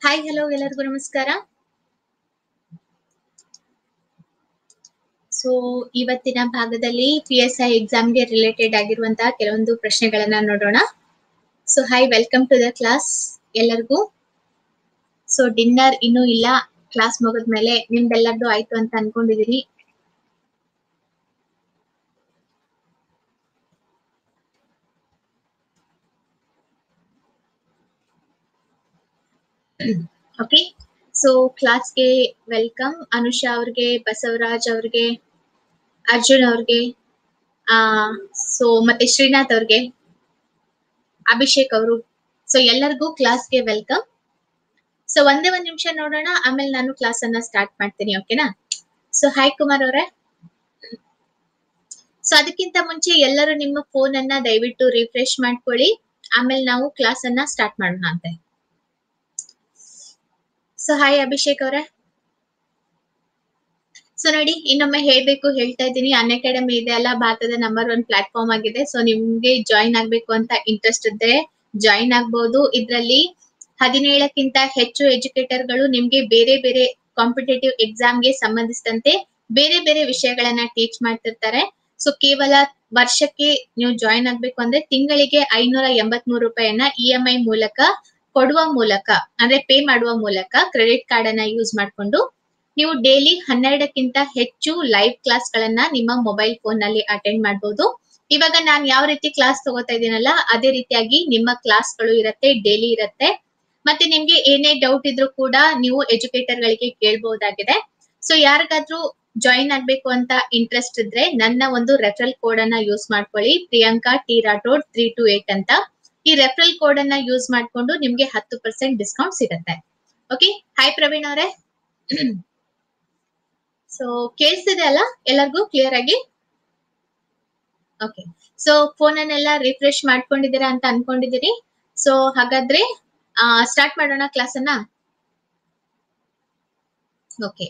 hi hello ಎಲ್ಲರಿಗೂ ನಮಸ್ಕಾರ so ಇವತ್ತಿನ ಭಾಗದಲ್ಲಿ ಪಿ ಎಸ್ ಐ ಎಕ್ಸಾಮ್ಗೆ ರಿಲೇಟೆಡ್ ಆಗಿರುವಂತಹ ಕೆಲವೊಂದು ಪ್ರಶ್ನೆಗಳನ್ನ ನೋಡೋಣ so hi welcome to the class ಎಲ್ಲರಿಗೂ ಸೊ ಡಿನ್ನರ್ ಇನ್ನೂ ಇಲ್ಲ ಕ್ಲಾಸ್ ಮುಗಿದ್ಮೇಲೆ ನಿಮ್ದೆಲ್ಲರದು ಆಯ್ತು ಅಂತ ಅನ್ಕೊಂಡಿದೀನಿ ಓಕೆ ಸೊ ಕ್ಲಾಸ್ಗೆ ವೆಲ್ಕಮ್ ಅನುಷಾ ಅವ್ರಿಗೆ ಬಸವರಾಜ್ ಅವ್ರಿಗೆ ಅರ್ಜುನ್ ಅವ್ರಿಗೆ ಆ ಸೊ ಮತ್ತೆ ಶ್ರೀನಾಥ್ ಅವ್ರಿಗೆ ಅಭಿಷೇಕ್ ಅವರು ಸೊ ಎಲ್ಲರಿಗೂ ಕ್ಲಾಸ್ಗೆ ವೆಲ್ಕಮ್ ಸೊ ಒಂದೇ ಒಂದ್ ನಿಮಿಷ ನೋಡೋಣ ಆಮೇಲೆ ನಾನು ಕ್ಲಾಸ್ ಅನ್ನ ಸ್ಟಾರ್ಟ್ ಮಾಡ್ತೀನಿ ಓಕೆನಾ ಸೊ ಹಾಯ್ ಕುಮಾರ್ ಅವರೇ ಸೊ ಅದಕ್ಕಿಂತ ಮುಂಚೆ ಎಲ್ಲರೂ ನಿಮ್ಮ ಫೋನ್ ಅನ್ನ ದಯವಿಟ್ಟು ರಿಫ್ರೆಶ್ ಮಾಡ್ಕೊಳ್ಳಿ ಆಮೇಲೆ ನಾವು ಕ್ಲಾಸ್ ಅನ್ನ ಸ್ಟಾರ್ಟ್ ಮಾಡೋಣ ಅಂತೆ ಸೊ ಹಾಯ್ ಅಭಿಷೇಕ್ ಅವರೇ ಸೊ ನೋಡಿ ಇನ್ನೊಮ್ಮೆ ಹೇಳ್ಬೇಕು ಹೇಳ್ತಾ ಇದ್ದೀನಿ ಅನ್ ಅಕಾಡೆಮಿ ಇದೆ ಅಲ್ಲ ಭಾರತದ ನಂಬರ್ ಒನ್ ಪ್ಲಾಟ್ಫಾರ್ಮ್ ಆಗಿದೆ ಸೊ ನಿಮ್ಗೆ ಜಾಯಿನ್ ಆಗ್ಬೇಕು ಅಂತ ಇಂಟ್ರೆಸ್ಟ್ ಇದ್ರೆ ಜಾಯಿನ್ ಆಗ್ಬಹುದು ಇದ್ರಲ್ಲಿ ಹದಿನೇಳಕ್ಕಿಂತ ಹೆಚ್ಚು ಎಜುಕೇಟರ್ ಗಳು ನಿಮ್ಗೆ ಬೇರೆ ಬೇರೆ ಕಾಂಪಿಟೇಟಿವ್ ಎಕ್ಸಾಮ್ಗೆ ಸಂಬಂಧಿಸಿದಂತೆ ಬೇರೆ ಬೇರೆ ವಿಷಯಗಳನ್ನ ಟೀಚ್ ಮಾಡ್ತಿರ್ತಾರೆ ಸೊ ಕೇವಲ ವರ್ಷಕ್ಕೆ ನೀವು ಜಾಯಿನ್ ಆಗ್ಬೇಕು ಅಂದ್ರೆ ತಿಂಗಳಿಗೆ ಐನೂರ ಎಂಬತ್ ಮೂರು ರೂಪಾಯಿಯನ್ನ ಇ ಎಂ ಐ ಮೂಲಕ ಕೊಡುವ ಮೂಲಕ ಅಂದ್ರೆ ಪೇ ಮಾಡುವ ಮೂಲಕ ಕ್ರೆಡಿಟ್ ಕಾರ್ಡ್ ಅನ್ನ ಯೂಸ್ ಮಾಡಿಕೊಂಡು ನೀವು ಡೈಲಿ ಹನ್ನೆರಡಕ್ಕಿಂತ ಹೆಚ್ಚು ಲೈವ್ ಕ್ಲಾಸ್ ಗಳನ್ನ ನಿಮ್ಮ ಮೊಬೈಲ್ ಫೋನ್ ನಲ್ಲಿ ಅಟೆಂಡ್ ಮಾಡಬಹುದು ಇವಾಗ ನಾನ್ ಯಾವ ರೀತಿ ಕ್ಲಾಸ್ ತಗೋತಾ ಇದೀನಲ್ಲ ಅದೇ ರೀತಿಯಾಗಿ ನಿಮ್ಮ ಕ್ಲಾಸ್ ಗಳು ಇರತ್ತೆ ಡೈಲಿ ಇರತ್ತೆ ಮತ್ತೆ ನಿಮ್ಗೆ ಏನೇ ಡೌಟ್ ಇದ್ರೂ ಕೂಡ ನೀವು ಎಜುಕೇಟರ್ ಗಳಿಗೆ ಕೇಳಬಹುದಾಗಿದೆ ಸೊ ಯಾರಿಗಾದ್ರೂ ಜಾಯಿನ್ ಆಗ್ಬೇಕು ಅಂತ ಇಂಟ್ರೆಸ್ಟ್ ಇದ್ರೆ ನನ್ನ ಒಂದು ರೆಫರಲ್ ಕೋಡ್ ಅನ್ನ ಯೂಸ್ ಮಾಡ್ಕೊಳ್ಳಿ Priyanka T Rathod three two eight ಅಂತ ಈ ರೆಫರಲ್ ಕೋಡ್ ಅನ್ನ ಯೂಸ್ ಮಾಡ್ಕೊಂಡು ನಿಮ್ಗೆ ಹತ್ತು ಪರ್ಸೆಂಟ್ ಡಿಸ್ಕೌಂಟ್ ಸಿಗುತ್ತೆ ಓಕೆ ಹಾಯ್ ಪ್ರವೀಣ್ ಅವರೇ ಸೊ ಕೇಳಿಸ್ತಿದೆ ಅಲ್ಲ ಎಲ್ಲರಿಗೂ ಕ್ಲಿಯರ್ ಆಗಿ ಓಕೆ ಸೊ ಫೋನ್ ಅನ್ನೆಲ್ಲ ರಿಫ್ರೆಶ್ ಮಾಡ್ಕೊಂಡಿದ್ದೀರಾ ಅಂತ ಅನ್ಕೊಂಡಿದ್ದೀರಿ ಸೊ ಹಾಗಾದ್ರೆ ಸ್ಟಾರ್ಟ್ ಮಾಡೋಣ ಕ್ಲಾಸ್ ಅನ್ನ okay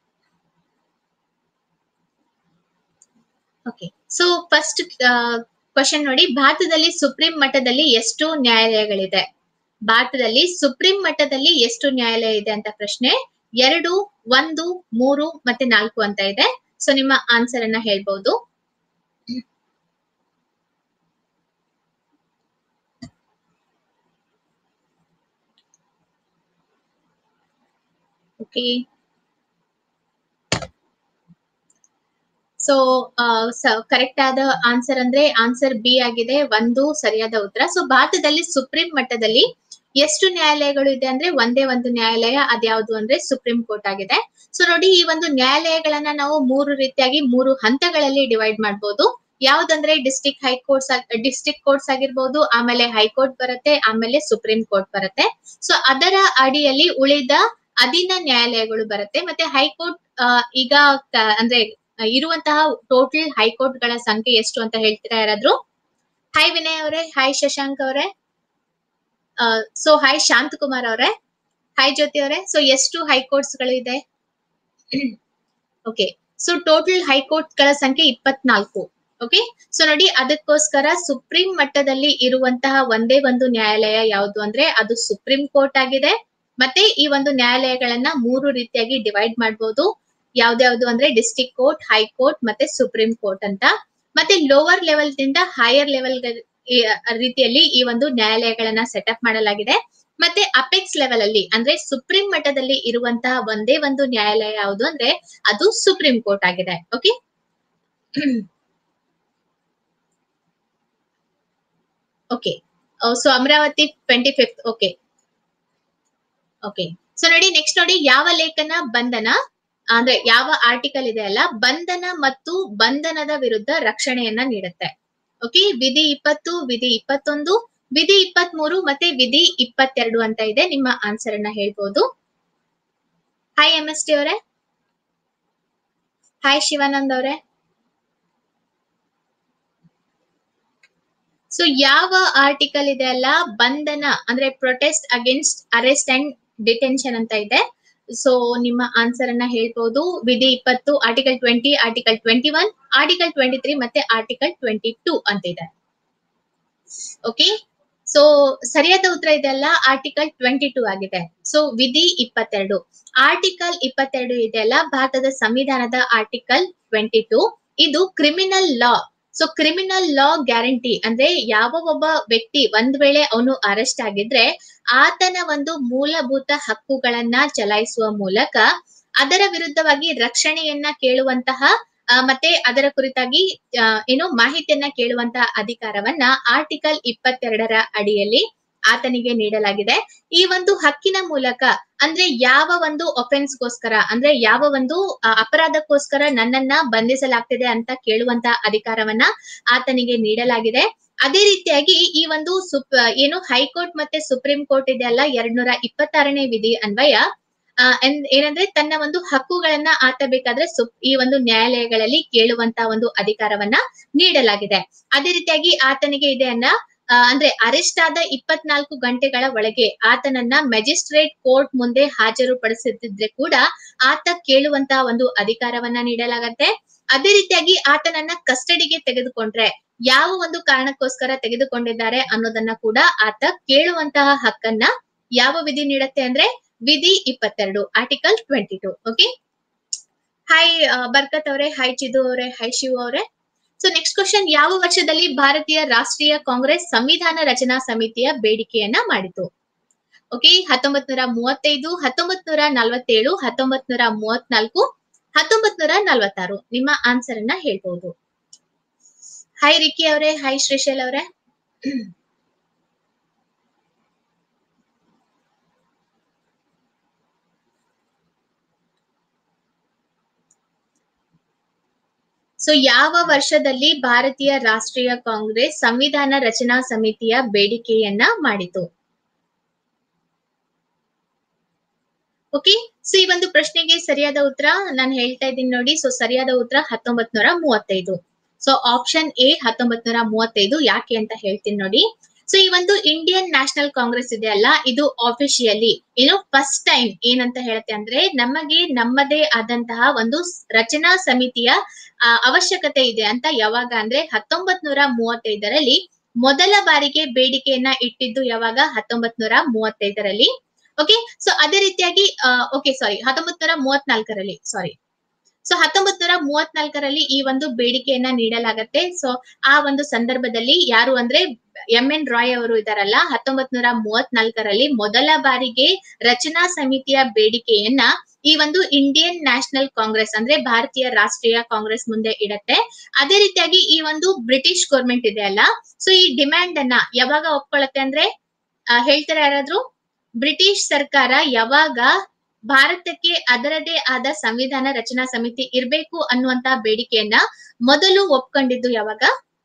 okay so first question ನೋಡಿ ಭಾರತದಲ್ಲಿ ಸುಪ್ರೀಂ ಮಟ್ಟದಲ್ಲಿ ಎಷ್ಟು ನ್ಯಾಯಾಲಯಗಳಿದೆ ಭಾರತದಲ್ಲಿ ಸುಪ್ರೀಂ ಮಟ್ಟದಲ್ಲಿ ಎಷ್ಟು ನ್ಯಾಯಾಲಯ ಇದೆ ಅಂತ ಪ್ರಶ್ನೆ ಎರಡು ಒಂದು ಮೂರು ಮತ್ತೆ ನಾಲ್ಕು ಅಂತ ಇದೆ ಸೊ ನಿಮ್ಮ ಆನ್ಸರ್ ಅನ್ನ ಹೇಳ್ಬಹುದು ಓಕೆ ಸೊ ಕರೆಕ್ಟ್ ಆದ ಆನ್ಸರ್ ಅಂದ್ರೆ ಆನ್ಸರ್ ಬಿ ಆಗಿದೆ ಒಂದು ಸರಿಯಾದ ಉತ್ತರ ಸೊ ಭಾರತದಲ್ಲಿ ಸುಪ್ರೀಂ ಮಟ್ಟದಲ್ಲಿ ಎಷ್ಟು ನ್ಯಾಯಾಲಯಗಳು ಇದೆ ಅಂದ್ರೆ ಒಂದೇ ಒಂದು ನ್ಯಾಯಾಲಯ ಅದ್ಯಾವುದು ಅಂದ್ರೆ ಸುಪ್ರೀಂ ಕೋರ್ಟ್ ಆಗಿದೆ ಸೊ ನೋಡಿ ಈ ಒಂದು ನ್ಯಾಯಾಲಯಗಳನ್ನ ನಾವು ಮೂರು ರೀತಿಯಾಗಿ ಮೂರು ಹಂತಗಳಲ್ಲಿ ಡಿವೈಡ್ ಮಾಡಬಹುದು ಯಾವ್ದಂದ್ರೆ ಡಿಸ್ಟಿಕ್ ಹೈಕೋರ್ಟ್ಸ್ ಡಿಸ್ಟಿಕ್ ಕೋರ್ಟ್ಸ್ ಆಗಿರ್ಬೋದು ಆಮೇಲೆ ಹೈಕೋರ್ಟ್ ಬರುತ್ತೆ ಆಮೇಲೆ ಸುಪ್ರೀಂ ಕೋರ್ಟ್ ಬರುತ್ತೆ ಸೊ ಅದರ ಅಡಿಯಲ್ಲಿ ಉಳಿದ ಅಧೀನ ನ್ಯಾಯಾಲಯಗಳು ಬರುತ್ತೆ ಮತ್ತೆ ಹೈಕೋರ್ಟ್ ಈಗ ಅಂದ್ರೆ ಇರುವಂತಹ ಟೋಟಲ್ ಹೈಕೋರ್ಟ್ ಗಳ ಸಂಖ್ಯೆ ಎಷ್ಟು ಅಂತ ಹೇಳ್ತೀರಾ ಯಾರಾದ್ರೂ ಹಾಯ್ ವಿನಯ್ ಅವರೇ ಹಾಯ್ ಶಶಾಂಕ್ ಅವರೇ ಸೊ ಹಾಯ್ ಶಾಂತ್ ಕುಮಾರ್ ಅವರೇ ಹಾಯ್ ಜ್ಯೋತಿ ಅವರೇ ಸೊ ಎಷ್ಟು ಹೈಕೋರ್ಟ್ಸ್ ಗಳು ಇದೆ ಓಕೆ ಸೊ ಟೋಟಲ್ ಹೈಕೋರ್ಟ್ ಗಳ ಸಂಖ್ಯೆ ಇಪ್ಪತ್ನಾಲ್ಕು ಓಕೆ ಸೊ ನೋಡಿ ಅದಕ್ಕೋಸ್ಕರ ಸುಪ್ರೀಂ ಮಟ್ಟದಲ್ಲಿ ಇರುವಂತಹ ಒಂದೇ ಒಂದು ನ್ಯಾಯಾಲಯ ಯಾವುದು ಅಂದ್ರೆ ಅದು ಸುಪ್ರೀಂ ಕೋರ್ಟ್ ಆಗಿದೆ ಮತ್ತೆ ಈ ಒಂದು ನ್ಯಾಯಾಲಯಗಳನ್ನ ಮೂರು ರೀತಿಯಾಗಿ ಡಿವೈಡ್ ಮಾಡಬಹುದು ಯಾವ್ದ್ಯಾವ್ದು ಅಂದ್ರೆ ಡಿಸ್ಟಿಕ್ ಕೋರ್ಟ್ ಹೈಕೋರ್ಟ್ ಮತ್ತೆ ಸುಪ್ರೀಂ ಕೋರ್ಟ್ ಅಂತ ಮತ್ತೆ ಲೋವರ್ ಲೆವೆಲ್ ದಿಂದ ಹೈಯರ್ ಲೆವೆಲ್ ರೀತಿಯಲ್ಲಿ ಈ ಒಂದು ನ್ಯಾಯಾಲಯಗಳನ್ನ ಸೆಟಪ್ ಮಾಡಲಾಗಿದೆ ಮತ್ತೆ ಅಪೆಕ್ಸ್ ಲೆವೆಲ್ ಅಲ್ಲಿ ಅಂದ್ರೆ ಸುಪ್ರೀಂ ಮಟ್ಟದಲ್ಲಿ ಇರುವಂತಹ ಒಂದೇ ಒಂದು ನ್ಯಾಯಾಲಯ ಯಾವುದು ಅಂದ್ರೆ ಅದು ಸುಪ್ರೀಂ ಕೋರ್ಟ್ ಆಗಿದೆ okay okay so Amaravati twenty fifth okay okay so ನೋಡಿ ನೆಕ್ಸ್ಟ್ ನೋಡಿ ಯಾವ ಲೇಖನ ಬಂಧನ ಅಂದ್ರೆ ಯಾವ ಆರ್ಟಿಕಲ್ ಇದೆ ಅಲ್ಲ ಬಂಧನ ಮತ್ತು ಬಂಧನದ ವಿರುದ್ಧ ರಕ್ಷಣೆಯನ್ನ ನೀಡುತ್ತೆ ಓಕೆ ವಿಧಿ ಇಪ್ಪತ್ತು ವಿಧಿ ಇಪ್ಪತ್ತೊಂದು ವಿಧಿ ಇಪ್ಪತ್ತ್ ಮೂರು ಮತ್ತೆ ವಿಧಿ ಇಪ್ಪತ್ತೆರಡು ಅಂತ ಇದೆ ನಿಮ್ಮ ಆನ್ಸರ್ ಅನ್ನ ಹೇಳ್ಬೋದು ಹಾಯ್ ಎಂ ಎಸ್ ಟಿ ಅವರೇ ಹಾಯ್ ಶಿವಾನಂದ್ ಅವರೇ ಸೊ ಯಾವ ಆರ್ಟಿಕಲ್ ಇದೆ ಅಲ್ಲ ಬಂಧನ ಅಂದ್ರೆ protest against arrest and detention ಅಂತ ಇದೆ ಸೊ ನಿಮ್ಮ ಆನ್ಸರ್ ಅನ್ನ ಹೇಳ್ಬಹುದು ವಿಧಿ ಇಪ್ಪತ್ತು article twenty article twenty one article twenty three ಮತ್ತೆ ಆರ್ಟಿಕಲ್ ಟ್ವೆಂಟಿ ಟೂ ಅಂತ ಇದೆ ಓಕೆ ಸೊ ಸರಿಯಾದ ಉತ್ತರ ಇದೆಯಲ್ಲ ಆರ್ಟಿಕಲ್ ಟ್ವೆಂಟಿ ಟೂ ಆಗಿದೆ ಸೊ ವಿಧಿ ಇಪ್ಪತ್ತೆರಡು ಆರ್ಟಿಕಲ್ ಇಪ್ಪತ್ತೆರಡು ಇದೆಯಲ್ಲ ಭಾರತದ ಸಂವಿಧಾನದ ಆರ್ಟಿಕಲ್ ಟ್ವೆಂಟಿ ಟೂ ಇದು criminal law so criminal law guarantee ಅಂದ್ರೆ ಯಾವ ಒಬ್ಬ ವ್ಯಕ್ತಿ ಒಂದ್ ವೇಳೆ ಅವನು ಅರೆಸ್ಟ್ ಆಗಿದ್ರೆ ಆತನ ಒಂದು ಮೂಲಭೂತ ಹಕ್ಕುಗಳನ್ನ ಚಲಾಯಿಸುವ ಮೂಲಕ ಅದರ ವಿರುದ್ಧವಾಗಿ ರಕ್ಷಣೆಯನ್ನ ಕೇಳುವಂತಹ ಆ, ಮತ್ತೆ ಅದರ ಕುರಿತಾಗಿ ಆ, ಏನು ಮಾಹಿತಿಯನ್ನ ಕೇಳುವಂತಹ ಅಧಿಕಾರವನ್ನ ಆರ್ಟಿಕಲ್ ಇಪ್ಪತ್ತೆರಡರ ಅಡಿಯಲ್ಲಿ ಆತನಿಗೆ ನೀಡಲಾಗಿದೆ ಈ ಒಂದು ಹಕ್ಕಿನ ಮೂಲಕ ಅಂದ್ರೆ ಯಾವ ಒಂದು ಒಫೆನ್ಸ್ಗೋಸ್ಕರ ಅಂದ್ರೆ ಯಾವ ಒಂದು ಆ, ಅಪರಾಧಕ್ಕೋಸ್ಕರ ನನ್ನನ್ನ ಬಂಧಿಸಲಾಗ್ತಿದೆ ಅಂತ ಕೇಳುವಂತ ಅಧಿಕಾರವನ್ನ ಆತನಿಗೆ ನೀಡಲಾಗಿದೆ ಅದೇ ರೀತಿಯಾಗಿ ಈ ಒಂದು ಸುಪ್ ಏನು ಹೈಕೋರ್ಟ್ ಮತ್ತೆ ಸುಪ್ರೀಂ ಕೋರ್ಟ್ ಇದೆಯಲ್ಲ ಎರಡ್ ನೂರ ಇಪ್ಪತ್ತಾರನೇ ವಿಧಿ ಅನ್ವಯ ಆ, ಎನ್- ಏನಂದ್ರೆ ತನ್ನ ಒಂದು ಹಕ್ಕುಗಳನ್ನ ಆತ ಬೇಕಾದ್ರೆ ಸುಪ್ ಈ ಒಂದು ನ್ಯಾಯಾಲಯಗಳಲ್ಲಿ ಕೇಳುವಂತ ಒಂದು ಅಧಿಕಾರವನ್ನ ನೀಡಲಾಗಿದೆ ಅದೇ ರೀತಿಯಾಗಿ ಆತನಿಗೆ ಇದೆಯನ್ನ ಆ, ಅಂದ್ರೆ ಅರೆಸ್ಟ್ ಆದ ಇಪ್ಪತ್ನಾಲ್ಕು ಗಂಟೆಗಳ ಒಳಗೆ ಆತನನ್ನ ಮೆಜಿಸ್ಟ್ರೇಟ್ ಕೋರ್ಟ್ ಮುಂದೆ ಹಾಜರುಪಡಿಸುತ್ತಿದ್ರೆ ಕೂಡ ಆತ ಕೇಳುವಂತ ಒಂದು ಅಧಿಕಾರವನ್ನ ನೀಡಲಾಗತ್ತೆ ಅದೇ ರೀತಿಯಾಗಿ ಆತನನ್ನ ಕಸ್ಟಡಿಗೆ ತೆಗೆದುಕೊಂಡ್ರೆ ಯಾವ ಒಂದು ಕಾರಣಕ್ಕೋಸ್ಕರ ತೆಗೆದುಕೊಂಡಿದ್ದಾರೆ ಅನ್ನೋದನ್ನ ಕೂಡ ಆತ ಕೇಳುವಂತಹ ಹಕ್ಕನ್ನ ಯಾವ ವಿಧಿ ನೀಡುತ್ತೆ ಅಂದ್ರೆ ವಿಧಿ ಇಪ್ಪತ್ತೆರಡು article twenty two okay hi Barkat ಅವರೇ ಹಾಯ್ ಚಿದು ಅವರೇ ಹಾಯ್ ಶಿವ್ ಅವರೇ ಸೊ ನೆಕ್ಸ್ಟ್ ಕ್ವಶನ್ ಯಾವ ವರ್ಷದಲ್ಲಿ ಭಾರತೀಯ ರಾಷ್ಟ್ರೀಯ ಕಾಂಗ್ರೆಸ್ ಸಂವಿಧಾನ ರಚನಾ ಸಮಿತಿಯ ಬೇಡಿಕೆಯನ್ನ ಮಾಡಿತು ಓಕೆ ಹತ್ತೊಂಬತ್ ನೂರ ಮೂವತ್ತೈದು ಹತ್ತೊಂಬತ್ ನೂರ ನಲವತ್ತೇಳು ಹತ್ತೊಂಬತ್ ನೂರ ಮೂವತ್ನಾಲ್ಕು ಹತ್ತೊಂಬತ್ ನೂರ ನಲವತ್ತಾರು ನಿಮ್ಮ ಆನ್ಸರ್ ಅನ್ನ ಹೇಳ್ಬಹುದು ಹಾಯ್ ರಿಕ್ಕಿ ಅವರೇ ಹಾಯ್ ಶ್ರೀಶೈಲ್ ಅವರೇ ಸೊ ಯಾವ ವರ್ಷದಲ್ಲಿ ಭಾರತೀಯ ರಾಷ್ಟ್ರೀಯ ಕಾಂಗ್ರೆಸ್ ಸಂವಿಧಾನ ರಚನಾ ಸಮಿತಿಯ ಬೇಡಿಕೆಯನ್ನ ಮಾಡಿತು ಓಕೆ ಸೊ ಈ ಒಂದು ಪ್ರಶ್ನೆಗೆ ಸರಿಯಾದ ಉತ್ತರ ನಾನು ಹೇಳ್ತಾ ಇದ್ದೀನಿ ನೋಡಿ ಸೊ ಸರಿಯಾದ ಉತ್ತರ ಹತ್ತೊಂಬತ್ ನೂರ ಮೂವತ್ತೈದು ಸೊ ಆಪ್ಷನ್ ಎ ಹತ್ತೊಂಬತ್ ನೂರ ಮೂವತ್ತೈದು ಯಾಕೆ ಅಂತ ಹೇಳ್ತೀನಿ ನೋಡಿ ಸೊ ಈ ಒಂದು ಇಂಡಿಯನ್ ನ್ಯಾಷನಲ್ ಕಾಂಗ್ರೆಸ್ ಇದೆ ಅಲ್ಲ ಇದು ಆಫಿಷಿಯಲಿ ಏನು ಫಸ್ಟ್ ಟೈಮ್ ಏನಂತ ಹೇಳುತ್ತೆ ಅಂದ್ರೆ ನಮಗೆ ನಮ್ಮದೇ ಆದಂತಹ ಒಂದು ಸ್- ರಚನಾ ಸಮಿತಿಯ ಆ, ಅವಶ್ಯಕತೆ ಇದೆ ಅಂತ ಯಾವಾಗ ಅಂದ್ರೆ ಹತ್ತೊಂಬತ್ ನೂರ ಮೂವತ್ತೈದರಲ್ಲಿ ಮೊದಲ ಬಾರಿಗೆ ಬೇಡಿಕೆಯನ್ನ ಇಟ್ಟಿದ್ದು ಯಾವಾಗ ಹತ್ತೊಂಬತ್ ನೂರ ಮೂವತ್ತೈದರಲ್ಲಿ ಓಕೆ ಸೊ ಅದೇ ರೀತಿಯಾಗಿ ಓಕೆ ಸಾರಿ ಹತ್ತೊಂಬತ್ ನೂರ ಮೂವತ್ನಾಲ್ಕರಲ್ಲಿ ಸಾರಿ ಸೊ ಹತ್ತೊಂಬತ್ ನೂರ ಮೂವತ್ನಾಲ್ಕರಲ್ಲಿ ಈ ಒಂದು ಬೇಡಿಕೆಯನ್ನ ನೀಡಲಾಗತ್ತೆ ಸೊ ಆ ಒಂದು ಸಂದರ್ಭದಲ್ಲಿ ಯಾರು ಅಂದ್ರೆ ಎಂ ಎನ್ ರಾಯ್ ಅವರು ಇದಾರಲ್ಲ ಹತ್ತೊಂಬತ್ ನೂರ ಮೂವತ್ನಾಲ್ಕರಲ್ಲಿ ಮೊದಲ ಬಾರಿಗೆ ರಚನಾ ಸಮಿತಿಯ ಬೇಡಿಕೆಯನ್ನ ಈ ಒಂದು ಇಂಡಿಯನ್ ನ್ಯಾಷನಲ್ ಕಾಂಗ್ರೆಸ್ ಅಂದ್ರೆ ಭಾರತೀಯ ರಾಷ್ಟ್ರೀಯ ಕಾಂಗ್ರೆಸ್ ಮುಂದೆ ಇಡತ್ತೆ ಅದೇ ರೀತಿಯಾಗಿ ಈ ಒಂದು ಬ್ರಿಟಿಷ್ ಗೌರ್ಮೆಂಟ್ ಇದೆ ಅಲ್ಲ ಸೊ ಈ ಡಿಮ್ಯಾಂಡ್ ಅನ್ನ ಯಾವಾಗ ಒಪ್ಕೊಳ್ಳುತ್ತೆ ಅಂದ್ರೆ ಆ, ಹೇಳ್ತಾರೆ ಯಾರಾದ್ರೂ ಬ್ರಿಟಿಷ್ ಸರ್ಕಾರ ಯಾವಾಗ ಭಾರತಕ್ಕೆ ಅದರದೇ ಆದ ಸಂವಿಧಾನ ರಚನಾ ಸಮಿತಿ ಇರ್ಬೇಕು ಅನ್ನುವಂತ ಬೇಡಿಕೆಯನ್ನ ಮೊದಲು ಒಪ್ಕೊಂಡಿದ್ದು ಯಾವಾಗ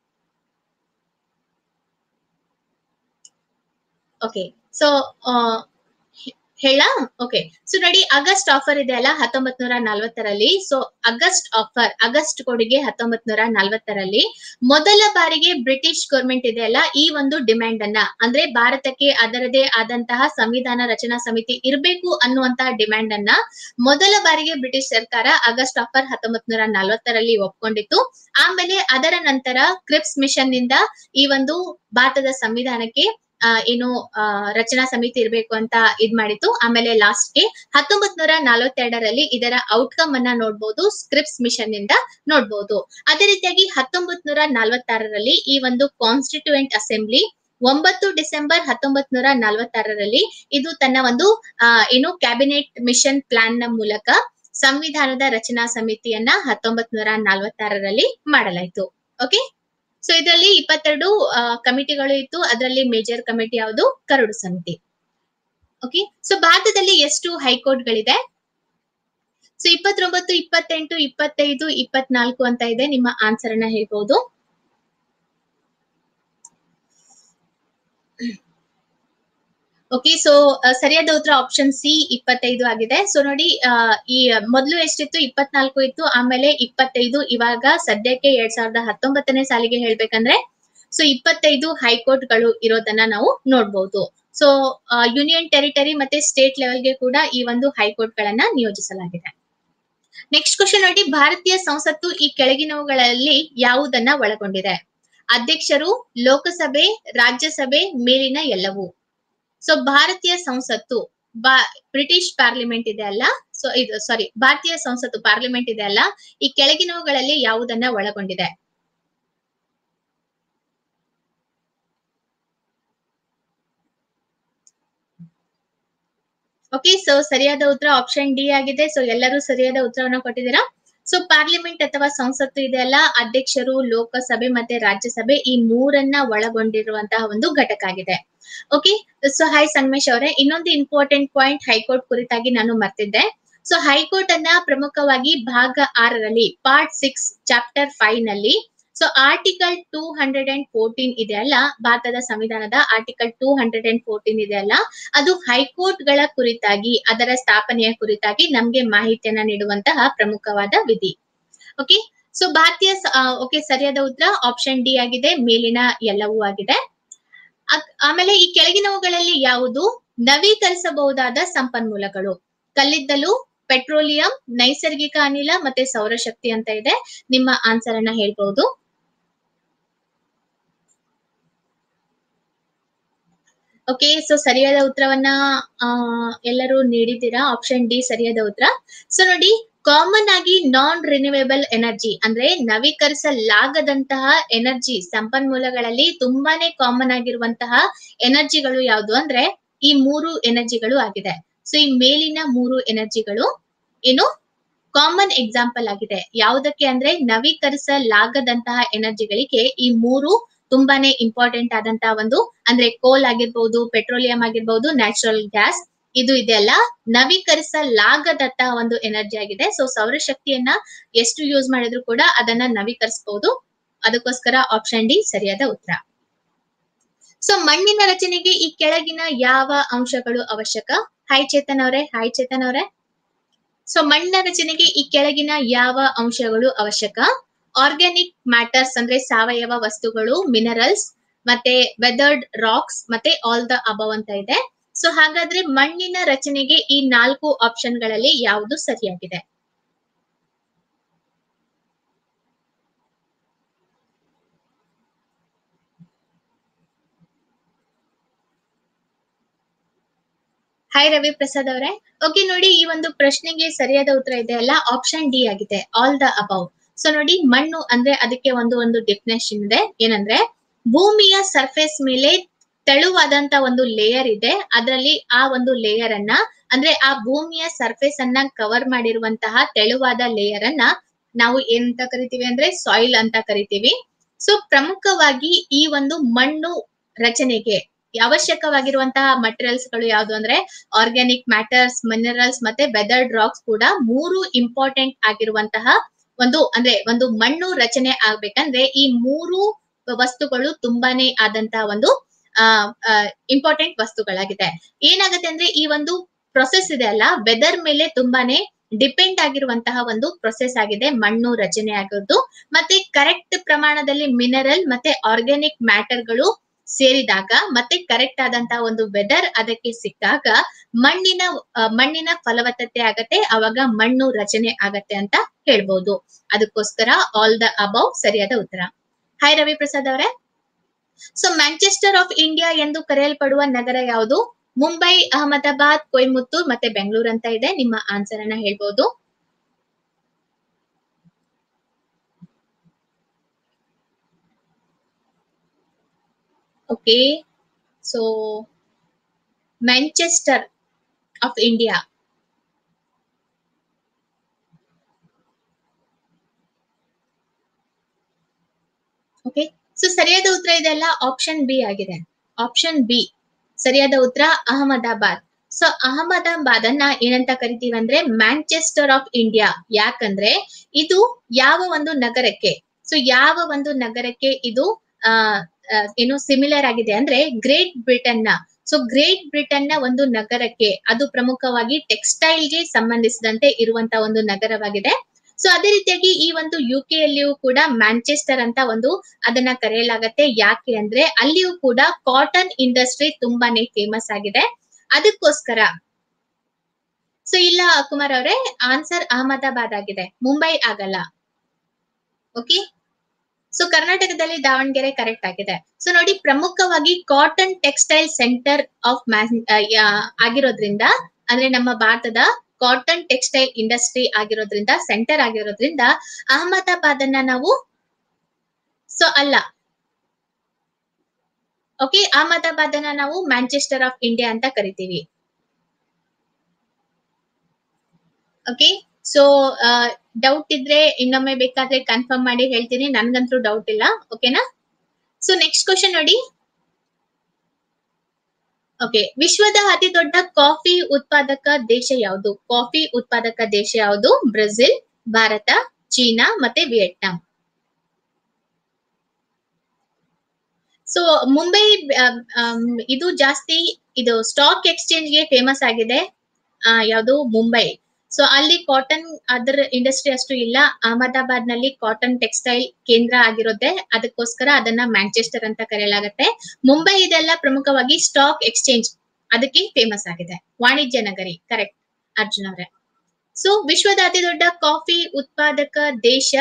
ಓಕೆ ಸೊ ಹೇಳ ಓಕೆ ಸೊ ನೋಡಿ ಆಗಸ್ಟ್ ಆಫರ್ ಇದೆ ಅಲ್ಲ ಹತ್ತೊಂಬತ್ ನೂರ ನಲ್ವತ್ತರಲ್ಲಿ ಸೊ ಆಗಸ್ಟ್ ಆಫರ್ ಆಗಸ್ಟ್ ಕೊಡುಗೆ ಹತ್ತೊಂಬತ್ ನೂರ ನಲ್ವತ್ತರಲ್ಲಿ ಮೊದಲ ಬಾರಿಗೆ ಬ್ರಿಟಿಷ್ ಗೌರ್ಮೆಂಟ್ ಇದೆ ಅಲ್ಲ ಈ ಒಂದು ಡಿಮ್ಯಾಂಡ್ ಅನ್ನ ಅಂದ್ರೆ ಭಾರತಕ್ಕೆ ಅದರದೇ ಆದಂತಹ ಸಂವಿಧಾನ ರಚನಾ ಸಮಿತಿ ಇರಬೇಕು ಅನ್ನುವಂತಹ ಡಿಮ್ಯಾಂಡ್ ಅನ್ನ ಮೊದಲ ಬಾರಿಗೆ ಬ್ರಿಟಿಷ್ ಸರ್ಕಾರ ಆಗಸ್ಟ್ ಆಫರ್ ಹತ್ತೊಂಬತ್ ನೂರ ನಲ್ವತ್ತರಲ್ಲಿ ಒಪ್ಕೊಂಡಿತ್ತು ಆಮೇಲೆ ಅದರ ನಂತರ ಕ್ರಿಪ್ಸ್ ಮಿಷನ್ ನಿಂದ ಈ ಒಂದು ಭಾರತದ ಸಂವಿಧಾನಕ್ಕೆ ಆ, ಏನು ಆ, ರಚನಾ ಸಮಿತಿ ಇರಬೇಕು ಅಂತ ಇದ್ ಮಾಡಿತ್ತು ಆಮೇಲೆ ಲಾಸ್ಟ್ಗೆ ಹತ್ತೊಂಬತ್ ನೂರ ನಲವತ್ತೆರಡರಲ್ಲಿ ಇದರ ಔಟ್ಕಮ್ ಅನ್ನ ನೋಡ್ಬೋದು ಸ್ಕ್ರಿಪ್ಸ್ ಮಿಷನ್ ನಿಂದ ನೋಡ್ಬೋದು ಅದೇ ರೀತಿಯಾಗಿ ಹತ್ತೊಂಬತ್ ನೂರ ನಲವತ್ತಾರರಲ್ಲಿ ಈ ಒಂದು ಕಾನ್ಸ್ಟಿಟ್ಯೂಯೆಂಟ್ ಅಸೆಂಬ್ಲಿ ಒಂಬತ್ತು ಡಿಸೆಂಬರ್ ಹತ್ತೊಂಬತ್ ನೂರ ನಲವತ್ತಾರರಲ್ಲಿ ಇದು ತನ್ನ ಒಂದು ಆ, ಏನು ಕ್ಯಾಬಿನೆಟ್ ಮಿಷನ್ ಪ್ಲಾನ್ ನ ಮೂಲಕ ಸಂವಿಧಾನದ ರಚನಾ ಸಮಿತಿಯನ್ನ ಹತ್ತೊಂಬತ್ ನೂರ ನಲವತ್ತಾರರಲ್ಲಿ ಮಾಡಲಾಯಿತು ಓಕೆ ಸೊ ಇದರಲ್ಲಿ ಇಪ್ಪತ್ತೆರಡು ಕಮಿಟಿಗಳು ಇತ್ತು ಅದರಲ್ಲಿ ಮೇಜರ್ ಕಮಿಟಿ ಯಾವುದು ಕರಡು ಸಮಿತಿ ಓಕೆ ಸೊ ಭಾರತದಲ್ಲಿ ಎಷ್ಟು ಹೈಕೋರ್ಟ್ಗಳಿದೆ ಸೊ ಇಪ್ಪತ್ತೊಂಬತ್ತು ಇಪ್ಪತ್ತೆಂಟು ಇಪ್ಪತ್ತೈದು ಇಪ್ಪತ್ನಾಲ್ಕು ಅಂತ ಇದೆ ನಿಮ್ಮ ಆನ್ಸರ್ ಅನ್ನ ಹೇಳ್ಬಹುದು ಓಕೆ ಸೊ ಸರಿಯಾದ ಉತ್ತರ ಆಪ್ಷನ್ ಸಿ ಇಪ್ಪತ್ತೈದು ಆಗಿದೆ ಸೊ ನೋಡಿ ಆ, ಈ ಮೊದಲು ಎಷ್ಟಿತ್ತು ಇಪ್ಪತ್ನಾಲ್ಕು ಇತ್ತು ಆಮೇಲೆ ಇಪ್ಪತ್ತೈದು ಇವಾಗ ಸದ್ಯಕ್ಕೆ ಎರಡ್ ಸಾವಿರದ ಹತ್ತೊಂಬತ್ತನೇ ಸಾಲಿಗೆ ಹೇಳ್ಬೇಕಂದ್ರೆ ಸೊ ಇಪ್ಪತ್ತೈದು ಹೈಕೋರ್ಟ್ ಗಳು ಇರೋದನ್ನ ನಾವು ನೋಡ್ಬೋದು ಸೊ ಯೂನಿಯನ್ ಟೆರಿಟರಿ ಮತ್ತೆ ಸ್ಟೇಟ್ ಲೆವೆಲ್ಗೆ ಕೂಡ ಈ ಒಂದು ಹೈಕೋರ್ಟ್ ಗಳನ್ನ ನಿಯೋಜಿಸಲಾಗಿದೆ ನೆಕ್ಸ್ಟ್ ಕ್ವಶನ್ ನೋಡಿ ಭಾರತೀಯ ಸಂಸತ್ತು ಈ ಕೆಳಗಿನವುಗಳಲ್ಲಿ ಯಾವುದನ್ನ ಒಳಗೊಂಡಿದೆ ಅಧ್ಯಕ್ಷರು ಲೋಕಸಭೆ ರಾಜ್ಯಸಭೆ ಮೇಲಿನ ಎಲ್ಲವೂ ಸೊ ಭಾರತೀಯ ಸಂಸತ್ತು ಬಾ ಬ್ರಿಟಿಷ್ ಪಾರ್ಲಿಮೆಂಟ್ ಇದೆ ಅಲ್ಲ ಸೊ ಇದು ಸಾರಿ ಭಾರತೀಯ ಸಂಸತ್ತು ಪಾರ್ಲಿಮೆಂಟ್ ಇದೆ ಅಲ್ಲ ಈ ಕೆಳಗಿನವುಗಳಲ್ಲಿ ಯಾವುದನ್ನ ಒಳಗೊಂಡಿದೆ ಓಕೆ ಸೊ ಸರಿಯಾದ ಉತ್ತರ ಆಪ್ಷನ್ ಡಿ ಆಗಿದೆ ಸೊ ಎಲ್ಲರೂ ಸರಿಯಾದ ಉತ್ತರವನ್ನ ಕೊಟ್ಟಿದ್ದೀರಾ ಸೊ ಪಾರ್ಲಿಮೆಂಟ್ ಅಥವಾ ಸಂಸತ್ತು ಇದೆಯಲ್ಲ ಅಧ್ಯಕ್ಷರು ಲೋಕಸಭೆ ಮತ್ತೆ ರಾಜ್ಯಸಭೆ ಈ ಮೂರನ್ನ ಒಳಗೊಂಡಿರುವಂತಹ ಒಂದು ಘಟಕ ಆಗಿದೆ ಓಕೆ ಸೊ ಹಾಯ್ ಸಂಗಮೇಶ್ ಅವರೇ ಇನ್ನೊಂದು ಇಂಪಾರ್ಟೆಂಟ್ ಪಾಯಿಂಟ್ ಹೈಕೋರ್ಟ್ ಕುರಿತಾಗಿ ನಾನು ಮರ್ತಿದ್ದೆ ಸೊ ಹೈಕೋರ್ಟ್ ಅನ್ನ ಪ್ರಮುಖವಾಗಿ ಭಾಗ ಆರರಲ್ಲಿ ಪಾರ್ಟ್ ಸಿಕ್ಸ್ ಚಾಪ್ಟರ್ ಫೈವ್ ನಲ್ಲಿ so article two hundred and fourteen ಇದೆ ಅಲ್ಲ ಭಾರತದ ಸಂವಿಧಾನದ article two hundred and fourteen ಇದೆ ಅಲ್ಲ ಅದು ಹೈಕೋರ್ಟ್ ಗಳ ಕುರಿತಾಗಿ ಅದರ ಸ್ಥಾಪನೆಯ ಕುರಿತಾಗಿ ನಮ್ಗೆ ಮಾಹಿತಿಯನ್ನ ನೀಡುವಂತಹ ಪ್ರಮುಖವಾದ ವಿಧಿ ಓಕೆ ಸೊ ಭಾರತೀಯ ಓಕೆ ಸರಿಯಾದ ಉತ್ತರ ಆಪ್ಷನ್ ಡಿ ಆಗಿದೆ ಮೇಲಿನ ಎಲ್ಲವೂ ಆಗಿದೆ ಅಕ್- ಆಮೇಲೆ ಈ ಕೆಳಗಿನವುಗಳಲ್ಲಿ ಯಾವುದು ನವೀಕರಿಸಬಹುದಾದ ಸಂಪನ್ಮೂಲಗಳು ಕಲ್ಲಿದ್ದಲು ಪೆಟ್ರೋಲಿಯಂ ನೈಸರ್ಗಿಕ ಅನಿಲ ಮತ್ತೆ ಸೌರಶಕ್ತಿ ಅಂತ ಇದೆ ನಿಮ್ಮ ಆನ್ಸರ್ ಅನ್ನ ಹೇಳ್ಬಹುದು ಓಕೆ ಸೊ ಸರಿಯಾದ ಉತ್ತರವನ್ನ ಆ, ಎಲ್ಲರೂ ನೀಡಿದ್ದೀರಾ ಆಪ್ಷನ್ ಡಿ ಸರಿಯಾದ ಉತ್ತರ ಸೊ ನೋಡಿ ಕಾಮನ್ ಆಗಿ ನಾನ್ ರಿನ್ಯೂವೇಬಲ್ ಎನರ್ಜಿ ಅಂದ್ರೆ ನವೀಕರಿಸಲಾಗದಂತಹ ಎನರ್ಜಿ ಸಂಪನ್ಮೂಲಗಳಲ್ಲಿ ತುಂಬಾನೇ ಕಾಮನ್ ಆಗಿರುವಂತಹ ಎನರ್ಜಿಗಳು ಯಾವುದು ಅಂದ್ರೆ ಈ ಮೂರು ಎನರ್ಜಿಗಳು ಆಗಿದೆ ಸೊ ಈ ಮೇಲಿನ ಮೂರು ಎನರ್ಜಿಗಳು ಏನು ಕಾಮನ್ ಎಕ್ಸಾಂಪಲ್ ಆಗಿದೆ ಯಾವುದಕ್ಕೆ ಅಂದ್ರೆ ನವೀಕರಿಸಲಾಗದಂತಹ ಎನರ್ಜಿಗಳಿಗೆ ಈ ಮೂರು ತುಂಬಾನೇ ಇಂಪಾರ್ಟೆಂಟ್ ಆದಂತಹ ಒಂದು ಅಂದ್ರೆ ಕೋಲ್ ಆಗಿರ್ಬಹುದು ಪೆಟ್ರೋಲಿಯಂ ಆಗಿರ್ಬಹುದು ನ್ಯಾಚುರಲ್ ಗ್ಯಾಸ್ ಇದು ಇದೆಲ್ಲ ನವೀಕರಿಸಲಾಗದಂತಹ ಒಂದು ಎನರ್ಜಿ ಆಗಿದೆ ಸೊ ಸೌರಶಕ್ತಿಯನ್ನ ಎಷ್ಟು ಯೂಸ್ ಮಾಡಿದ್ರು ಕೂಡ ಅದನ್ನ ನವೀಕರಿಸಬಹುದು ಅದಕ್ಕೋಸ್ಕರ ಆಪ್ಷನ್ ಡಿ ಸರಿಯಾದ ಉತ್ತರ ಸೊ ಮಣ್ಣಿನ ರಚನೆಗೆ ಈ ಕೆಳಗಿನ ಯಾವ ಅಂಶಗಳು ಅವಶ್ಯಕ ಹಾಯ್ ಚೇತನ್ ಅವರೇ ಹಾಯ್ ಚೇತನ್ ಅವರೇ ಸೊ ಮಣ್ಣಿನ ರಚನೆಗೆ ಈ ಕೆಳಗಿನ ಯಾವ ಅಂಶಗಳು ಅವಶ್ಯಕ ಆರ್ಗ್ಯಾನಿಕ್ ಮ್ಯಾಟರ್ಸ್ ಅಂದ್ರೆ ಸಾವಯವ ವಸ್ತುಗಳು ಮಿನರಲ್ಸ್ ಮತ್ತೆ ವೆದರ್ಡ್ ರಾಕ್ಸ್ ಮತ್ತೆ ಆಲ್ ದ ಅಬವ್ ಅಂತ ಇದೆ ಸೊ ಹಾಗಾದ್ರೆ ಮಣ್ಣಿನ ರಚನೆಗೆ ಈ ನಾಲ್ಕು ಆಪ್ಷನ್ ಗಳಲ್ಲಿ ಯಾವುದು ಸರಿಯಾಗಿದೆ ಹಾಯ್ ರವಿ ಪ್ರಸಾದ್ ಅವರೇ ಓಕೆ ನೋಡಿ ಈ ಒಂದು ಪ್ರಶ್ನೆಗೆ ಸರಿಯಾದ ಉತ್ತರ ಇದೆ ಅಲ್ಲ ಆಪ್ಷನ್ ಡಿ ಆಗಿದೆ ಆಲ್ ದ ಅಬೌವ್ ಸೊ ನೋಡಿ ಮಣ್ಣು ಅಂದ್ರೆ ಅದಕ್ಕೆ ಒಂದು ಒಂದು ಡೆಫಿನೇಷನ್ ಇದೆ ಏನಂದ್ರೆ ಭೂಮಿಯ ಸರ್ಫೇಸ್ ಮೇಲೆ ತೆಳುವಾದಂತ ಒಂದು ಲೇಯರ್ ಇದೆ ಅದರಲ್ಲಿ ಆ ಒಂದು ಲೇಯರ್ ಅನ್ನ ಅಂದ್ರೆ ಆ ಭೂಮಿಯ ಸರ್ಫೇಸ್ ಅನ್ನ ಕವರ್ ಮಾಡಿರುವಂತಹ ತೆಳುವಾದ ಲೇಯರ್ ಅನ್ನ ನಾವು ಏನಂತ ಕರಿತೀವಿ ಅಂದ್ರೆ ಸಾಯಿಲ್ ಅಂತ ಕರಿತೀವಿ ಸೊ ಪ್ರಮುಖವಾಗಿ ಈ ಒಂದು ಮಣ್ಣು ರಚನೆಗೆ ಅವಶ್ಯಕವಾಗಿರುವಂತಹ ಮಟೀರಿಯಲ್ಸ್ ಗಳು ಯಾವುದು ಅಂದ್ರೆ ಆರ್ಗ್ಯಾನಿಕ್ ಮ್ಯಾಟರ್ಸ್ ಮಿನರಲ್ಸ್ ಮತ್ತೆ ವೆದರ್ಡ್ ರಾಕ್ಸ್ ಕೂಡ ಮೂರು ಇಂಪಾರ್ಟೆಂಟ್ ಆಗಿರುವಂತಹ ಒಂದು ಅಂದ್ರೆ ಒಂದು ಮಣ್ಣು ರಚನೆ ಆಗ್ಬೇಕಂದ್ರೆ ಈ ಮೂರು ವಸ್ತುಗಳು ತುಂಬಾನೇ ಆದಂತಹ ಒಂದು ಇಂಪಾರ್ಟೆಂಟ್ ವಸ್ತುಗಳಾಗಿದೆ ಏನಾಗುತ್ತೆ ಅಂದ್ರೆ ಈ ಒಂದು ಪ್ರೊಸೆಸ್ ಇದೆ ಅಲ್ಲ ವೆದರ್ ಮೇಲೆ ತುಂಬಾನೇ ಡಿಪೆಂಡ್ ಆಗಿರುವಂತಹ ಒಂದು ಪ್ರೊಸೆಸ್ ಆಗಿದೆ ಮಣ್ಣು ರಚನೆ ಆಗೋದು ಮತ್ತೆ ಕರೆಕ್ಟ್ ಪ್ರಮಾಣದಲ್ಲಿ ಮಿನರಲ್ ಮತ್ತೆ ಆರ್ಗ್ಯಾನಿಕ್ ಮ್ಯಾಟರ್ಗಳು ಸೇರಿದಾಗ ಮತ್ತೆ ಕರೆಕ್ಟ್ ಆದಂತಹ ಒಂದು ವೆದರ್ ಅದಕ್ಕೆ ಸಿಕ್ಕಾಗ ಮಣ್ಣಿನ ಆ, ಮಣ್ಣಿನ ಫಲವತ್ತತೆ ಆಗತ್ತೆ ಅವಾಗ ಮಣ್ಣು ರಚನೆ ಆಗತ್ತೆ ಅಂತ ಹೇಳ್ಬೋದು ಅದಕ್ಕೋಸ್ಕರ ಆಲ್ ದ ಅಬೌವ್ ಸರಿಯಾದ ಉತ್ತರ ಹಾಯ್ ರವಿ ಪ್ರಸಾದ್ ಅವರೇ ಸೊ ಮ್ಯಾಂಚೆಸ್ಟರ್ ಆಫ್ ಇಂಡಿಯಾ ಎಂದು ಕರೆಯಲ್ಪಡುವ ನಗರ ಯಾವುದು ಮುಂಬೈ ಅಹಮದಾಬಾದ್ ಕೊಯಮತ್ತೂರ್ ಮತ್ತೆ ಬೆಂಗಳೂರು ಅಂತ ಇದೆ ನಿಮ್ಮ ಆನ್ಸರ್ ಅನ್ನ ಹೇಳ್ಬೋದು okay so Manchester of India okay so ಸರಿಯಾದ ಉತ್ತರ ಇದೆಲ್ಲ ಆಪ್ಷನ್ ಬಿ ಆಗಿದೆ ಆಪ್ಷನ್ ಬಿ ಸರಿಯಾದ ಉತ್ತರ ಅಹಮದಾಬಾದ್ ಸೊ ಅಹಮದಾಬಾದ್ ಅನ್ನ ಏನಂತ ಕರಿತೀವಿ ಅಂದ್ರೆ ಮ್ಯಾಂಚೆಸ್ಟರ್ ಆಫ್ ಇಂಡಿಯಾ ಯಾಕಂದ್ರೆ ಇದು ಯಾವ ಒಂದು ನಗರಕ್ಕೆ ಸೊ ಯಾವ ಒಂದು ನಗರಕ್ಕೆ ಇದು ಆ ಆ, ಏನು ಸಿಮಿಲರ್ ಆಗಿದೆ ಅಂದ್ರೆ ಗ್ರೇಟ್ ಬ್ರಿಟನ್ ನ ಸೊ ಗ್ರೇಟ್ ಬ್ರಿಟನ್ ನ ಒಂದು ನಗರಕ್ಕೆ ಅದು ಪ್ರಮುಖವಾಗಿ ಟೆಕ್ಸ್ಟೈಲ್ ಗೆ ಸಂಬಂಧಿಸಿದಂತೆ ಇರುವಂತ ಒಂದು ನಗರವಾಗಿದೆ ಸೊ ಅದೇ ರೀತಿಯಾಗಿ ಈ ಒಂದು ಯು ಕೆ ಯಲ್ಲಿಯೂ ಕೂಡ ಮ್ಯಾಂಚೆಸ್ಟರ್ ಅಂತ ಒಂದು ಅದನ್ನ ಕರೆಯಲಾಗತ್ತೆ ಯಾಕೆ ಅಂದ್ರೆ ಅಲ್ಲಿಯೂ ಕೂಡ ಕಾಟನ್ ಇಂಡಸ್ಟ್ರಿ ತುಂಬಾನೇ ಫೇಮಸ್ ಆಗಿದೆ ಅದಕ್ಕೋಸ್ಕರ ಸೊ ಇಲ್ಲ ಕುಮಾರ್ ಅವರೇ ಆನ್ಸರ್ ಅಹಮದಾಬಾದ್ ಆಗಿದೆ ಮುಂಬೈ ಆಗಲ್ಲ ಓಕೆ ಸೊ ಕರ್ನಾಟಕದಲ್ಲಿ ದಾವಣಗೆರೆ ಕರೆಕ್ಟ್ ಆಗಿದೆ ಸೊ ನೋಡಿ ಪ್ರಮುಖವಾಗಿ ಕಾಟನ್ ಟೆಕ್ಸ್ಟೈಲ್ ಸೆಂಟರ್ ಆಫ್ ಆಗಿರೋದ್ರಿಂದ ಅಂದ್ರೆ ನಮ್ಮ ಭಾರತದ ಕಾಟನ್ ಟೆಕ್ಸ್ಟೈಲ್ ಇಂಡಸ್ಟ್ರಿ ಆಗಿರೋದ್ರಿಂದ ಸೆಂಟರ್ ಆಗಿರೋದ್ರಿಂದ ಅಹಮದಾಬಾದ್ ಅನ್ನ ನಾವು ಸೊ ಅಲ್ಲ ಓಕೆ ಅಹಮದಾಬಾದ್ ಅನ್ನ ನಾವು ಮ್ಯಾಂಚೆಸ್ಟರ್ ಆಫ್ ಇಂಡಿಯಾ ಅಂತ ಕರಿತೀವಿ ಓಕೆ ಸೊ ಡೌಟ್ ಇದ್ರೆ ಇನ್ನೊಮ್ಮೆ ಬೇಕಾದ್ರೆ ಕನ್ಫರ್ಮ್ ಮಾಡಿ ಹೇಳ್ತೀನಿ ನನ್ಗಂತೂ ಡೌಟ್ ಇಲ್ಲ ಓಕೆನಾ ಸೊ ನೆಕ್ಸ್ಟ್ ಕ್ವಶನ್ ನೋಡಿ ಓಕೆ ವಿಶ್ವದ ಅತಿ ದೊಡ್ಡ ಕಾಫಿ ಉತ್ಪಾದಕ ದೇಶ ಯಾವುದು ಕಾಫಿ ಉತ್ಪಾದಕ ದೇಶ ಯಾವುದು ಬ್ರೆಜಿಲ್ ಭಾರತ ಚೀನಾ ಮತ್ತೆ ವಿಯೆಟ್ನಾಂ ಸೊ ಮುಂಬೈ ಇದು ಜಾಸ್ತಿ ಇದು ಸ್ಟಾಕ್ ಎಕ್ಸ್ಚೇಂಜ್ಗೆ ಫೇಮಸ್ ಆಗಿದೆ ಯಾವುದು ಮುಂಬೈ ಸೊ ಅಲ್ಲಿ ಕಾಟನ್ ಅದರ ಇಂಡಸ್ಟ್ರಿ ಅಷ್ಟು ಇಲ್ಲ ಅಹಮದಾಬಾದ್ ನಲ್ಲಿ ಕಾಟನ್ ಟೆಕ್ಸ್ಟೈಲ್ ಕೇಂದ್ರ ಆಗಿರುತ್ತೆ ಅದಕ್ಕೋಸ್ಕರ ಅದನ್ನ ಮ್ಯಾಂಚೆಸ್ಟರ್ ಅಂತ ಕರೆಯಲಾಗುತ್ತೆ ಮುಂಬೈ ಇದೆಲ್ಲ ಪ್ರಮುಖವಾಗಿ ಸ್ಟಾಕ್ ಎಕ್ಸ್ಚೇಂಜ್ ಅದಕ್ಕೆ ಫೇಮಸ್ ಆಗಿದೆ ವಾಣಿಜ್ಯ ನಗರಿ ಕರೆಕ್ಟ್ ಅರ್ಜುನ್ ಅವರೇ ಸೊ ವಿಶ್ವದ ಅತಿ ದೊಡ್ಡ ಕಾಫಿ ಉತ್ಪಾದಕ ದೇಶ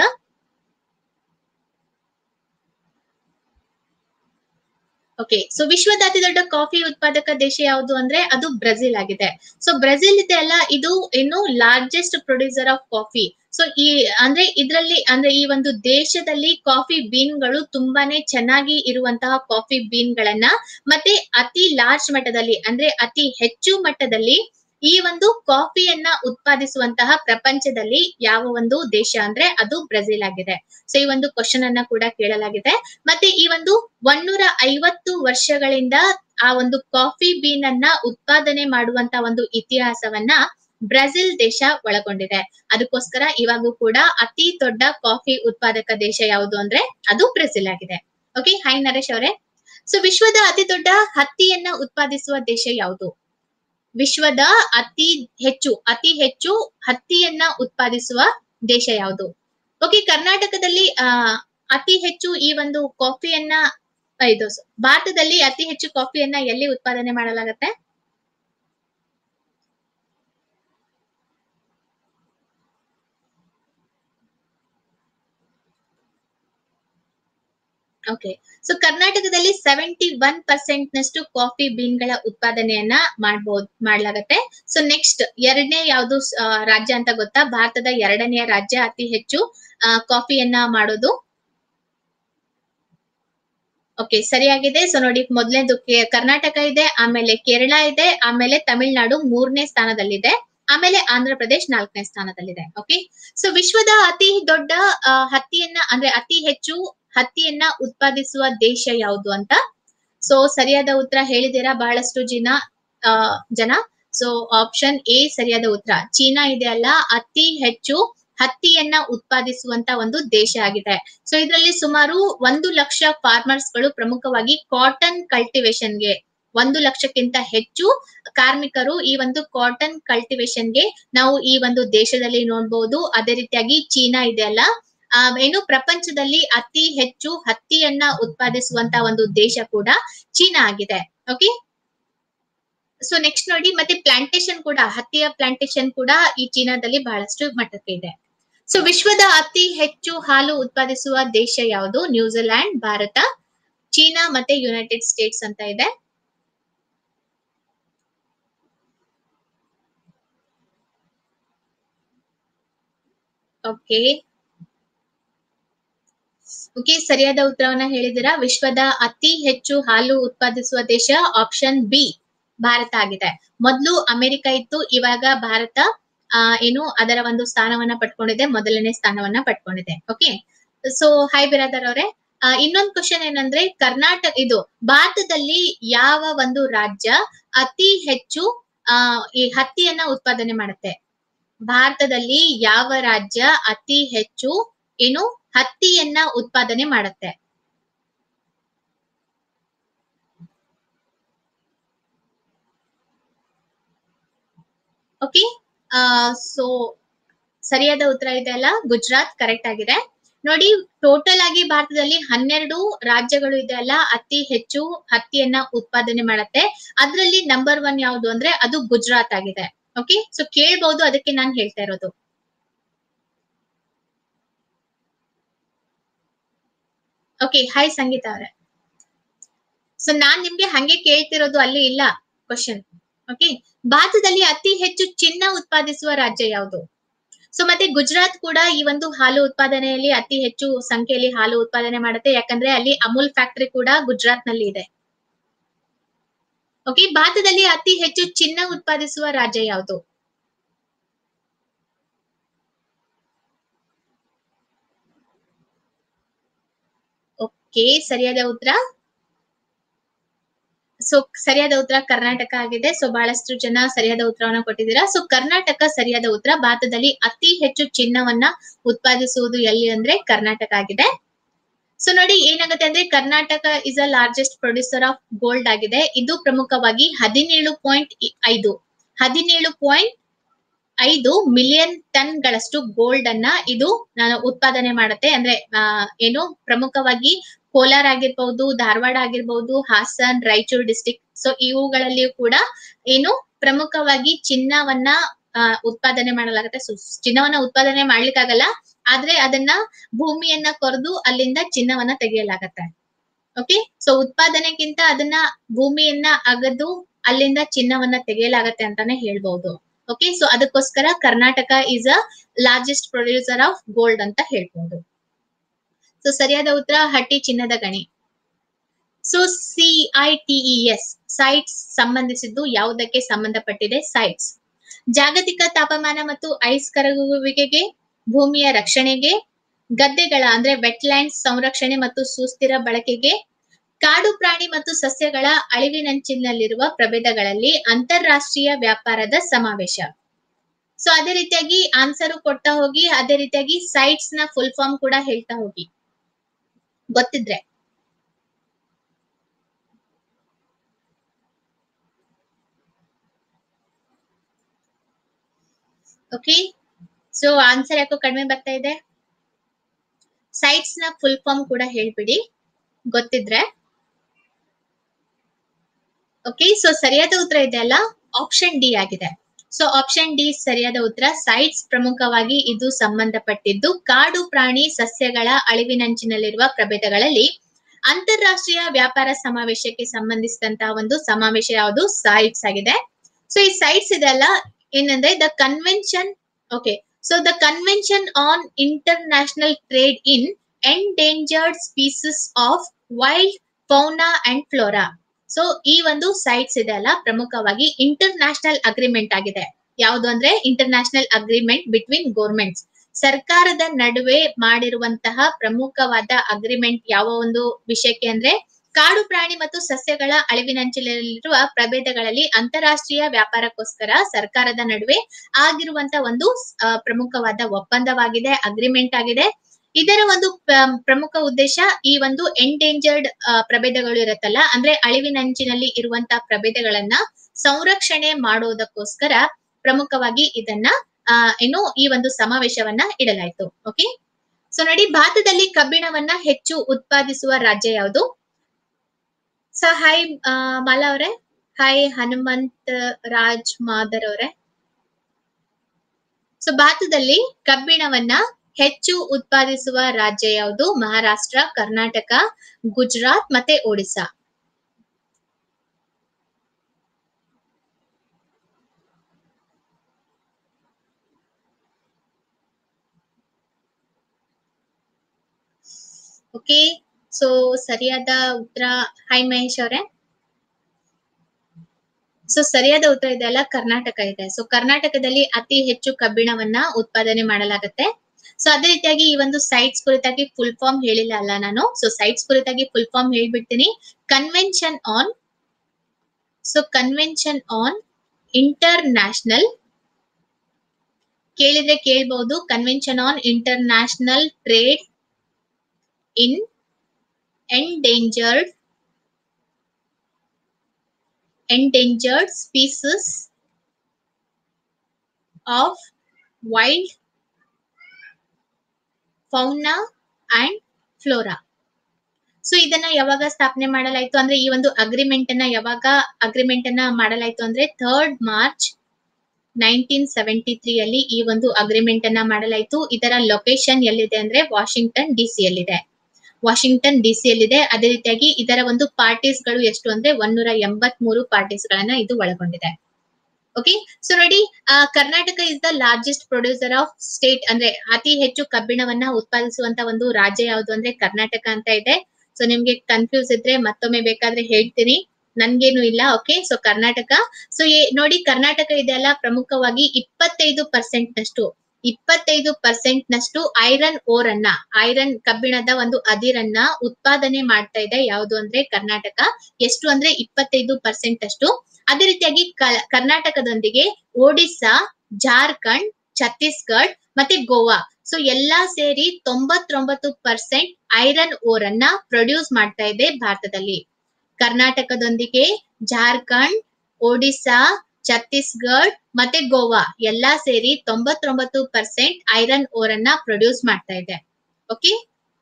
ಓಕೆ ಸೊ ವಿಶ್ವದ ಅತಿ ದೊಡ್ಡ ಕಾಫಿ ಉತ್ಪಾದಕ ದೇಶ ಯಾವುದು ಅಂದ್ರೆ ಅದು ಬ್ರೆಜಿಲ್ ಆಗಿದೆ ಸೊ ಬ್ರೆಜಿಲ್ ಇದೆ ಅಲ್ಲ ಇದು ಏನು largest producer of coffee so ಈ ಅಂದ್ರೆ ಇದರಲ್ಲಿ ಅಂದ್ರೆ ಈ ಒಂದು ದೇಶದಲ್ಲಿ ಕಾಫಿ ಬೀನ್ಗಳು ತುಂಬಾನೇ ಚೆನ್ನಾಗಿ ಇರುವಂತಹ ಕಾಫಿ ಬೀನ್ಗಳನ್ನ ಮತ್ತೆ ಅತಿ ಲಾರ್ಜ್ ಮಟ್ಟದಲ್ಲಿ ಅಂದ್ರೆ ಅತಿ ಹೆಚ್ಚು ಮಟ್ಟದಲ್ಲಿ ಈ ಒಂದು ಕಾಫಿಯನ್ನ ಉತ್ಪಾದಿಸುವಂತಹ ಪ್ರಪಂಚದಲ್ಲಿ ಯಾವ ಒಂದು ದೇಶ ಅಂದ್ರೆ ಅದು ಬ್ರೆಜಿಲ್ ಆಗಿದೆ ಸೊ ಈ ಒಂದು ಕ್ವಶನ್ ಅನ್ನ ಕೂಡ ಕೇಳಲಾಗಿದೆ ಮತ್ತೆ ಈ ಒಂದು ಒನ್ನೂರ ಐವತ್ತು ವರ್ಷಗಳಿಂದ ಆ ಒಂದು ಕಾಫಿ ಬೀನ್ ಅನ್ನ ಉತ್ಪಾದನೆ ಮಾಡುವಂತ ಒಂದು ಇತಿಹಾಸವನ್ನ ಬ್ರೆಜಿಲ್ ದೇಶ ಒಳಗೊಂಡಿದೆ ಅದಕ್ಕೋಸ್ಕರ ಇವಾಗೂ ಕೂಡ ಅತಿ ದೊಡ್ಡ ಕಾಫಿ ಉತ್ಪಾದಕ ದೇಶ ಯಾವುದು ಅಂದ್ರೆ ಅದು ಬ್ರೆಜಿಲ್ ಆಗಿದೆ ಓಕೆ ಹಾಯ್ ನರೇಶ್ ಅವರೇ ಸೊ ವಿಶ್ವದ ಅತಿ ದೊಡ್ಡ ಹತ್ತಿಯನ್ನ ಉತ್ಪಾದಿಸುವ ದೇಶ ಯಾವುದು ವಿಶ್ವದ ಅತಿ ಹೆಚ್ಚು ಅತಿ ಹೆಚ್ಚು ಹತ್ತಿಯನ್ನ ಉತ್ಪಾದಿಸುವ ದೇಶ ಯಾವುದು ಓಕೆ ಕರ್ನಾಟಕದಲ್ಲಿ ಆ ಅತಿ ಹೆಚ್ಚು ಈ ಒಂದು ಕಾಫಿಯನ್ನ ಇದು ಭಾರತದಲ್ಲಿ ಅತಿ ಹೆಚ್ಚು ಕಾಫಿಯನ್ನ ಎಲ್ಲಿ ಉತ್ಪಾದನೆ ಮಾಡಲಾಗತ್ತೆ ಓಕೆ ಸೊ ಕರ್ನಾಟಕದಲ್ಲಿ ಸೆವೆಂಟಿ ಒನ್ ಪರ್ಸೆಂಟ್ ನಷ್ಟು ಕಾಫಿ ಬೀನ್ಗಳ ಉತ್ಪಾದನೆಯನ್ನ ಮಾಡಬಹುದು ಮಾಡ್ಲಾಗತ್ತೆ ಸೊ ನೆಕ್ಸ್ಟ್ ಎರಡನೇ ಯಾವುದು ರಾಜ್ಯ ಅಂತ ಗೊತ್ತಾ ಭಾರತದ ಎರಡನೆಯ ರಾಜ್ಯ ಅತಿ ಹೆಚ್ಚು ಕಾಫಿಯನ್ನ ಮಾಡೋದು ಓಕೆ ಸರಿಯಾಗಿದೆ ಸೊ ನೋಡಿ ಮೊದಲನೇದು ಕರ್ನಾಟಕ ಇದೆ ಆಮೇಲೆ ಕೇರಳ ಇದೆ ಆಮೇಲೆ ತಮಿಳುನಾಡು ಮೂರನೇ ಸ್ಥಾನದಲ್ಲಿದೆ ಆಮೇಲೆ ಆಂಧ್ರ ಪ್ರದೇಶ್ ನಾಲ್ಕನೇ ಸ್ಥಾನದಲ್ಲಿದೆ ಓಕೆ ಸೊ ವಿಶ್ವದ ಅತಿ ದೊಡ್ಡ ಹತ್ತಿಯನ್ನ ಅಂದ್ರೆ ಅತಿ ಹೆಚ್ಚು ಹತ್ತಿಯನ್ನ ಉತ್ಪಾದಿಸುವ ದೇಶ ಯಾವುದು ಅಂತ ಸೊ ಸರಿಯಾದ ಉತ್ತರ ಹೇಳಿದಿರಾ ಬಹಳಷ್ಟು ಜನ ಜನ ಸೊ ಆಪ್ಷನ್ ಎ ಸರಿಯಾದ ಉತ್ತರ ಚೀನಾ ಇದೆ ಅಲ್ಲ ಅತಿ ಹೆಚ್ಚು ಹತ್ತಿಯನ್ನ ಉತ್ಪಾದಿಸುವಂತ ಒಂದು ದೇಶ ಆಗಿದೆ ಸೊ ಇದರಲ್ಲಿ ಸುಮಾರು ಒಂದು ಲಕ್ಷ ಫಾರ್ಮರ್ಸ್ ಗಳು ಪ್ರಮುಖವಾಗಿ ಕಾಟನ್ ಕಲ್ಟಿವೇಶನ್ಗೆ ಒಂದು ಲಕ್ಷಕ್ಕಿಂತ ಹೆಚ್ಚು ಕಾರ್ಮಿಕರು ಈ ಒಂದು ಕಾಟನ್ ಕಲ್ಟಿವೇಶನ್ಗೆ ನಾವು ಈ ಒಂದು ದೇಶದಲ್ಲಿ ನೋಡ್ಬೋದು ಅದೇ ರೀತಿಯಾಗಿ ಚೀನಾ ಇದೆ ಅಲ್ಲ ಆ ಏನು ಪ್ರಪಂಚದಲ್ಲಿ ಅತಿ ಹೆಚ್ಚು ಹತ್ತಿಯನ್ನ ಉತ್ಪಾದಿಸುವಂತ ಒಂದು ದೇಶ ಕೂಡ ಚೀನಾ ಆಗಿದೆ ಓಕೆ ಸೊ ನೆಕ್ಸ್ಟ್ ನೋಡಿ ಮತ್ತೆ ಪ್ಲಾಂಟೇಶನ್ ಕೂಡ ಹತ್ತಿಯ ಪ್ಲಾಂಟೇಶನ್ ಕೂಡ ಈ ಚೀನಾದಲ್ಲಿ ಬಹಳಷ್ಟು ಮಟ್ಟಕ್ಕೆ ಇದೆ ಸೊ ವಿಶ್ವದ ಅತಿ ಹೆಚ್ಚು ಹಾಲು ಉತ್ಪಾದಿಸುವ ದೇಶ ಯಾವುದು ನ್ಯೂಜಿಲ್ಯಾಂಡ್ ಭಾರತ ಚೀನಾ ಮತ್ತೆ ಯುನೈಟೆಡ್ ಸ್ಟೇಟ್ಸ್ ಅಂತ ಇದೆ ಓಕೆ ಓಕೆ ಸರಿಯಾದ ಉತ್ತರವನ್ನ ಹೇಳಿದಿರಾ ವಿಶ್ವದ ಅತಿ ಹೆಚ್ಚು ಹಾಲು ಉತ್ಪಾದಿಸುವ ದೇಶ ಆಪ್ಷನ್ ಬಿ ಭಾರತ ಆಗಿದೆ ಮೊದಲು ಅಮೆರಿಕ ಇತ್ತು ಇವಾಗ ಭಾರತ ಆ ಏನು ಅದರ ಒಂದು ಸ್ಥಾನವನ್ನ ಪಡ್ಕೊಂಡಿದೆ ಮೊದಲನೇ ಸ್ಥಾನವನ್ನ ಪಡ್ಕೊಂಡಿದೆ ಓಕೆ ಸೊ ಹಾಯ್ ಬಿರಾದರ್ ಅವರೇ ಇನ್ನೊಂದು ಕ್ವಶನ್ ಏನಂದ್ರೆ ಕರ್ನಾಟಕ ಇದು ಭಾರತದಲ್ಲಿ ಯಾವ ಒಂದು ರಾಜ್ಯ ಅತಿ ಹೆಚ್ಚು ಆ ಈ ಹತ್ತಿಯನ್ನ ಉತ್ಪಾದನೆ ಮಾಡುತ್ತೆ ಭಾರತದಲ್ಲಿ ಯಾವ ರಾಜ್ಯ ಅತಿ ಹೆಚ್ಚು ಏನು ಹತ್ತಿಯನ್ನ ಉತ್ಪಾದನೆ ಮಾಡುತ್ತೆ ಓಕೆ ಸೊ ಸರಿಯಾದ ಉತ್ತರ ಇದೆ ಅಲ್ಲ ಗುಜರಾತ್ ಕರೆಕ್ಟ್ ಆಗಿದೆ ನೋಡಿ ಟೋಟಲ್ ಆಗಿ ಭಾರತದಲ್ಲಿ ಹನ್ನೆರಡು ರಾಜ್ಯಗಳು ಇದೆ ಅಲ್ಲ ಅತಿ ಹೆಚ್ಚು ಹತ್ತಿಯನ್ನ ಉತ್ಪಾದನೆ ಮಾಡುತ್ತೆ ಅದರಲ್ಲಿ ನಂಬರ್ ಒನ್ ಯಾವುದು ಅಂದ್ರೆ ಅದು ಗುಜರಾತ್ ಆಗಿದೆ ಓಕೆ ಸೊ ಕೇಳ್ಬಹುದು ಅದಕ್ಕೆ ನಾನು ಹೇಳ್ತಾ ಇರೋದು ಓಕೆ ಹಾಯ್ ಸಂಗೀತ ಅವರೇ ಸೊ ನಾನ್ ನಿಮ್ಗೆ ಹಂಗೆ ಕೇಳ್ತಿರೋದು ಅಲ್ಲಿ ಇಲ್ಲ ಕ್ವಶನ್ ಓಕೆ ಭಾರತದಲ್ಲಿ ಅತಿ ಹೆಚ್ಚು ಚಿನ್ನ ಉತ್ಪಾದಿಸುವ ರಾಜ್ಯ ಯಾವುದು ಸೊ ಮತ್ತೆ ಗುಜರಾತ್ ಕೂಡ ಈ ಒಂದು ಹಾಲು ಉತ್ಪಾದನೆಯಲ್ಲಿ ಅತಿ ಹೆಚ್ಚು ಸಂಖ್ಯೆಯಲ್ಲಿ ಹಾಲು ಉತ್ಪಾದನೆ ಮಾಡುತ್ತೆ ಯಾಕಂದ್ರೆ ಅಲ್ಲಿ ಅಮೂಲ್ ಫ್ಯಾಕ್ಟರಿ ಕೂಡ ಗುಜರಾತ್ ನಲ್ಲಿ ಇದೆ ಓಕೆ ಭಾರತದಲ್ಲಿ ಅತಿ ಹೆಚ್ಚು ಚಿನ್ನ ಉತ್ಪಾದಿಸುವ ರಾಜ್ಯ ಯಾವುದು ಓಕೆ ಸರಿಯಾದ ಉತ್ತರ ಸೊ ಸರಿಯಾದ ಉತ್ತರ ಕರ್ನಾಟಕ ಆಗಿದೆ ಸೊ ಬಹಳಷ್ಟು ಜನ ಸರಿಯಾದ ಉತ್ತರವನ್ನ ಕೊಟ್ಟಿದ್ದೀರಾ ಸೊ ಕರ್ನಾಟಕ ಸರಿಯಾದ ಉತ್ತರ ಭಾರತದಲ್ಲಿ ಅತಿ ಹೆಚ್ಚು ಚಿನ್ನವನ್ನ ಉತ್ಪಾದಿಸುವುದು ಎಲ್ಲಿ ಅಂದ್ರೆ ಕರ್ನಾಟಕ ಆಗಿದೆ ಸೊ ನೋಡಿ ಏನಾಗುತ್ತೆ ಅಂದ್ರೆ Karnataka is a largest producer of gold ಆಗಿದೆ ಇದು ಪ್ರಮುಖವಾಗಿ ಹದಿನೇಳು ಪಾಯಿಂಟ್ ಐದು ಹದಿನೇಳು ಪಾಯಿಂಟ್ ಐದು ಮಿಲಿಯನ್ ಟನ್ ಗಳಷ್ಟು ಗೋಲ್ಡ್ ಅನ್ನ ಇದು ನಾನು ಉತ್ಪಾದನೆ ಮಾಡುತ್ತೆ ಅಂದ್ರೆ ಆ, ಏನು ಪ್ರಮುಖವಾಗಿ ಕೋಲಾರ ಆಗಿರ್ಬಹುದು ಧಾರವಾಡ ಆಗಿರ್ಬಹುದು ಹಾಸನ್ ರಾಯಚೂರು ಡಿಸ್ಟಿಕ್ ಸೊ ಇವುಗಳಲ್ಲಿಯೂ ಕೂಡ ಏನು ಪ್ರಮುಖವಾಗಿ ಚಿನ್ನವನ್ನ ಆ, ಉತ್ಪಾದನೆ ಮಾಡಲಾಗುತ್ತೆ ಸೊ ಚಿನ್ನವನ್ನ ಉತ್ಪಾದನೆ ಮಾಡ್ಲಿಕ್ಕಾಗಲ್ಲ ಆದ್ರೆ ಅದನ್ನ ಭೂಮಿಯನ್ನ ಕೊರೆದು ಅಲ್ಲಿಂದ ಚಿನ್ನವನ್ನ ತೆಗೆಯಲಾಗತ್ತೆ ಓಕೆ ಸೊ ಉತ್ಪಾದನೆಗಿಂತ ಅದನ್ನ ಭೂಮಿಯನ್ನ ಅಗದು ಅಲ್ಲಿಂದ ಚಿನ್ನವನ್ನ ತೆಗೆಯಲಾಗತ್ತೆ ಅಂತಾನೆ ಹೇಳ್ಬಹುದು ಓಕೆ ಸೊ ಅದಕ್ಕೋಸ್ಕರ Karnataka is a largest producer of gold ಅಂತ ಹೇಳ್ಬಹುದು ಸೊ ಸರಿಯಾದ ಉತ್ತರ ಹಟ್ಟಿ ಚಿನ್ನದ ಗಣಿ ಸೊ ಸಿಐಟಿಇಎಸ್ ಸೈಟ್ಸ್ ಸಂಬಂಧಿಸಿದ್ದು ಯಾವುದಕ್ಕೆ ಸಂಬಂಧಪಟ್ಟಿದೆ ಸೈಟ್ಸ್ ಜಾಗತಿಕ ತಾಪಮಾನ ಮತ್ತು ಐಸ್ ಕರಗುವಿಕೆಗೆ ಭೂಮಿಯ ರಕ್ಷಣೆಗೆ ಗದ್ದೆಗಳ ಅಂದ್ರೆ ವೆಟ್ಲ್ಯಾಂಡ್ ಸಂರಕ್ಷಣೆ ಮತ್ತು ಸುಸ್ಥಿರ ಬಳಕೆಗೆ ಕಾಡು ಪ್ರಾಣಿ ಮತ್ತು ಸಸ್ಯಗಳ ಅಳಿವಿನಂಚಿನಲ್ಲಿರುವ ಪ್ರಭೇದಗಳಲ್ಲಿ ಅಂತಾರಾಷ್ಟ್ರೀಯ ವ್ಯಾಪಾರದ ಸಮಾವೇಶ ಸೊ ಅದೇ ರೀತಿಯಾಗಿ ಆನ್ಸರ್ ಕೊಡ್ತಾ ಹೋಗಿ ಅದೇ ರೀತಿಯಾಗಿ ಸೈಟ್ಸ್ ನ ಫುಲ್ ಫಾರ್ಮ್ ಕೂಡ ಹೇಳ್ತಾ ಹೋಗಿ ಗೊತ್ತಿದ್ರೆ ಓಕೆ ಸೊ ಆನ್ಸರ್ ಯಾಕೋ ಕಡಿಮೆ ಬರ್ತಾ ಇದೆ ಸೈಟ್ಸ್ ನ ಫುಲ್ ಫಾರ್ಮ್ ಕೂಡ ಹೇಳ್ಬಿಡಿ ಗೊತ್ತಿದ್ರೆ ಓಕೆ ಸೊ ಸರಿಯಾದ ಉತ್ತರ ಇದೆ ಅಲ್ಲ ಆಪ್ಷನ್ ಡಿ ಆಗಿದೆ ಸೊ ಆಪ್ಷನ್ ಡಿ ಸರಿಯಾದ ಉತ್ತರ ಸೈಟ್ಸ್ ಪ್ರಮುಖವಾಗಿ ಇದು ಸಂಬಂಧಪಟ್ಟಿದ್ದು ಕಾಡು ಪ್ರಾಣಿ ಸಸ್ಯಗಳ ಅಳಿವಿನಂಚಿನಲ್ಲಿರುವ ಪ್ರಭೇದಗಳಲ್ಲಿ ಅಂತಾರಾಷ್ಟ್ರೀಯ ವ್ಯಾಪಾರ ಸಮಾವೇಶಕ್ಕೆ ಸಂಬಂಧಿಸಿದಂತಹ ಒಂದು ಸಮಾವೇಶ ಯಾವುದು ಸೈಟ್ಸ್ ಆಗಿದೆ ಸೊ ಈ ಸೈಟ್ಸ್ ಇದೆಲ್ಲ ಏನಂದ್ರೆ the convention okay so the convention on international trade in endangered species of wild fauna and flora so ಈ ಒಂದು ಸೈಟ್ಸ್ ಇದೆ ಅಲ್ಲ ಪ್ರಮುಖವಾಗಿ ಇಂಟರ್ ನ್ಯಾಷನಲ್ ಅಗ್ರಿಮೆಂಟ್ ಆಗಿದೆ ಯಾವುದು ಅಂದ್ರೆ international agreement between governments ಸರ್ಕಾರದ ನಡುವೆ ಮಾಡಿರುವಂತಹ ಪ್ರಮುಖವಾದ ಅಗ್ರಿಮೆಂಟ್ ಯಾವ ಒಂದು ವಿಷಯಕ್ಕೆ ಅಂದ್ರೆ ಕಾಡು ಪ್ರಾಣಿ ಮತ್ತು ಸಸ್ಯಗಳ ಅಳಿವಿನಂಚಿನಲ್ಲಿರುವ ಪ್ರಭೇದಗಳಲ್ಲಿ ಅಂತಾರಾಷ್ಟ್ರೀಯ ವ್ಯಾಪಾರಕ್ಕೋಸ್ಕರ ಸರ್ಕಾರದ ನಡುವೆ ಆಗಿರುವಂತ ಒಂದು ಆ, ಪ್ರಮುಖವಾದ ಒಪ್ಪಂದವಾಗಿದೆ ಅಗ್ರಿಮೆಂಟ್ ಆಗಿದೆ ಇದರ ಒಂದು ಪ್ರ- ಪ್ರಮುಖ ಉದ್ದೇಶ ಈ ಒಂದು ಎಂಡೇಂಜರ್ಡ್ ಪ್ರಭೇದಗಳು ಇರುತ್ತಲ್ಲ ಅಂದ್ರೆ ಅಳಿವಿನಂಚಿನಲ್ಲಿ ಇರುವಂತಹ ಪ್ರಭೇದಗಳನ್ನ ಸಂರಕ್ಷಣೆ ಮಾಡೋದಕ್ಕೋಸ್ಕರ ಪ್ರಮುಖವಾಗಿ ಇದನ್ನ ಆ, ಏನು ಈ ಒಂದು ಸಮಾವೇಶವನ್ನ ಇಡಲಾಯ್ತು ಓಕೆ ಸೊ ನೋಡಿ ಭಾರತದಲ್ಲಿ ಕಬ್ಬಿಣವನ್ನ ಹೆಚ್ಚು ಉತ್ಪಾದಿಸುವ ರಾಜ್ಯ ಯಾವುದು ಸೊ ಹಾಯ್ ಮಾಲಾ ಅವರೇ ಹಾಯ್ ಹನುಮಂತ್ ರಾಜ್ ಮಾದರ್ ಅವರೇ ಸೊ ಭಾರತದಲ್ಲಿ ಕಬ್ಬಿಣವನ್ನ ಹೆಚ್ಚು ಉತ್ಪಾದಿಸುವ ರಾಜ್ಯ ಯಾವುದು ಮಹಾರಾಷ್ಟ್ರ ಕರ್ನಾಟಕ ಗುಜರಾತ್ ಮತ್ತೆ ಒಡಿಸಾ ಓಕೆ ಸೊ ಸರಿಯಾದ ಉತ್ತರ ಹಾಯ್ ಮಹೇಶ್ ಅವರೇ ಸೊ ಸರಿಯಾದ ಉತ್ತರ ಇದೆ ಅಲ್ಲ ಕರ್ನಾಟಕ ಇದೆ ಸೊ ಕರ್ನಾಟಕದಲ್ಲಿ ಅತಿ ಹೆಚ್ಚು ಕಬ್ಬಿಣವನ್ನ ಉತ್ಪಾದನೆ ಮಾಡಲಾಗುತ್ತೆ ಸೊ ಅದೇ ರೀತಿಯಾಗಿ ಈ ಒಂದು ಸೈಟ್ಸ್ ಕುರಿತಾಗಿ ಫುಲ್ ಫಾರ್ಮ್ ಹೇಳಿಲ್ಲ ಅಲ್ಲ ನಾನು ಸೊ ಸೈಟ್ಸ್ ಕುರಿತಾಗಿ ಫುಲ್ ಫಾರ್ಮ್ ಹೇಳ್ಬಿಡ್ತೀನಿ convention on so convention on international ಕೇಳಿದ್ರೆ ಕೇಳ್ಬಹುದು convention on international trade in endangered endangered species of wild fauna and flora so ಇದನ್ನ ಯಾವಾಗ ಸ್ಥಾಪನೆ ಮಾಡಲಾಯ್ತು ಅಂದ್ರೆ ಈ ಒಂದು ಅಗ್ರಿಮೆಂಟ್ ಅನ್ನ ಯಾವಾಗ ಅಗ್ರಿಮೆಂಟ್ ಅನ್ನ ಮಾಡಲಾಯ್ತು ಅಂದ್ರೆ third March nineteen seventy three ಅಲ್ಲಿ ಈ ಒಂದು ಅಗ್ರಿಮೆಂಟ್ ಅನ್ನ ಮಾಡಲಾಯ್ತು ಇದರ ಲೊಕೇಶನ್ ಎಲ್ಲಿದೆ ಅಂದ್ರೆ ವಾಷಿಂಗ್ಟನ್ ಡಿ ಸಿ ಯಲ್ಲಿದೆ ವಾಷಿಂಗ್ಟನ್ ಡಿ ಸಿ ಯಲ್ಲಿದೆ ಅದೇ ರೀತಿಯಾಗಿ ಇದರ ಒಂದು ಪಾರ್ಟೀಸ್ ಗಳು ಎಷ್ಟು ಅಂದ್ರೆ ಒಂದೂರ ಎಂಬತ್ ಮೂರು ಪಾರ್ಟೀಸ್ ಗಳನ್ನ ಇದು ಒಳಗೊಂಡಿದೆ ಓಕೆ ಸೊ ನೋಡಿ ಆ, Karnataka is the largest producer of state ಅಂದ್ರೆ ಅತಿ ಹೆಚ್ಚು ಕಬ್ಬಿಣವನ್ನ ಉತ್ಪಾದಿಸುವಂತ ಒಂದು ರಾಜ್ಯ ಯಾವುದು ಅಂದ್ರೆ ಕರ್ನಾಟಕ ಅಂತ ಇದೆ ಸೊ ನಿಮ್ಗೆ ಕನ್ಫ್ಯೂಸ್ ಇದ್ರೆ ಮತ್ತೊಮ್ಮೆ ಬೇಕಾದ್ರೆ ಹೇಳ್ತೀನಿ ನನ್ಗೇನು ಇಲ್ಲ ಓಕೆ ಸೊ ಕರ್ನಾಟಕ ಸೊ ನೋಡಿ ಕರ್ನಾಟಕ ಇದೆಲ್ಲ ಪ್ರಮುಖವಾಗಿ ಇಪ್ಪತ್ತೈದು ಪರ್ಸೆಂಟ್ ನಷ್ಟು ಇಪ್ಪತ್ತೈದು ಪರ್ಸೆಂಟ್ ನಷ್ಟು ಐರನ್ ಓರ್ ಅನ್ನ ಐರನ್ ಕಬ್ಬಿಣದ ಒಂದು ಅದಿರನ್ನ ಉತ್ಪಾದನೆ ಮಾಡ್ತಾ ಇದೆ ಯಾವುದು ಅಂದ್ರೆ ಕರ್ನಾಟಕ ಎಷ್ಟು ಅಂದ್ರೆ ಇಪ್ಪತ್ತೈದು ಪರ್ಸೆಂಟ್ ಅಷ್ಟು ಅದೇ ರೀತಿಯಾಗಿ ಕ- ಕರ್ನಾಟಕದೊಂದಿಗೆ ಒಡಿಸ್ಸಾ ಜಾರ್ಖಂಡ್ ಛತ್ತೀಸ್ಗಢ್ ಮತ್ತೆ ಗೋವಾ ಸೊ ಎಲ್ಲಾ ಸೇರಿ ತೊಂಬತ್ತೊಂಬತ್ತು ಪರ್ಸೆಂಟ್ ಐರನ್ ಓರ್ ಅನ್ನ ಪ್ರೊಡ್ಯೂಸ್ ಮಾಡ್ತಾ ಇದೆ ಭಾರತದಲ್ಲಿ ಕರ್ನಾಟಕದೊಂದಿಗೆ ಜಾರ್ಖಂಡ್ ಒಡಿಸ್ಸಾ ಛತ್ತೀಸ್ಗಢ್ ಮತ್ತೆ ಗೋವಾ ಎಲ್ಲಾ ಸೇರಿ ತೊಂಬತ್ತೊಂಬತ್ತು ಪರ್ಸೆಂಟ್ ಐರನ್ ಓರ್ ಅನ್ನ ಪ್ರೊಡ್ಯೂಸ್ ಮಾಡ್ತಾ ಇದೆ ಓಕೆ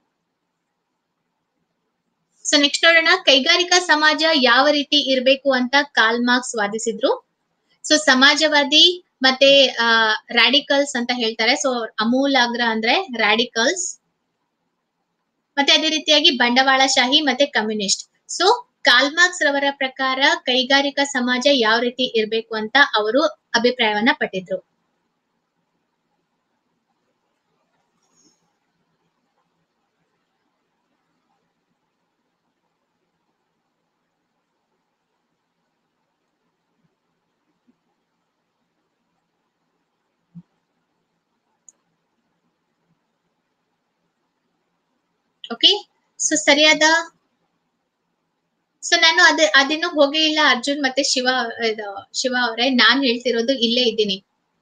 ಸೊ ನೆಕ್ಸ್ಟ್ ನೋಡೋಣ ಕೈಗಾರಿಕಾ ಸಮಾಜ ಯಾವ ರೀತಿ ಇರಬೇಕು ಅಂತ ಕಾಲ್ ಮಾರ್ಕ್ಸ್ ವಾದಿಸಿದ್ರು ಸೊ ಸಮಾಜವಾದಿ ಮತ್ತೆ ರಾಡಿಕಲ್ಸ್ ಅಂತ ಹೇಳ್ತಾರೆ ಸೊ ಅಮೂಲಾಗ್ರ ಅಂದ್ರೆ ರಾಡಿಕಲ್ಸ್ ಮತ್ತೆ ಅದೇ ರೀತಿಯಾಗಿ ಬಂಡವಾಳಶಾಹಿ ಮತ್ತೆ ಕಮ್ಯುನಿಸ್ಟ್ ಸೊ ಕಾಲ್ಮಾರ್ಕ್ಸ್ ರವರ ಪ್ರಕಾರ ಕೈಗಾರಿಕಾ ಸಮಾಜ ಯಾವ ರೀತಿ ಇರಬೇಕು ಅಂತ ಅವರು ಅಭಿಪ್ರಾಯವನ್ನ ಪಟ್ಟಿದ್ರು ಓಕೆ ಸೊ ಸರಿಯಾದ ಸೊ ನಾನು ಅದ ಅದಿನ್ನೂ ಹೋಗೇ ಇಲ್ಲ ಅರ್ಜುನ್ ಮತ್ತೆ ಶಿವ ಇದು ಶಿವ ಅವರೇ ನಾನ್ ಹೇಳ್ತಿರೋದು ಇಲ್ಲೇ ಇದ್ದೀನಿ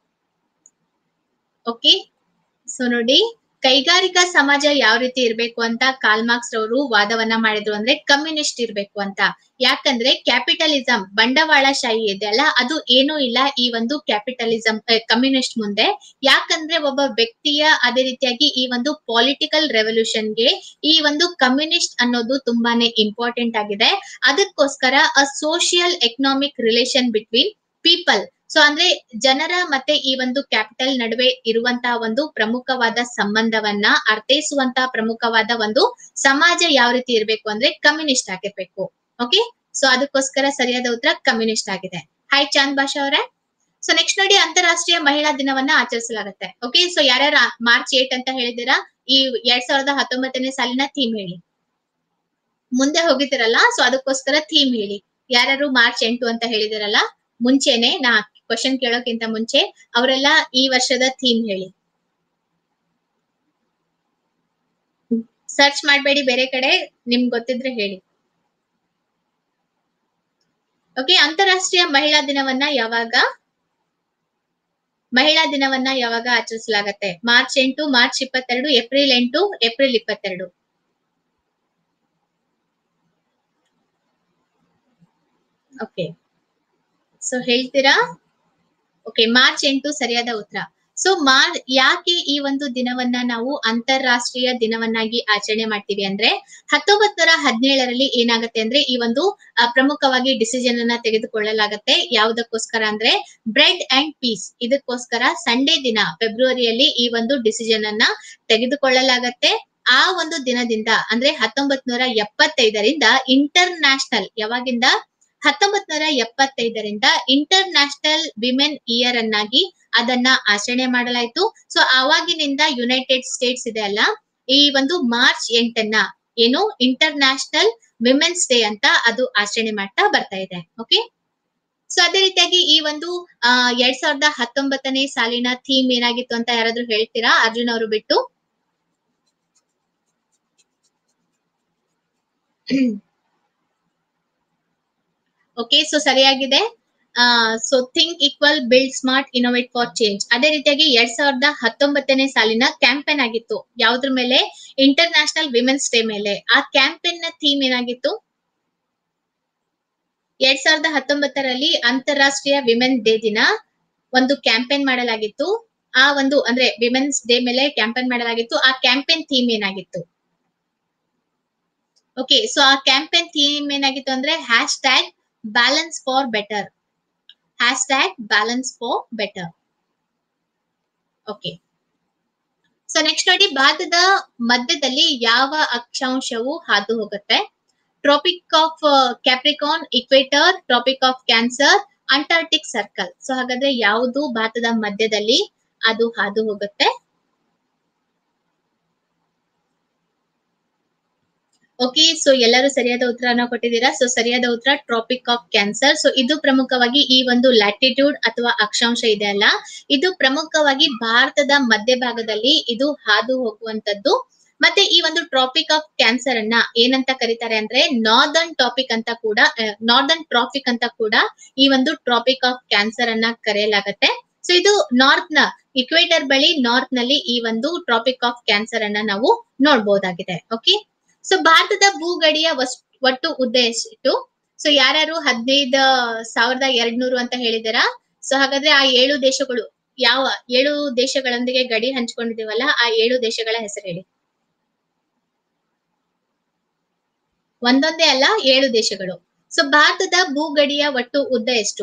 ಓಕೆ ಸೊ ನೋಡಿ ಕೈಗಾರಿಕಾ ಸಮಾಜ ಯಾವ ರೀತಿ ಇರ್ಬೇಕು ಅಂತ ಕಾಲ್ಮಾರ್ಕ್ಸ್ ಅವರು ವಾದವನ್ನ ಮಾಡಿದ್ರು ಅಂದ್ರೆ ಕಮ್ಯುನಿಸ್ಟ್ ಇರ್ಬೇಕು ಅಂತ ಯಾಕಂದ್ರೆ ಕ್ಯಾಪಿಟಲಿಸಂ ಬಂಡವಾಳಶಾಹಿ ಇದೆ ಅಲ್ಲ ಅದು ಏನೂ ಇಲ್ಲ ಈ ಒಂದು ಕ್ಯಾಪಿಟಲಿಸಂ ಕಮ್ಯುನಿಸ್ಟ್ ಮುಂದೆ ಯಾಕಂದ್ರೆ ಒಬ್ಬ ವ್ಯಕ್ತಿಯ ಅದೇ ರೀತಿಯಾಗಿ ಈ ಒಂದು ಪೊಲಿಟಿಕಲ್ ರೆವಲ್ಯೂಷನ್ಗೆ ಈ ಒಂದು ಕಮ್ಯುನಿಸ್ಟ್ ಅನ್ನೋದು ತುಂಬಾನೇ ಇಂಪಾರ್ಟೆಂಟ್ ಆಗಿದೆ ಅದಕ್ಕೋಸ್ಕರ ಅ social economic relation between people so ಅಂದ್ರೆ ಜನರ ಮತ್ತೆ ಈ ಒಂದು ಕ್ಯಾಪಿಟಲ್ ನಡುವೆ ಇರುವಂತಹ ಒಂದು ಪ್ರಮುಖವಾದ ಸಂಬಂಧವನ್ನ ಅರ್ಥೈಸುವಂತಹ ಪ್ರಮುಖವಾದ ಒಂದು ಸಮಾಜ ಯಾವ ರೀತಿ ಇರಬೇಕು ಅಂದ್ರೆ ಕಮ್ಯುನಿಸ್ಟ್ ಆಗಿರ್ಬೇಕು ಓಕೆ ಸೊ ಅದಕ್ಕೋಸ್ಕರ ಸರಿಯಾದ ಉತ್ತರ ಕಮ್ಯುನಿಸ್ಟ್ ಆಗಿದೆ ಹಾಯ್ ಚಾಂದ್ ಭಾಷಾ ಅವರೇ ಸೊ ನೆಕ್ಸ್ಟ್ ನೋಡಿ ಅಂತಾರಾಷ್ಟ್ರೀಯ ಮಹಿಳಾ ದಿನವನ್ನ ಆಚರಿಸಲಾಗುತ್ತೆ ಓಕೆ ಸೊ ಯಾರ್ಯಾರು ಮಾರ್ಚ್ ಏಟ್ ಅಂತ ಹೇಳಿದಿರಾ ಈ ಎರಡ್ ಸಾವಿರದ ಹತ್ತೊಂಬತ್ತನೇ ಸಾಲಿನ ಥೀಮ್ ಹೇಳಿ ಮುಂದೆ ಹೋಗಿದ್ದೀರಲ್ಲ ಸೊ ಅದಕ್ಕೋಸ್ಕರ ಥೀಮ್ ಹೇಳಿ ಯಾರ್ಯಾರು ಮಾರ್ಚ್ ಎಂಟು ಅಂತ ಹೇಳಿದಿರಲ್ಲ ಮುಂಚೆನೆ ನಾ ಕ್ವಶನ್ ಕೇಳೋಕ್ಕಿಂತ ಮುಂಚೆ ಅವರೆಲ್ಲ ಈ ವರ್ಷದ ಥೀಮ್ ಹೇಳಿ ಸರ್ಚ್ ಮಾಡಬೇಡಿ ಬೇರೆ ಕಡೆ ನಿಮ್ಗೆ ಗೊತ್ತಿದ್ರೆ ಹೇಳಿ ಓಕೆ ಅಂತಾರಾಷ್ಟ್ರೀಯ ಮಹಿಳಾ ದಿನವನ್ನ ಯಾವಾಗ ಮಹಿಳಾ ದಿನವನ್ನ ಯಾವಾಗ ಆಚರಿಸಲಾಗತ್ತೆ ಮಾರ್ಚ್ ಎಂಟು ಮಾರ್ಚ್ ಇಪ್ಪತ್ತೆರಡು ಏಪ್ರಿಲ್ ಎಂಟು ಏಪ್ರಿಲ್ ಇಪ್ಪತ್ತೆರಡು ಓಕೆ ಸೊ ಹೇಳ್ತೀರಾ ಓಕೆ ಮಾರ್ಚ್ ಎಂಟು ಸರಿಯಾದ ಉತ್ತರ ಸೊ ಮಾರ್ ಯಾಕೆ ಈ ಒಂದು ದಿನವನ್ನ ನಾವು ಅಂತಾರಾಷ್ಟ್ರೀಯ ದಿನವನ್ನಾಗಿ ಆಚರಣೆ ಮಾಡ್ತೀವಿ ಅಂದ್ರೆ ಹತ್ತೊಂಬತ್ ನೂರ ಹದಿನೇಳರಲ್ಲಿ ಏನಾಗುತ್ತೆ ಅಂದ್ರೆ ಈ ಒಂದು ಆ, ಪ್ರಮುಖವಾಗಿ ಡಿಸಿಷನ್ ಅನ್ನ ತೆಗೆದುಕೊಳ್ಳಲಾಗತ್ತೆ ಯಾವುದಕ್ಕೋಸ್ಕರ ಅಂದ್ರೆ ಬ್ರೆಡ್ ಅಂಡ್ ಪೀಸ್ ಇದಕ್ಕೋಸ್ಕರ ಸಂಡೇ ದಿನ ಫೆಬ್ರವರಿಯಲ್ಲಿ ಈ ಒಂದು ಡಿಸಿಷನ್ ಅನ್ನ ತೆಗೆದುಕೊಳ್ಳಲಾಗತ್ತೆ ಆ ಒಂದು ದಿನದಿಂದ ಅಂದ್ರೆ ಹತ್ತೊಂಬತ್ ನೂರ ಎಪ್ಪತ್ತೈದರಿಂದ ಇಂಟರ್ ನ್ಯಾಷನಲ್ ಯಾವಾಗಿಂದ ಹತ್ತೊಂಬತ್ ನೂರ ಎಪ್ಪತ್ತೈದರಿಂದ ಇಂಟರ್ ನ್ಯಾಷನಲ್ ವಿಮೆನ್ ಇಯರ್ ಅನ್ನಾಗಿ ಅದನ್ನ ಆಚರಣೆ ಮಾಡಲಾಯ್ತು ಸೊ ಆವಾಗಿನಿಂದ ಯುನೈಟೆಡ್ ಸ್ಟೇಟ್ಸ್ ಇದೆ ಅಲ್ಲ ಈ ಒಂದು ಮಾರ್ಚ್ ಎಂಟನ್ನ ಏನು ಇಂಟರ್ ನ್ಯಾಷನಲ್ ವಿಮೆನ್ಸ್ ಡೇ ಅಂತ ಅದು ಆಚರಣೆ ಮಾಡ್ತಾ ಬರ್ತಾ ಇದೆ ಓಕೆ ಸೊ ಅದೇ ರೀತಿಯಾಗಿ ಈ ಒಂದು ಆ ಎರಡ್ ಸಾವಿರದ ಹತ್ತೊಂಬತ್ತನೇ ಸಾಲಿನ ಥೀಮ್ ಏನಾಗಿತ್ತು ಅಂತ ಯಾರಾದ್ರೂ ಹೇಳ್ತೀರಾ ಅರ್ಜುನ್ ಅವರು ಬಿಟ್ಟು ಓಕೆ ಸೊ ಸರಿಯಾಗಿದೆ so think equal build smart innovate for change ಅದೇ ರೀತಿಯಾಗಿ ಎರಡ್ ಸಾವಿರದ ಹತ್ತೊಂಬತ್ತನೇ ಸಾಲಿನ ಕ್ಯಾಂಪೇನ್ ಆಗಿತ್ತು ಯಾವ್ದ್ರ ಮೇಲೆ ಇಂಟರ್ ನ್ಯಾಷನಲ್ ವಿಮೆನ್ಸ್ ಡೇ ಮೇಲೆ ಆ ಕ್ಯಾಂಪೇನ್ ನ ಥೀಮ್ ಏನಾಗಿತ್ತು ಎರಡ್ ಸಾವಿರದ ಹತ್ತೊಂಬತ್ತರಲ್ಲಿ ಅಂತಾರಾಷ್ಟ್ರೀಯ ವಿಮೆನ್ ಡೇ ದಿನ ಒಂದು ಕ್ಯಾಂಪೇನ್ ಮಾಡಲಾಗಿತ್ತು ಆ ಒಂದು ಅಂದ್ರೆ ವಿಮೆನ್ಸ್ ಡೇ ಮೇಲೆ ಕ್ಯಾಂಪೇನ್ ಮಾಡಲಾಗಿತ್ತು ಆ ಕ್ಯಾಂಪೇನ್ ಥೀಮ್ ಏನಾಗಿತ್ತು ಓಕೆ ಸೊ ಆ ಕ್ಯಾಂಪೇನ್ ಥೀಮ್ ಏನಾಗಿತ್ತು ಅಂದ್ರೆ hashtag balance for better hashtag balance for better okay so next ನೋಡಿ ಭಾರತದ ಮಧ್ಯದಲ್ಲಿ ಯಾವ ಅಕ್ಷಾಂಶವು ಹಾದು ಹೋಗುತ್ತೆ Tropic of Capricorn equator Tropic of Cancer Antarctic Circle so ಹಾಗಾದ್ರೆ ಯಾವುದು ಭಾರತದ ಮಧ್ಯದಲ್ಲಿ ಅದು ಹಾದು ಹೋಗುತ್ತೆ ಓಕೆ ಸೊ ಎಲ್ಲರೂ ಸರಿಯಾದ ಉತ್ತರನ ಕೊಟ್ಟಿದ್ದೀರಾ ಸೊ ಸರಿಯಾದ ಉತ್ತರ ಟ್ರಾಪಿಕ್ ಆಫ್ ಕ್ಯಾನ್ಸರ್ ಸೊ ಇದು ಪ್ರಮುಖವಾಗಿ ಈ ಒಂದು ಲ್ಯಾಟಿಟ್ಯೂಡ್ ಅಥವಾ ಅಕ್ಷಾಂಶ ಇದೆ ಅಲ್ಲ ಇದು ಪ್ರಮುಖವಾಗಿ ಭಾರತದ ಮಧ್ಯಭಾಗದಲ್ಲಿ ಇದು ಹಾದು ಹೋಗುವಂತದ್ದು ಮತ್ತೆ ಈ ಒಂದು ಟ್ರಾಪಿಕ್ ಆಫ್ ಕ್ಯಾನ್ಸರ್ ಅನ್ನ ಏನಂತ ಕರೀತಾರೆ ಅಂದ್ರೆ ನಾರ್ದರ್ನ್ ಟಾಪಿಕ್ ಅಂತ ಕೂಡ ನಾರ್ದರ್ನ್ ಟ್ರಾಫಿಕ್ ಅಂತ ಕೂಡ ಈ ಒಂದು ಟ್ರಾಪಿಕ್ ಆಫ್ ಕ್ಯಾನ್ಸರ್ ಅನ್ನ ಕರೆಯಲಾಗತ್ತೆ ಸೊ ಇದು ನಾರ್ತ್ ನ ಇಕ್ವೇಟರ್ ಬಳಿ ನಾರ್ತ್ ನಲ್ಲಿ ಈ ಒಂದು ಟ್ರಾಪಿಕ್ ಆಫ್ ಕ್ಯಾನ್ಸರ್ ಅನ್ನ ನಾವು ನೋಡಬಹುದಾಗಿದೆ ಓಕೆ ಸೊ ಭಾರತದ ಭೂಗಡಿಯ ವಸ್- ಒಟ್ಟು ಉದ್ದ ಎಷ್ಟು ಸೊ ಯಾರ್ಯಾರು ಹದಿನೈದು ಸಾವಿರದ ಎರಡ್ ನೂರು ಅಂತ ಹೇಳಿದಾರ ಸೊ ಹಾಗಾದ್ರೆ ಆ ಏಳು ದೇಶಗಳು ಯಾವ ಏಳು ದೇಶಗಳೊಂದಿಗೆ ಗಡಿ ಹಂಚ್ಕೊಂಡಿದೀವಲ್ಲ ಆ ಏಳು ದೇಶಗಳ ಹೆಸರು ಹೇಳಿ ಒಂದೊಂದೇ ಅಲ್ಲ ಏಳು ದೇಶಗಳು ಸೊ ಭಾರತದ ಭೂಗಡಿಯ ಒಟ್ಟು ಉದ್ದ ಎಷ್ಟು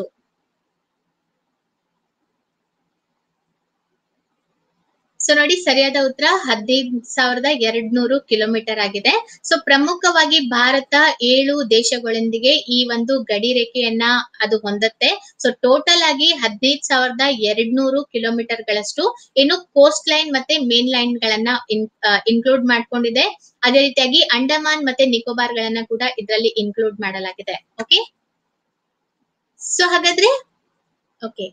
ಸೊ ನೋಡಿ ಸರಿಯಾದ ಉತ್ತರ ಹದಿನೈದು ಸಾವಿರದ ಎರಡ್ ನೂರು ಕಿಲೋಮೀಟರ್ ಆಗಿದೆ ಸೊ ಪ್ರಮುಖವಾಗಿ ಭಾರತ ಏಳು ದೇಶಗಳೊಂದಿಗೆ ಈ ಒಂದು ಗಡಿ ರೇಖೆಯನ್ನ ಅದು ಹೊಂದತ್ತೆ ಸೊ ಟೋಟಲ್ ಆಗಿ ಹದಿನೈದು ಸಾವಿರದ ಎರಡ್ ನೂರು ಕಿಲೋಮೀಟರ್ ಗಳಷ್ಟು ಏನು ಕೋಸ್ಟ್ ಲೈನ್ ಮತ್ತೆ ಮೇನ್ ಲೈನ್ ಗಳನ್ನ ಇನ್ಕ್ಲೂಡ್ ಮಾಡ್ಕೊಂಡಿದೆ ಅದೇ ರೀತಿಯಾಗಿ ಅಂಡಮಾನ್ ಮತ್ತೆ ನಿಕೋಬಾರ್ ಗಳನ್ನ ಕೂಡ ಇದರಲ್ಲಿ ಇನ್ಕ್ಲೂಡ್ ಮಾಡಲಾಗಿದೆ ಓಕೆ ಸೊ ಹಾಗಾದ್ರೆ ಓಕೆ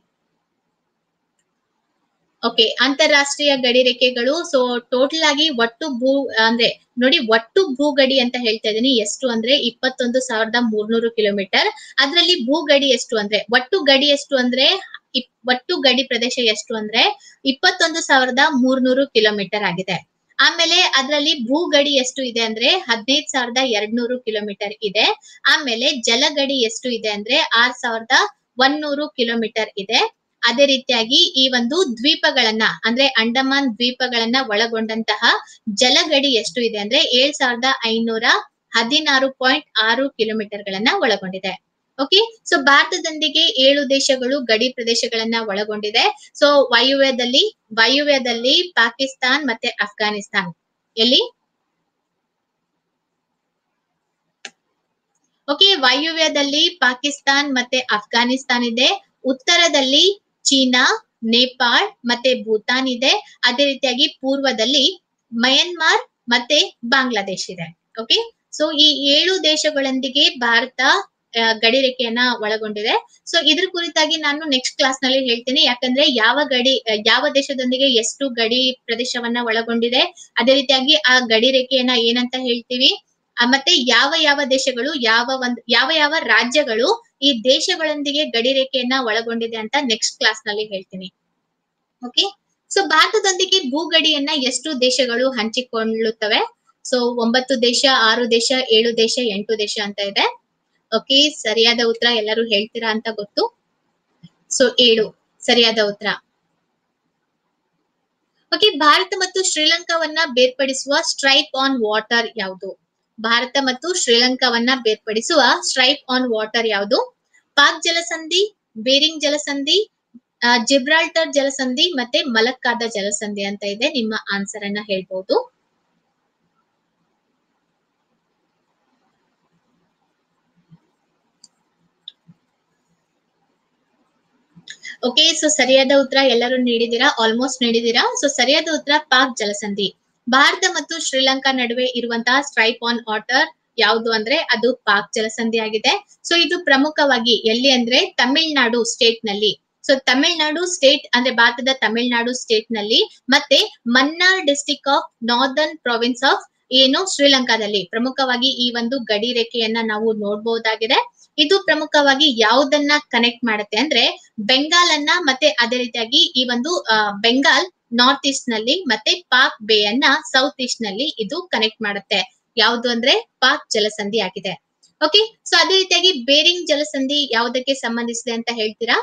ಓಕೆ ಅಂತಾರಾಷ್ಟ್ರೀಯ ಗಡಿ ರೇಖೆಗಳು ಸೊ ಟೋಟಲ್ ಆಗಿ ಒಟ್ಟು ಭೂ ಅಂದ್ರೆ ನೋಡಿ ಒಟ್ಟು ಭೂಗಡಿ ಅಂತ ಹೇಳ್ತಾ ಇದೀನಿ ಎಷ್ಟು ಅಂದ್ರೆ ಇಪ್ಪತ್ತೊಂದು ಸಾವಿರದ ಮೂರ್ನೂರು ಕಿಲೋಮೀಟರ್ ಅದ್ರಲ್ಲಿ ಭೂಗಡಿ ಎಷ್ಟು ಅಂದ್ರೆ ಒಟ್ಟು ಗಡಿ ಎಷ್ಟು ಅಂದ್ರೆ ಇಪ್- ಒಟ್ಟು ಗಡಿ ಪ್ರದೇಶ ಎಷ್ಟು ಅಂದ್ರೆ ಇಪ್ಪತ್ತೊಂದು ಸಾವಿರದ ಮೂರ್ನೂರು ಕಿಲೋಮೀಟರ್ ಆಗಿದೆ ಆಮೇಲೆ ಅದರಲ್ಲಿ ಭೂಗಡಿ ಎಷ್ಟು ಇದೆ ಅಂದ್ರೆ ಹದಿನೈದು ಸಾವಿರದ ಎರಡ್ ನೂರು ಕಿಲೋಮೀಟರ್ ಇದೆ ಆಮೇಲೆ ಜಲಗಡಿ ಎಷ್ಟು ಇದೆ ಅಂದ್ರೆ ಆರ್ ಸಾವಿರದ ಒನ್ನೂರು ಕಿಲೋಮೀಟರ್ ಇದೆ ಅದೇ ರೀತಿಯಾಗಿ ಈ ಒಂದು ದ್ವೀಪಗಳನ್ನ ಅಂದ್ರೆ ಅಂಡಮಾನ್ ದ್ವೀಪಗಳನ್ನ ಒಳಗೊಂಡಂತಹ ಜಲಗಡಿ ಎಷ್ಟು ಇದೆ ಅಂದ್ರೆ ಏಳ್ ಸಾವಿರದ ಐನೂರ ಹದಿನಾರು ಪಾಯಿಂಟ್ ಆರು ಕಿಲೋಮೀಟರ್ ಗಳನ್ನ ಒಳಗೊಂಡಿದೆ ಓಕೆ ಸೊ ಭಾರತದೊಂದಿಗೆ ಏಳು ದೇಶಗಳು ಗಡಿ ಪ್ರದೇಶಗಳನ್ನ ಒಳಗೊಂಡಿದೆ ಸೊ ವಾಯುವ್ಯದಲ್ಲಿ ವಾಯುವ್ಯದಲ್ಲಿ ಪಾಕಿಸ್ತಾನ್ ಮತ್ತೆ ಅಫ್ಘಾನಿಸ್ತಾನ್ ಎಲ್ಲಿ ಓಕೆ ವಾಯುವ್ಯದಲ್ಲಿ ಪಾಕಿಸ್ತಾನ್ ಮತ್ತೆ ಅಫ್ಘಾನಿಸ್ತಾನ್ ಇದೆ ಉತ್ತರದಲ್ಲಿ ಚೀನಾ ನೇಪಾಳ್ ಮತ್ತೆ ಭೂತಾನ್ ಇದೆ ಅದೇ ರೀತಿಯಾಗಿ ಪೂರ್ವದಲ್ಲಿ ಮಯನ್ಮಾರ್ ಮತ್ತೆ ಬಾಂಗ್ಲಾದೇಶ್ ಇದೆ ಓಕೆ ಸೊ ಈ ಏಳು ದೇಶಗಳೊಂದಿಗೆ ಭಾರತ ಆ, ಗಡಿ ರೇಖೆಯನ್ನ ಒಳಗೊಂಡಿದೆ ಸೊ ಇದ್ರ ಕುರಿತಾಗಿ ನಾನು ನೆಕ್ಸ್ಟ್ ಕ್ಲಾಸ್ ನಲ್ಲಿ ಹೇಳ್ತೀನಿ ಯಾಕಂದ್ರೆ ಯಾವ ಗಡಿ ಆ, ಯಾವ ದೇಶದೊಂದಿಗೆ ಎಷ್ಟು ಗಡಿ ಪ್ರದೇಶವನ್ನ ಒಳಗೊಂಡಿದೆ ಅದೇ ರೀತಿಯಾಗಿ ಆ ಗಡಿ ರೇಖೆಯನ್ನ ಏನಂತ ಹೇಳ್ತೀವಿ ಆ, ಮತ್ತೆ ಯಾವ ಯಾವ ದೇಶಗಳು ಯಾವ ಒಂದ್ ಯಾವ ಯಾವ ರಾಜ್ಯಗಳು ಈ ದೇಶಗಳೊಂದಿಗೆ ಗಡಿ ರೇಖೆಯನ್ನ ಒಳಗೊಂಡಿದೆ ಅಂತ ನೆಕ್ಸ್ಟ್ ಕ್ಲಾಸ್ ನಲ್ಲಿ ಹೇಳ್ತೀನಿ ಓಕೆ ಸೊ ಭಾರತದೊಂದಿಗೆ ಭೂಗಡಿಯನ್ನ ಎಷ್ಟು ದೇಶಗಳು ಹಂಚಿಕೊಳ್ಳುತ್ತವೆ ಸೊ ಒಂಬತ್ತು ದೇಶ ಆರು ದೇಶ ಏಳು ದೇಶ ಎಂಟು ದೇಶ ಅಂತ ಇದೆ ಓಕೆ ಸರಿಯಾದ ಉತ್ತರ ಎಲ್ಲರೂ ಹೇಳ್ತೀರಾ ಅಂತ ಗೊತ್ತು ಸೊ ಏಳು ಸರಿಯಾದ ಉತ್ತರ ಓಕೆ ಭಾರತ ಮತ್ತು ಶ್ರೀಲಂಕಾವನ್ನ ಬೇರ್ಪಡಿಸುವ ಸ್ಟ್ರೈಪ್ ಆನ್ ವಾಟರ್ ಯಾವುದು ಭಾರತ ಮತ್ತು ಶ್ರೀಲಂಕಾವನ್ನ ಬೇರ್ಪಡಿಸುವ ಸ್ಟ್ರೈಪ್ ಆನ್ ವಾಟರ್ ಯಾವುದು ಪಾಕ್ ಜಲಸಂಧಿ ಬೇರಿಂಗ್ ಜಲಸಂಧಿ ಆ, ಜಿಬ್ರಾಲ್ಟರ್ ಜಲಸಂಧಿ ಮತ್ತೆ ಮಲಕ್ಕಾದ ಜಲಸಂಧಿ ಅಂತ ಇದೆ ನಿಮ್ಮ ಆನ್ಸರ್ ಅನ್ನ ಹೇಳ್ಬಹುದು ಓಕೆ ಸೊ ಸರಿಯಾದ ಉತ್ತರ ಎಲ್ಲರೂ ನೀಡಿದೀರಾ ಆಲ್ಮೋಸ್ಟ್ ನೀಡಿದೀರಾ ಸೊ ಸರಿಯಾದ ಉತ್ತರ ಪಾಕ್ ಜಲಸಂಧಿ ಭಾರತ ಮತ್ತು ಶ್ರೀಲಂಕಾ ನಡುವೆ ಇರುವಂತಹ ಸ್ಟ್ರೈಪ್ ಆನ್ ವಾಟರ್ ಯಾವುದು ಅಂದ್ರೆ ಅದು ಪಾಕ್ ಜಲಸಂಧಿ ಆಗಿದೆ ಸೊ ಇದು ಪ್ರಮುಖವಾಗಿ ಎಲ್ಲಿ ಅಂದ್ರೆ ತಮಿಳ್ನಾಡು ಸ್ಟೇಟ್ ನಲ್ಲಿ ಸೊ ತಮಿಳ್ನಾಡು ಸ್ಟೇಟ್ ಅಂದ್ರೆ ಭಾರತದ ತಮಿಳ್ನಾಡು ಸ್ಟೇಟ್ ನಲ್ಲಿ ಮತ್ತೆ Mannar district of northern province of ಏನು ಶ್ರೀಲಂಕಾದಲ್ಲಿ ಪ್ರಮುಖವಾಗಿ ಈ ಒಂದು ಗಡಿ ರೇಖೆಯನ್ನ ನಾವು ನೋಡಬಹುದಾಗಿದೆ ಇದು ಪ್ರಮುಖವಾಗಿ ಯಾವುದನ್ನ ಕನೆಕ್ಟ್ ಮಾಡುತ್ತೆ ಅಂದ್ರೆ ಬೆಂಗಾಲ್ ಅನ್ನ ಮತ್ತೆ ಅದೇ ರೀತಿಯಾಗಿ ಈ ಒಂದು ಆ, ಬೆಂಗಾಲ್ ನಾರ್ತ್ ಈಸ್ಟ್ ನಲ್ಲಿ ಮತ್ತೆ ಪಾಕ್ ಬೇ ಅನ್ನ ಸೌತ್ ಈಸ್ಟ್ ನಲ್ಲಿ ಇದು ಕನೆಕ್ಟ್ ಮಾಡುತ್ತೆ ಯಾವುದು ಅಂದ್ರೆ ಪಾಕ್ ಜಲಸಂಧಿ ಆಗಿದೆ ಓಕೆ ಸೊ ಅದೇ ರೀತಿಯಾಗಿ ಬೇರಿಂಗ್ ಜಲಸಂಧಿ ಯಾವುದಕ್ಕೆ ಸಂಬಂಧಿಸಿದೆ ಅಂತ ಹೇಳ್ತೀರಾ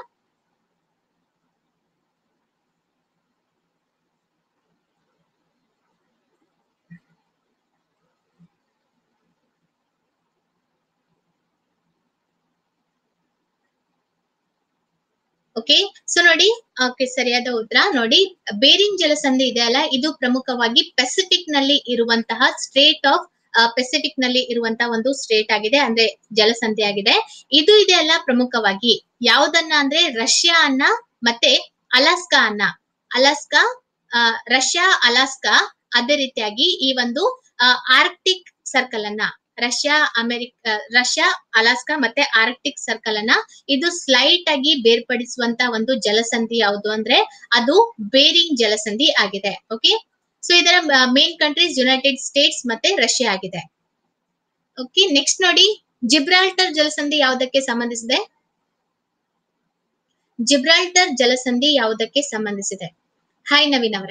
ಓಕೆ ಸೊ ನೋಡಿ ಓಕೆ ಸರಿಯಾದ ಉತ್ತರ ನೋಡಿ ಬೇರಿಂಗ್ ಜಲಸಂಧಿ ಇದೆ ಅಲ್ಲ ಇದು ಪ್ರಮುಖವಾಗಿ ಪೆಸಿಫಿಕ್ ನಲ್ಲಿ ಇರುವಂತಹ ಸ್ಟೇಟ್ ಆಫ್ ಪೆಸಿಫಿಕ್ ನಲ್ಲಿ ಇರುವಂತಹ ಒಂದು ಸ್ಟೇಟ್ ಆಗಿದೆ ಅಂದ್ರೆ ಜಲಸಂಧಿ ಆಗಿದೆ ಇದು ಇದೆ ಅಲ್ಲ ಪ್ರಮುಖವಾಗಿ ಯಾವುದನ್ನ ಅಂದ್ರೆ ರಷ್ಯಾ ಅನ್ನ ಮತ್ತೆ ಅಲಾಸ್ಕಾ ಅನ್ನ ಅಲಾಸ್ಕಾ ಆ, ರಷ್ಯಾ ಅಲಾಸ್ಕಾ ಅದೇ ರೀತಿಯಾಗಿ ಈ ಒಂದು ಆರ್ಕ್ಟಿಕ್ ಸರ್ಕಲ್ ಅನ್ನ ರಷ್ಯಾ ಅಮೆರಿಕ ರಷ್ಯಾ ಅಲಾಸ್ಕಾ ಮತ್ತೆ ಆರ್ಕ್ಟಿಕ್ ಸರ್ಕಲ್ ಅನ್ನ ಇದು ಸ್ಲೈಟ್ ಆಗಿ ಬೇರ್ಪಡಿಸುವಂತ ಒಂದು ಜಲಸಂಧಿ ಯಾವುದು ಅಂದ್ರೆ ಅದು ಬೇರಿಂಗ್ ಜಲಸಂಧಿ ಆಗಿದೆ ಓಕೆ ಸೊ ಇದರ ಮೇನ್ ಕಂಟ್ರೀಸ್ ಯುನೈಟೆಡ್ ಸ್ಟೇಟ್ಸ್ ಮತ್ತೆ ರಷ್ಯಾ ಆಗಿದೆ ಓಕೆ ನೆಕ್ಸ್ಟ್ ನೋಡಿ ಜಿಬ್ರಾಲ್ಟರ್ ಜಲಸಂಧಿ ಯಾವುದಕ್ಕೆ ಸಂಬಂಧಿಸಿದೆ ಜಿಬ್ರಾಲ್ಟರ್ ಜಲಸಂಧಿ ಯಾವುದಕ್ಕೆ ಸಂಬಂಧಿಸಿದೆ ಹಾಯ್ ನವೀನ್ ಅವರೇ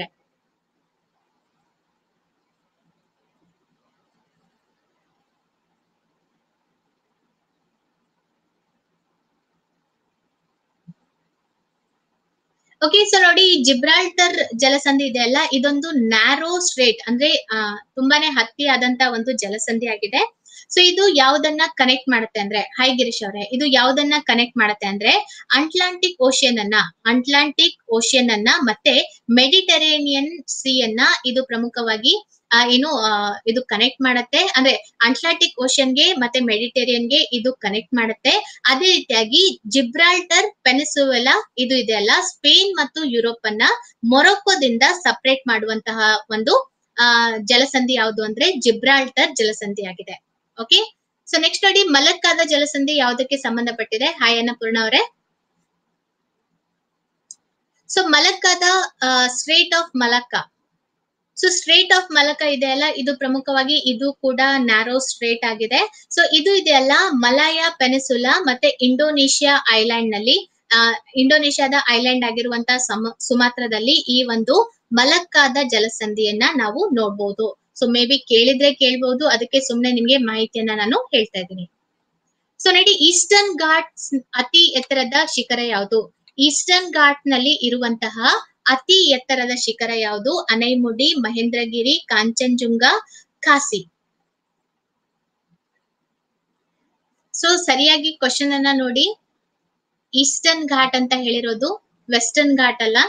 ಓಕೆ ಸೊ ನೋಡಿ ಈ ಜಿಬ್ರಾಲ್ಟರ್ ಜಲಸಂಧಿ ಇದೆ ಅಲ್ಲ ಇದೊಂದು ನ್ಯಾರೋ ಸ್ಟ್ರೇಟ್ ಅಂದ್ರೆ ಆ, ತುಂಬಾನೇ ಹತ್ತಿ ಆದಂತ ಒಂದು ಜಲಸಂಧಿ ಆಗಿದೆ ಸೊ ಇದು ಯಾವ್ದನ್ನ ಕನೆಕ್ಟ್ ಮಾಡುತ್ತೆ ಅಂದ್ರೆ ಹೈ ಗಿರೀಶ್ ಅವರೇ ಇದು ಯಾವ್ದನ್ನ ಕನೆಕ್ಟ್ ಮಾಡುತ್ತೆ ಅಂದ್ರೆ ಅಟ್ಲಾಂಟಿಕ್ ಓಷಿಯನ್ ಅನ್ನ ಅಟ್ಲಾಂಟಿಕ್ ಓಷಿಯನ್ ಅನ್ನ ಮತ್ತೆ ಮೆಡಿಟರೇನಿಯನ್ ಸಿ ಅನ್ನ ಇದು ಪ್ರಮುಖವಾಗಿ ಆ, ಏನು ಆ, ಇದು ಕನೆಕ್ಟ್ ಮಾಡುತ್ತೆ ಅಂದ್ರೆ ಅಟ್ಲಾಂಟಿಕ್ ಓಷನ್ಗೆ ಮತ್ತೆ ಮೆಡಿಟೇರಿಯನ್ಗೆ ಇದು ಕನೆಕ್ಟ್ ಮಾಡುತ್ತೆ ಅದೇ ರೀತಿಯಾಗಿ ಜಿಬ್ರಾಲ್ಟರ್ ಪೆನಿಸುವೆಲಾ ಇದು ಇದೆಯಲ್ಲ ಸ್ಪೇನ್ ಮತ್ತು ಯುರೋಪ್ ಅನ್ನ ಮೊರೊಕ್ಕೋದಿಂದ ಸಪರೇಟ್ ಮಾಡುವಂತಹ ಒಂದು ಆ ಜಲಸಂಧಿ ಯಾವುದು ಅಂದ್ರೆ ಜಿಬ್ರಾಲ್ಟರ್ ಜಲಸಂಧಿ ಆಗಿದೆ ಓಕೆ ಸೊ ನೆಕ್ಸ್ಟ್ ನೋಡಿ ಮಲಕ್ಕಾದ ಜಲಸಂಧಿ ಯಾವುದಕ್ಕೆ ಸಂಬಂಧಪಟ್ಟಿದೆ ಹಾಯ್ ಅನ್ನಪೂರ್ಣ ಅವರೇ ಸೊ ಮಲಕ್ಕಾದ strait of Malacca so strait of Malacca ಇದೆ ಅಲ್ಲ ಇದು ಪ್ರಮುಖವಾಗಿ ಇದು ಕೂಡ ನ್ಯಾರೋ ಸ್ಟ್ರೇಟ್ ಆಗಿದೆ ಸೊ ಇದು ಇದೆಯಲ್ಲ ಮಲಾಯ ಪೆನಿಸುಲಾ ಮತ್ತೆ ಇಂಡೋನೇಷಿಯಾ ಐಲ್ಯಾಂಡ್ ನಲ್ಲಿ ಆ, ಇಂಡೋನೇಷ್ಯಾದ ಐಲ್ಯಾಂಡ್ ಆಗಿರುವಂತಹ ಸಮ ಸುಮಾತ್ರದಲ್ಲಿ ಈ ಒಂದು ಮಲಕ್ಕಾದ ಜಲಸಂಧಿಯನ್ನ ನಾವು ನೋಡ್ಬೋದು ಸೊ ಮೇ ಬಿ ಕೇಳಿದ್ರೆ ಕೇಳ್ಬಹುದು ಅದಕ್ಕೆ ಸುಮ್ನೆ ನಿಮ್ಗೆ ಮಾಹಿತಿಯನ್ನ ನಾನು ಹೇಳ್ತಾ ಇದ್ದೀನಿ ಸೊ ನೋಡಿ ಈಸ್ಟರ್ನ್ ಘಾಟ್ಸ್ ಅತಿ ಎತ್ತರದ ಶಿಖರ ಯಾವುದು ಈಸ್ಟರ್ನ್ ಘಾಟ್ ನಲ್ಲಿ ಇರುವಂತಹ ಅತಿ ಎತ್ತರದ ಶಿಖರ ಯಾವುದು ಅನೈಮುಡಿ ಮಹೇಂದ್ರಗಿರಿ ಕಾಂಚನಜುಂಗ ಖಾಸಿ ಸೊ ಸರಿಯಾಗಿ ಕ್ವಶನ್ ಅನ್ನ ನೋಡಿ ಈಸ್ಟರ್ನ್ ಘಾಟ್ ಅಂತ ಹೇಳಿರೋದು ವೆಸ್ಟರ್ನ್ ಘಾಟ್ ಅಲ್ಲ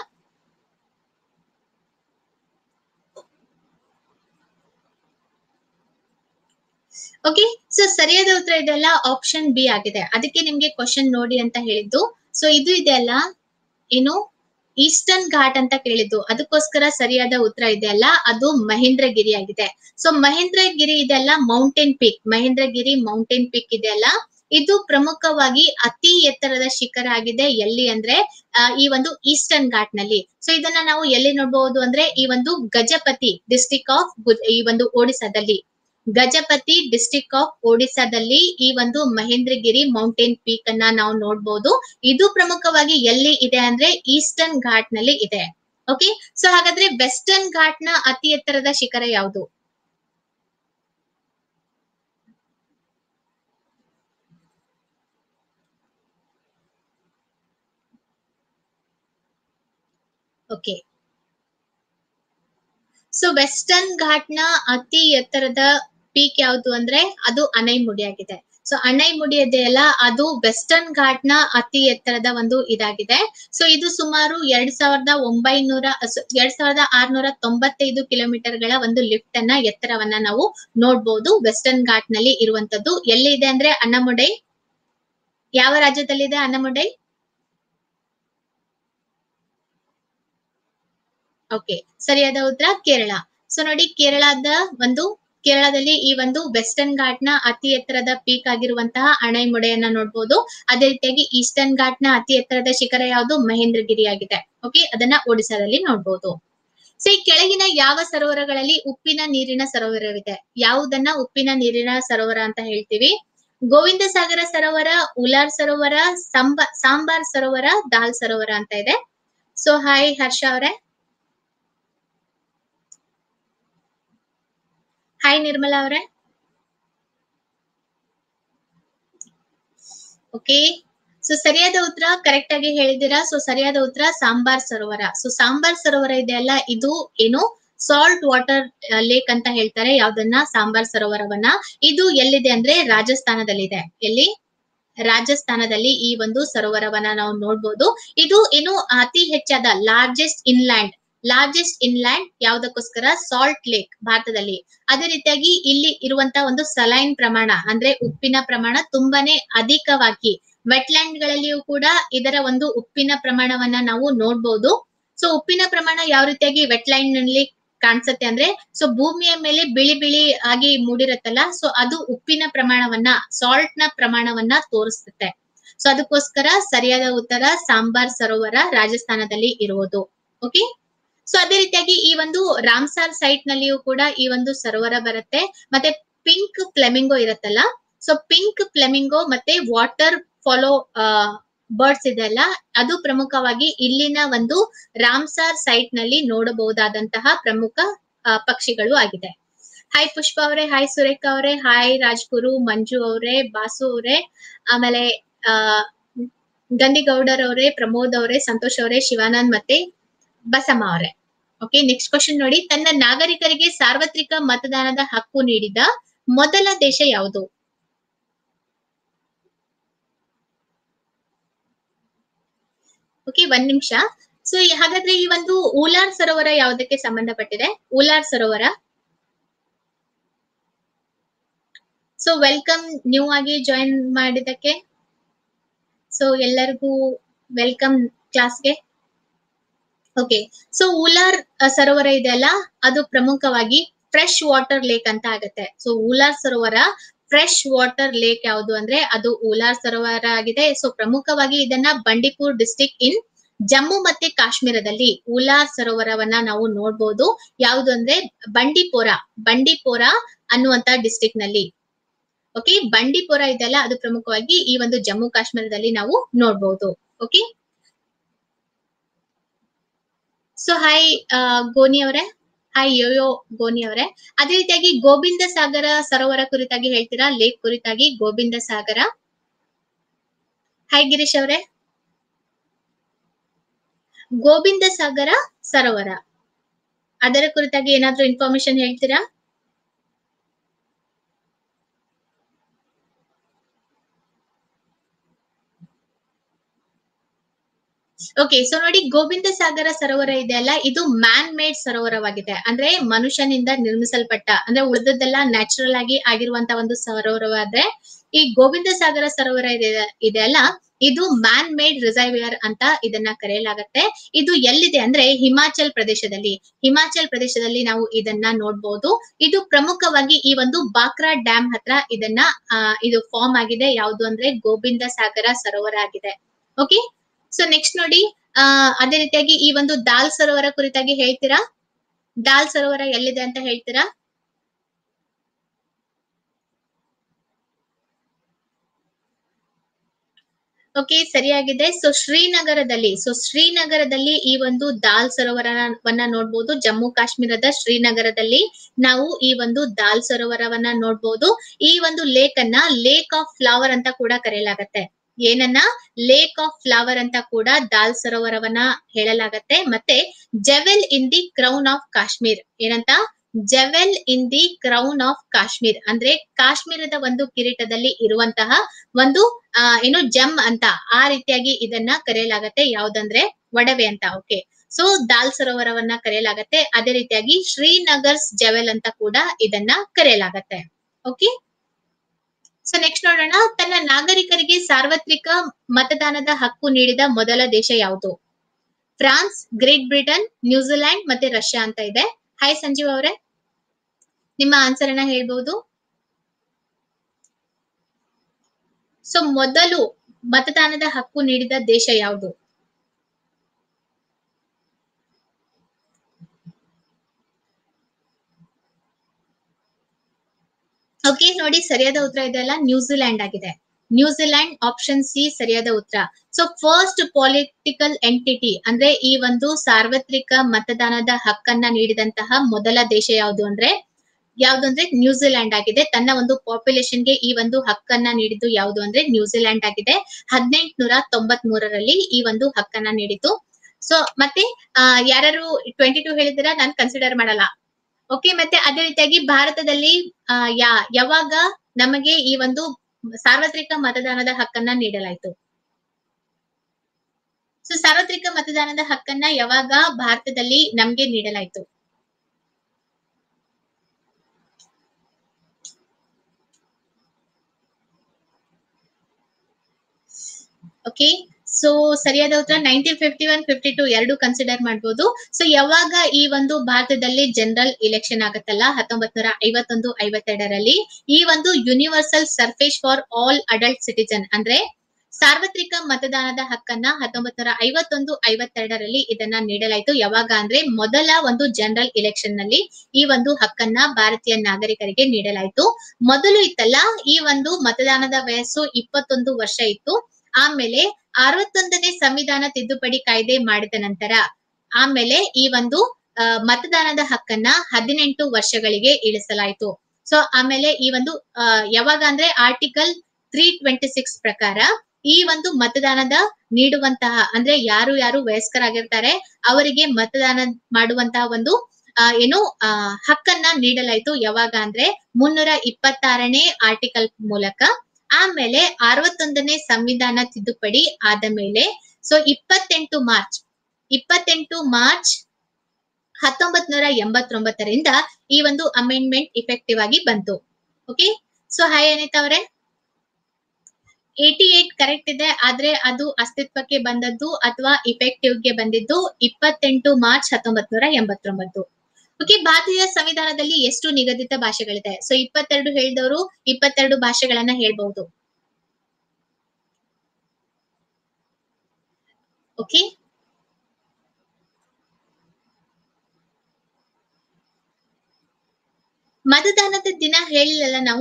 ಓಕೆ ಸೊ ಸರಿಯಾದ ಉತ್ತರ ಇದೆಲ್ಲ ಆಪ್ಷನ್ ಬಿ ಆಗಿದೆ ಅದಕ್ಕೆ ನಿಮ್ಗೆ ಕ್ವಶನ್ ನೋಡಿ ಅಂತ ಹೇಳಿದ್ದು ಸೊ ಇದು ಇದೆಯಲ್ಲ ಏನು ಈಸ್ಟರ್ನ್ ಘಾಟ್ ಅಂತ ಕೇಳಿದ್ದು ಅದಕ್ಕೋಸ್ಕರ ಸರಿಯಾದ ಉತ್ತರ ಇದೆಯಲ್ಲ ಅದು ಮಹೇಂದ್ರಗಿರಿ ಆಗಿದೆ ಸೊ ಮಹೇಂದ್ರಗಿರಿ ಇದೆಲ್ಲ mountain peak Mahendragiri mountain peak ಇದೆಯಲ್ಲ ಇದು ಪ್ರಮುಖವಾಗಿ ಅತಿ ಎತ್ತರದ ಶಿಖರ ಆಗಿದೆ ಎಲ್ಲಿ ಅಂದ್ರೆ ಆ, ಈ ಒಂದು ಈಸ್ಟರ್ನ್ ಘಾಟ್ ನಲ್ಲಿ ಸೊ ಇದನ್ನ ನಾವು ಎಲ್ಲಿ ನೋಡಬಹುದು ಅಂದ್ರೆ ಈ ಒಂದು ಗಜಪತಿ ಡಿಸ್ಟಿಕ್ ಆಫ್ ಈ ಒಂದು ಒಡಿಸ್ಸಾದಲ್ಲಿ ಗಜಪತಿ ಡಿಸ್ಟಿಕ್ ಆಫ್ ಒಡಿಸ್ಸಾದಲ್ಲಿ ಈ ಒಂದು ಮಹೇಂದ್ರಗಿರಿ ಮೌಂಟೇನ್ ಪೀಕ್ ಅನ್ನ ನಾವು ನೋಡ್ಬೋದು ಇದು ಪ್ರಮುಖವಾಗಿ ಎಲ್ಲಿ ಇದೆ ಅಂದ್ರೆ ಈಸ್ಟರ್ನ್ ಘಾಟ್ ನಲ್ಲಿ ಇದೆ ಓಕೆ ಸೊ ಹಾಗಾದ್ರೆ ವೆಸ್ಟರ್ನ್ ಘಾಟ್ ನ ಅತಿ ಎತ್ತರದ ಶಿಖರ ಯಾವುದು ಓಕೆ ಸೊ ವೆಸ್ಟರ್ನ್ ಘಾಟ್ ನ ಅತಿ ಎತ್ತರದ ಪೀಕ್ ಯಾವುದು ಅಂದ್ರೆ ಅದು ಅನೈಮುಡಿ ಆಗಿದೆ ಸೊ ಅನೈಮುಡಿ ಇದೆಯಲ್ಲ ಅದು ವೆಸ್ಟರ್ನ್ ಘಾಟ್ ನ ಅತಿ ಎತ್ತರದ ಒಂದು ಇದಾಗಿದೆ ಸೊ ಇದು ಸುಮಾರು ಎರಡ್ ಸಾವಿರದ ಒಂಬೈನೂರ ಸ- ಎರಡ್ ಸಾವಿರದ ಆರ್ನೂರ ತೊಂಬತ್ತೈದು ಕಿಲೋಮೀಟರ್ ಗಳ ಒಂದು ಲಿಫ್ಟ್ ಅನ್ನ ಎತ್ತರವನ್ನ ನಾವು ನೋಡ್ಬೋದು ವೆಸ್ಟರ್ನ್ ಘಾಟ್ ನಲ್ಲಿ ಇರುವಂತದ್ದು ಎಲ್ಲಿ ಇದೆ ಅಂದ್ರೆ ಅನ್ನಮುಡೈ ಯಾವ ರಾಜ್ಯದಲ್ಲಿದೆ ಅನ್ನಮುಡೈ ಓಕೆ ಸರಿಯಾದ ಉತ್ತರ ಕೇರಳ ಸೊ ನೋಡಿ ಕೇರಳದ ಒಂದು ಕೇರಳದಲ್ಲಿ ಈ ಒಂದು ವೆಸ್ಟರ್ನ್ ಘಾಟ್ ನ ಅತಿ ಎತ್ತರದ ಪೀಕ್ ಆಗಿರುವಂತಹ ಅಣೈಮುಡೆಯನ್ನ ನೋಡ್ಬೋದು ಅದೇ ರೀತಿಯಾಗಿ ಈಸ್ಟರ್ನ್ ಘಾಟ್ ನ ಅತಿ ಎತ್ತರದ ಶಿಖರ ಯಾವುದು ಮಹೇಂದ್ರಗಿರಿ ಆಗಿದೆ ಓಕೆ ಅದನ್ನ ಒಡಿಸಾದಲ್ಲಿ ನೋಡ್ಬೋದು ಸೊ ಈ ಕೆಳಗಿನ ಯಾವ ಸರೋವರಗಳಲ್ಲಿ ಉಪ್ಪಿನ ನೀರಿನ ಸರೋವರವಿದೆ ಯಾವುದನ್ನ ಉಪ್ಪಿನ ನೀರಿನ ಸರೋವರ ಅಂತ ಹೇಳ್ತೀವಿ ಗೋವಿಂದ ಸಾಗರ ಸರೋವರ ಉಲಾರ್ ಸರೋವರ ಸಂಬ ಸಾಂಬಾರ್ ಸರೋವರ ದಾಲ್ ಸರೋವರ ಅಂತ ಇದೆ ಸೊ ಹಾಯ್ ಹರ್ಷ ಅವರೇ ಹಾಯ್ ನಿರ್ಮಲಾ ಅವರೇ ಓಕೆ ಸೊ ಸರಿಯಾದ ಉತ್ತರ ಕರೆಕ್ಟ್ ಆಗಿ ಹೇಳಿದ್ದೀರಾ ಸೊ ಸರಿಯಾದ ಉತ್ತರ ಸಾಂಬಾರ್ ಸರೋವರ ಸೊ ಸಾಂಬಾರ್ ಸರೋವರ ಇದೆಯಲ್ಲ ಇದು ಏನು ಸಾಲ್ಟ್ ವಾಟರ್ ಲೇಕ್ ಅಂತ ಹೇಳ್ತಾರೆ ಯಾವ್ದನ್ನ ಸಾಂಬಾರ್ ಸರೋವರವನ್ನ ಇದು ಎಲ್ಲಿದೆ ಅಂದ್ರೆ ರಾಜಸ್ಥಾನದಲ್ಲಿದೆ ಎಲ್ಲಿ ರಾಜಸ್ಥಾನದಲ್ಲಿ ಈ ಒಂದು ಸರೋವರವನ್ನ ನಾವು ನೋಡ್ಬೋದು ಇದು ಏನು ಅತಿ ಹೆಚ್ಚಾದ ಲಾರ್ಜೆಸ್ಟ್ ಇನ್ಲ್ಯಾಂಡ್ ಲಾರ್ಜೆಸ್ಟ್ ಇನ್ಲ್ಯಾಂಡ್ ಯಾವ್ದಕ್ಕೋಸ್ಕರ ಸಾಲ್ಟ್ ಲೇಕ್ ಭಾರತದಲ್ಲಿ ಅದೇ ರೀತಿಯಾಗಿ ಇಲ್ಲಿ ಇರುವಂತ ಒಂದು ಸಲೈನ್ ಪ್ರಮಾಣ ಅಂದ್ರೆ ಉಪ್ಪಿನ ಪ್ರಮಾಣ ತುಂಬಾನೇ ಅಧಿಕವಾಗಿ ವೆಟ್ಲ್ಯಾಂಡ್ ಗಳಲ್ಲಿಯೂ ಕೂಡ ಇದರ ಒಂದು ಉಪ್ಪಿನ ಪ್ರಮಾಣವನ್ನ ನಾವು ನೋಡ್ಬೋದು ಸೊ ಉಪ್ಪಿನ ಪ್ರಮಾಣ ಯಾವ ರೀತಿಯಾಗಿ ವೆಟ್ಲ್ಯಾಂಡ್ ನಲ್ಲಿ ಕಾಣಿಸುತ್ತೆ ಅಂದ್ರೆ ಸೊ ಭೂಮಿಯ ಮೇಲೆ ಬಿಳಿ ಬಿಳಿ ಆಗಿ ಮೂಡಿರತ್ತಲ್ಲ ಸೊ ಅದು ಉಪ್ಪಿನ ಪ್ರಮಾಣವನ್ನ ಸಾಲ್ಟ್ ನ ಪ್ರಮಾಣವನ್ನ ತೋರಿಸುತ್ತೆ ಸೊ ಅದಕ್ಕೋಸ್ಕರ ಸರಿಯಾದ ಉತ್ತರ ಸಾಂಬಾರ್ ಸರೋವರ ರಾಜಸ್ಥಾನದಲ್ಲಿ ಇರುವುದು ಓಕೆ ಸೊ ಅದೇ ರೀತಿಯಾಗಿ ಈ ಒಂದು ರಾಮ್ಸಾರ್ ಸೈಟ್ ನಲ್ಲಿಯೂ ಕೂಡ ಈ ಒಂದು ಸರೋವರ ಬರುತ್ತೆ ಮತ್ತೆ ಪಿಂಕ್ ಫ್ಲೆಮಿಂಗೋ ಇರುತ್ತಲ್ಲ ಸೊ ಪಿಂಕ್ ಫ್ಲೆಮಿಂಗೋ ಮತ್ತೆ ವಾಟರ್ ಫಾಲೋ ಬರ್ಡ್ಸ್ ಇದೆಲ್ಲ ಅದು ಪ್ರಮುಖವಾಗಿ ಇಲ್ಲಿನ ಒಂದು ರಾಮ್ಸಾರ್ ಸೈಟ್ ನಲ್ಲಿ ನೋಡಬಹುದಾದಂತಹ ಪ್ರಮುಖ ಆ, ಪಕ್ಷಿಗಳು ಆಗಿದೆ ಹಾಯ್ ಪುಷ್ಪ ಅವರೇ ಹಾಯ್ ಸುರೇಖ ಅವರೇ ಹಾಯ್ ರಾಜ್ಗುರು ಮಂಜು ಅವರೇ ಬಾಸು ಅವರೇ ಆಮೇಲೆ ಆ ಗಂದಿಗೌಡರ್ ಅವರೇ ಪ್ರಮೋದ್ ಅವರೇ ಸಂತೋಷ್ ಅವರೇ ಶಿವಾನಂದ್ ಮತ್ತೆ ಬಸಮ್ಮ ಅವರೇ ಓಕೆ ನೆಕ್ಸ್ಟ್ ಕ್ವಶನ್ ನೋಡಿ ತನ್ನ ನಾಗರಿಕರಿಗೆ ಸಾರ್ವತ್ರಿಕ ಮತದಾನದ ಹಕ್ಕು ನೀಡಿದ ಮೊದಲ ದೇಶ ಯಾವುದು ಓಕೆ ಒಂದ್ ನಿಮಿಷ ಸೊ ಹಾಗಾದ್ರೆ ಈ ಒಂದು ಊಲಾರ್ ಸರೋವರ ಯಾವುದಕ್ಕೆ ಸಂಬಂಧಪಟ್ಟಿದೆ ಊಲಾರ್ ಸರೋವರ ಸೊ ವೆಲ್ಕಮ್ ನ್ಯೂ ಆಗಿ ಜಾಯಿನ್ ಮಾಡಿದಕ್ಕೆ ಸೊ ಎಲ್ಲರಿಗೂ ವೆಲ್ಕಮ್ ಕ್ಲಾಸ್ಗೆ ಓಕೆ ಸೊ ಉಲಾರ್ ಅಹ್, ಸರೋವರ ಇದೆಯಲ್ಲ ಅದು ಪ್ರಮುಖವಾಗಿ ಫ್ರೆಶ್ ವಾಟರ್ ಲೇಕ್ ಅಂತ ಆಗುತ್ತೆ ಸೊ ಉಲಾರ್ ಸರೋವರ ಫ್ರೆಶ್ ವಾಟರ್ ಲೇಕ್ ಯಾವುದು ಅಂದ್ರೆ ಅದು ಉಲಾರ್ ಸರೋವರ ಆಗಿದೆ ಸೊ ಪ್ರಮುಖವಾಗಿ ಇದನ್ನ ಬಂಡೀಪುರ್ ಡಿಸ್ಟಿಕ್ ಇನ್ ಜಮ್ಮು ಮತ್ತೆ ಕಾಶ್ಮೀರದಲ್ಲಿ ಉಲಾರ್ ಸರೋವರವನ್ನ ನಾವು ನೋಡ್ಬೋದು ಯಾವುದು ಅಂದ್ರೆ ಬಂಡೀಪೋರ ಬಂಡೀಪೋರ ಅನ್ನುವಂತ ಡಿಸ್ಟಿಕ್ ನಲ್ಲಿ ಓಕೆ ಬಂಡೀಪುರ ಇದೆಲ್ಲ ಅದು ಪ್ರಮುಖವಾಗಿ ಈ ಒಂದು ಜಮ್ಮು ಕಾಶ್ಮೀರದಲ್ಲಿ ನಾವು ನೋಡ್ಬೋದು ಓಕೆ ಸೊ ಹಾಯ್ ಗೋನಿ ಅವರೇ ಹಾಯ್ ಯೋಯೋ ಗೋನಿ ಅವರೇ ಅದೇ ರೀತಿಯಾಗಿ ಗೋವಿಂದ ಸಾಗರ ಸರೋವರ ಕುರಿತಾಗಿ ಹೇಳ್ತೀರಾ ಲೇಕ್ ಕುರಿತಾಗಿ ಗೋವಿಂದ ಸಾಗರ ಹಾಯ್ ಗಿರೀಶ್ ಅವರೇ ಗೋವಿಂದ ಸಾಗರ ಸರೋವರ ಅದರ ಕುರಿತಾಗಿ ಏನಾದ್ರೂ ಇನ್ಫಾರ್ಮೇಶನ್ ಹೇಳ್ತೀರಾ ಓಕೆ ಸೊ ನೋಡಿ ಗೋವಿಂದ ಸಾಗರ ಸರೋವರ ಇದೆಯಲ್ಲ ಇದು ಮ್ಯಾನ್ ಮೇಡ್ ಸರೋವರವಾಗಿದೆ ಅಂದ್ರೆ ಮನುಷ್ಯನಿಂದ ನಿರ್ಮಿಸಲ್ಪಟ್ಟ ಅಂದ್ರೆ ಉಳಿದದ್ದೆಲ್ಲ ನ್ಯಾಚುರಲ್ ಆಗಿ ಆಗಿರುವಂತ ಒಂದು ಸರೋವರವಾದ್ರೆ ಈ ಗೋವಿಂದ ಸಾಗರ ಸರೋವರ ಇದೆ ಇದೆಯಲ್ಲ ಇದು ಮ್ಯಾನ್ ಮೇಡ್ ರಿಸರ್ವಿಯರ್ ಅಂತ ಇದನ್ನ ಕರೆಯಲಾಗತ್ತೆ ಇದು ಎಲ್ಲಿದೆ ಅಂದ್ರೆ ಹಿಮಾಚಲ್ ಪ್ರದೇಶದಲ್ಲಿ ಹಿಮಾಚಲ್ ಪ್ರದೇಶದಲ್ಲಿ ನಾವು ಇದನ್ನ ನೋಡ್ಬೋದು ಇದು ಪ್ರಮುಖವಾಗಿ ಈ ಒಂದು ಬಾಕ್ರಾ ಡ್ಯಾಮ್ ಹತ್ರ ಇದನ್ನ ಆ, ಇದು ಫಾರ್ಮ್ ಆಗಿದೆ ಯಾವುದು ಅಂದ್ರೆ ಗೋವಿಂದ ಸಾಗರ ಸರೋವರ ಆಗಿದೆ ಓಕೆ ಸೊ ನೆಕ್ಸ್ಟ್ ನೋಡಿ ಆ ಅದೇ ರೀತಿಯಾಗಿ ಈ ಒಂದು ದಾಲ್ ಸರೋವರ ಕುರಿತಾಗಿ ಹೇಳ್ತೀರಾ ದಾಲ್ ಸರೋವರ ಎಲ್ಲಿದೆ ಅಂತ ಹೇಳ್ತೀರಾ ಓಕೆ ಸರಿಯಾಗಿದೆ ಸೊ ಶ್ರೀನಗರದಲ್ಲಿ ಸೊ ಶ್ರೀನಗರದಲ್ಲಿ ಈ ಒಂದು ದಾಲ್ ಸರೋವರವನ್ನ ನೋಡ್ಬೋದು ಜಮ್ಮು ಕಾಶ್ಮೀರದ ಶ್ರೀನಗರದಲ್ಲಿ ನಾವು ಈ ಒಂದು ದಾಲ್ ಸರೋವರವನ್ನ ನೋಡ್ಬೋದು ಈ ಒಂದು ಲೇಕ್ ಅನ್ನ ಲೇಕ್ ಆಫ್ ಫ್ಲವರ್ ಅಂತ ಕೂಡ ಕರೆಯಲಾಗತ್ತೆ ಏನನ್ನ ಲೇಕ್ ಆಫ್ ಫ್ಲವರ್ ಅಂತ ಕೂಡ ದಾಲ್ ಸರೋವರವನ್ನ ಹೇಳಲಾಗತ್ತೆ ಮತ್ತೆ jewel in the crown of Kashmir ಏನಂತ jewel in the crown of Kashmir ಅಂದ್ರೆ ಕಾಶ್ಮೀರದ ಒಂದು ಕಿರೀಟದಲ್ಲಿ ಇರುವಂತಹ ಒಂದು ಆ, ಏನು ಜಮ್ ಅಂತ ಆ ರೀತಿಯಾಗಿ ಇದನ್ನ ಕರೆಯಲಾಗತ್ತೆ ಯಾವ್ದಂದ್ರೆ ಒಡವೆ ಅಂತ ಓಕೆ ಸೊ ದಾಲ್ ಸರೋವರವನ್ನ ಕರೆಯಲಾಗತ್ತೆ ಅದೇ ರೀತಿಯಾಗಿ ಶ್ರೀನಗರ್ಸ್ ಜೆವೆಲ್ ಅಂತ ಕೂಡ ಇದನ್ನ ಕರೆಯಲಾಗತ್ತೆ ಓಕೆ ಸೊ ನೆಕ್ಸ್ಟ್ ನೋಡೋಣ ತನ್ನ ನಾಗರಿಕರಿಗೆ ಸಾರ್ವತ್ರಿಕ ಮತದಾನದ ಹಕ್ಕು ನೀಡಿದ ಮೊದಲ ದೇಶ ಯಾವುದು ಫ್ರಾನ್ಸ್ ಗ್ರೇಟ್ ಬ್ರಿಟನ್ ನ್ಯೂಜಿಲೆಂಡ್ ಮತ್ತೆ ರಷ್ಯಾ ಅಂತ ಇದೆ ಹಾಯ್ ಸಂಜೀವ್ ಅವರೇ ನಿಮ್ಮ ಆನ್ಸರ್ ಅನ್ನ ಹೇಳ್ಬಹುದು ಸೊ ಮೊದಲು ಮತದಾನದ ಹಕ್ಕು ನೀಡಿದ ದೇಶ ಯಾವುದು ಓಕೆ ನೋಡಿ ಸರಿಯಾದ ಉತ್ತರ ಇದೆಲ್ಲ ನ್ಯೂಜಿಲೆಂಡ್ ಆಗಿದೆ ನ್ಯೂಜಿಲೆಂಡ್ ಆಪ್ಷನ್ ಸಿ ಸರಿಯಾದ ಉತ್ತರ ಸೊ ಫಸ್ಟ್ ಪೊಲಿಟಿಕಲ್ ಎಂಟಿಟಿ ಅಂದ್ರೆ ಈ ಒಂದು ಸಾರ್ವತ್ರಿಕ ಮತದಾನದ ಹಕ್ಕನ್ನ ನೀಡಿದಂತಹ ಮೊದಲ ದೇಶ ಯಾವುದು ಅಂದ್ರೆ ಯಾವುದು ಅಂದ್ರೆ ನ್ಯೂಜಿಲೆಂಡ್ ಆಗಿದೆ ತನ್ನ ಒಂದು ಪಾಪ್ಯುಲೇಷನ್ ಗೆ ಈ ಒಂದು ಹಕ್ಕನ್ನ ನೀಡಿದ್ದು ಯಾವುದು ಅಂದ್ರೆ ನ್ಯೂಜಿಲೆಂಡ್ ಆಗಿದೆ ಹದಿನೆಂಟುನೂರ ತೊಂಬತ್ ಮೂರರಲ್ಲಿ ಈ ಒಂದು ಹಕ್ಕನ್ನ ನೀಡಿತು ಸೊ ಮತ್ತೆ ಆ, ಯಾರ್ಯಾರು ಟ್ವೆಂಟಿ ಟೂ ಹೇಳಿದಿರಾ ನಾನು ಕನ್ಸಿಡರ್ ಮಾಡಲ್ಲ ಓಕೆ ಮತ್ತೆ ಅದೇ ರೀತಿಯಾಗಿ ಭಾರತದಲ್ಲಿ ಆ, ಯಾ ಯಾವಾಗ ನಮಗೆ ಈ ಒಂದು ಸಾರ್ವತ್ರಿಕ ಮತದಾನದ ಹಕ್ಕನ್ನ ನೀಡಲಾಯಿತು ಸೊ ಸಾರ್ವತ್ರಿಕ ಮತದಾನದ ಹಕ್ಕನ್ನ ಯಾವಾಗ ಭಾರತದಲ್ಲಿ ನಮ್ಗೆ ನೀಡಲಾಯಿತು ಓಕೆ ಸೊ ಸರಿಯಾದ ಉತ್ತರ nineteen fifty one fifty two ಎರಡು ಕನ್ಸಿಡರ್ ಮಾಡಬಹುದು ಸೊ ಯಾವಾಗ ಈ ಒಂದು ಭಾರತದಲ್ಲಿ ಜನರಲ್ ಇಲೆಕ್ಷನ್ ಆಗತ್ತಲ್ಲ ಹತ್ತೊಂಬತ್ ನೂರ ಐವತ್ತೊಂದು ಐವತ್ತೆರಡರಲ್ಲಿ ಈ ಒಂದು universal surface for all adult citizen ಅಂದ್ರೆ ಸಾರ್ವತ್ರಿಕ ಮತದಾನದ ಹಕ್ಕನ್ನ ಹತ್ತೊಂಬತ್ ನೂರ ಐವತ್ತೊಂದು ಐವತ್ತೆರಡರಲ್ಲಿ ಇದನ್ನ ನೀಡಲಾಯಿತು ಯಾವಾಗ ಅಂದ್ರೆ ಮೊದಲ ಒಂದು ಜನರಲ್ ಇಲೆಕ್ಷನ್ ನಲ್ಲಿ ಈ ಒಂದು ಹಕ್ಕನ್ನ ಭಾರತೀಯ ನಾಗರಿಕರಿಗೆ ನೀಡಲಾಯಿತು ಮೊದಲು ಇತ್ತಲ್ಲ ಈ ಒಂದು ಮತದಾನದ ವಯಸ್ಸು ಇಪ್ಪತ್ತೊಂದು ವರ್ಷ ಇತ್ತು ಆಮೇಲೆ ಅರವತ್ತೊಂದನೇ ಸಂವಿಧಾನ ತಿದ್ದುಪಡಿ ಕಾಯ್ದೆ ಮಾಡಿದ ನಂತರ ಆಮೇಲೆ ಈ ಒಂದು ಆ, ಮತದಾನದ ಹಕ್ಕನ್ನ ಹದಿನೆಂಟು ವರ್ಷಗಳಿಗೆ ಇಳಿಸಲಾಯಿತು ಸೊ ಆಮೇಲೆ ಈ ಒಂದು ಆ, ಯಾವಾಗ ಅಂದ್ರೆ ಆರ್ಟಿಕಲ್ ತ್ರೀ ಟ್ವೆಂಟಿ ಸಿಕ್ಸ್ ಪ್ರಕಾರ ಈ ಒಂದು ಮತದಾನದ ನೀಡುವಂತಹ ಅಂದ್ರೆ ಯಾರು ಯಾರು ವಯಸ್ಕರಾಗಿರ್ತಾರೆ ಅವರಿಗೆ ಮತದಾನ ಮಾಡುವಂತಹ ಒಂದು ಆ, ಏನು ಆ, ಹಕ್ಕನ್ನ ನೀಡಲಾಯಿತು ಯಾವಾಗ ಅಂದ್ರೆ ಮುನ್ನೂರ ಇಪ್ಪತ್ತಾರನೇ ಆರ್ಟಿಕಲ್ ಮೂಲಕ ಆಮೇಲೆ ಅರವತ್ತೊಂದನೇ ಸಂವಿಧಾನ ತಿದ್ದುಪಡಿ ಆದ ಮೇಲೆ ಸೊ ಇಪ್ಪತ್ತೆಂಟು ಮಾರ್ಚ್ ಇಪ್ಪತ್ತೆಂಟು ಮಾರ್ಚ್ ಹತ್ತೊಂಬತ್ ನೂರ ಎಂಬತ್ತೊಂಬತ್ತರಿಂದ ಈ ಒಂದು ಅಮೆಂಡ್ಮೆಂಟ್ ಇಫೆಕ್ಟಿವ್ ಆಗಿ ಬಂತು ಓಕೆ ಸೊ ಹಾಯ್ ಅನಿತಾ ಅವರೇ ಏಟಿ ಏಟ್ ಕರೆಕ್ಟ್ ಇದೆ ಆದ್ರೆ ಅದು ಅಸ್ತಿತ್ವಕ್ಕೆ ಬಂದದ್ದು ಅಥವಾ ಇಫೆಕ್ಟಿವ್ ಗೆ ಬಂದಿದ್ದು ಇಪ್ಪತ್ತೆಂಟು ಮಾರ್ಚ್ ಹತ್ತೊಂಬತ್ ನೂರ ಎಂಬತ್ತೊಂಬತ್ತು ಓಕೆ ಭಾರತೀಯ ಸಂವಿಧಾನದಲ್ಲಿ ಎಷ್ಟು ನಿಗದಿತ ಭಾಷೆಗಳಿದೆ ಸೊ ಇಪ್ಪತ್ತೆರಡು ಹೇಳಿದವರು ಇಪ್ಪತ್ತೆರಡು ಭಾಷೆಗಳನ್ನ ಹೇಳ್ಬಹುದು ಓಕೆ ಮತದಾನದ ದಿನ ಹೇಳಿಲ್ಲ ನಾವು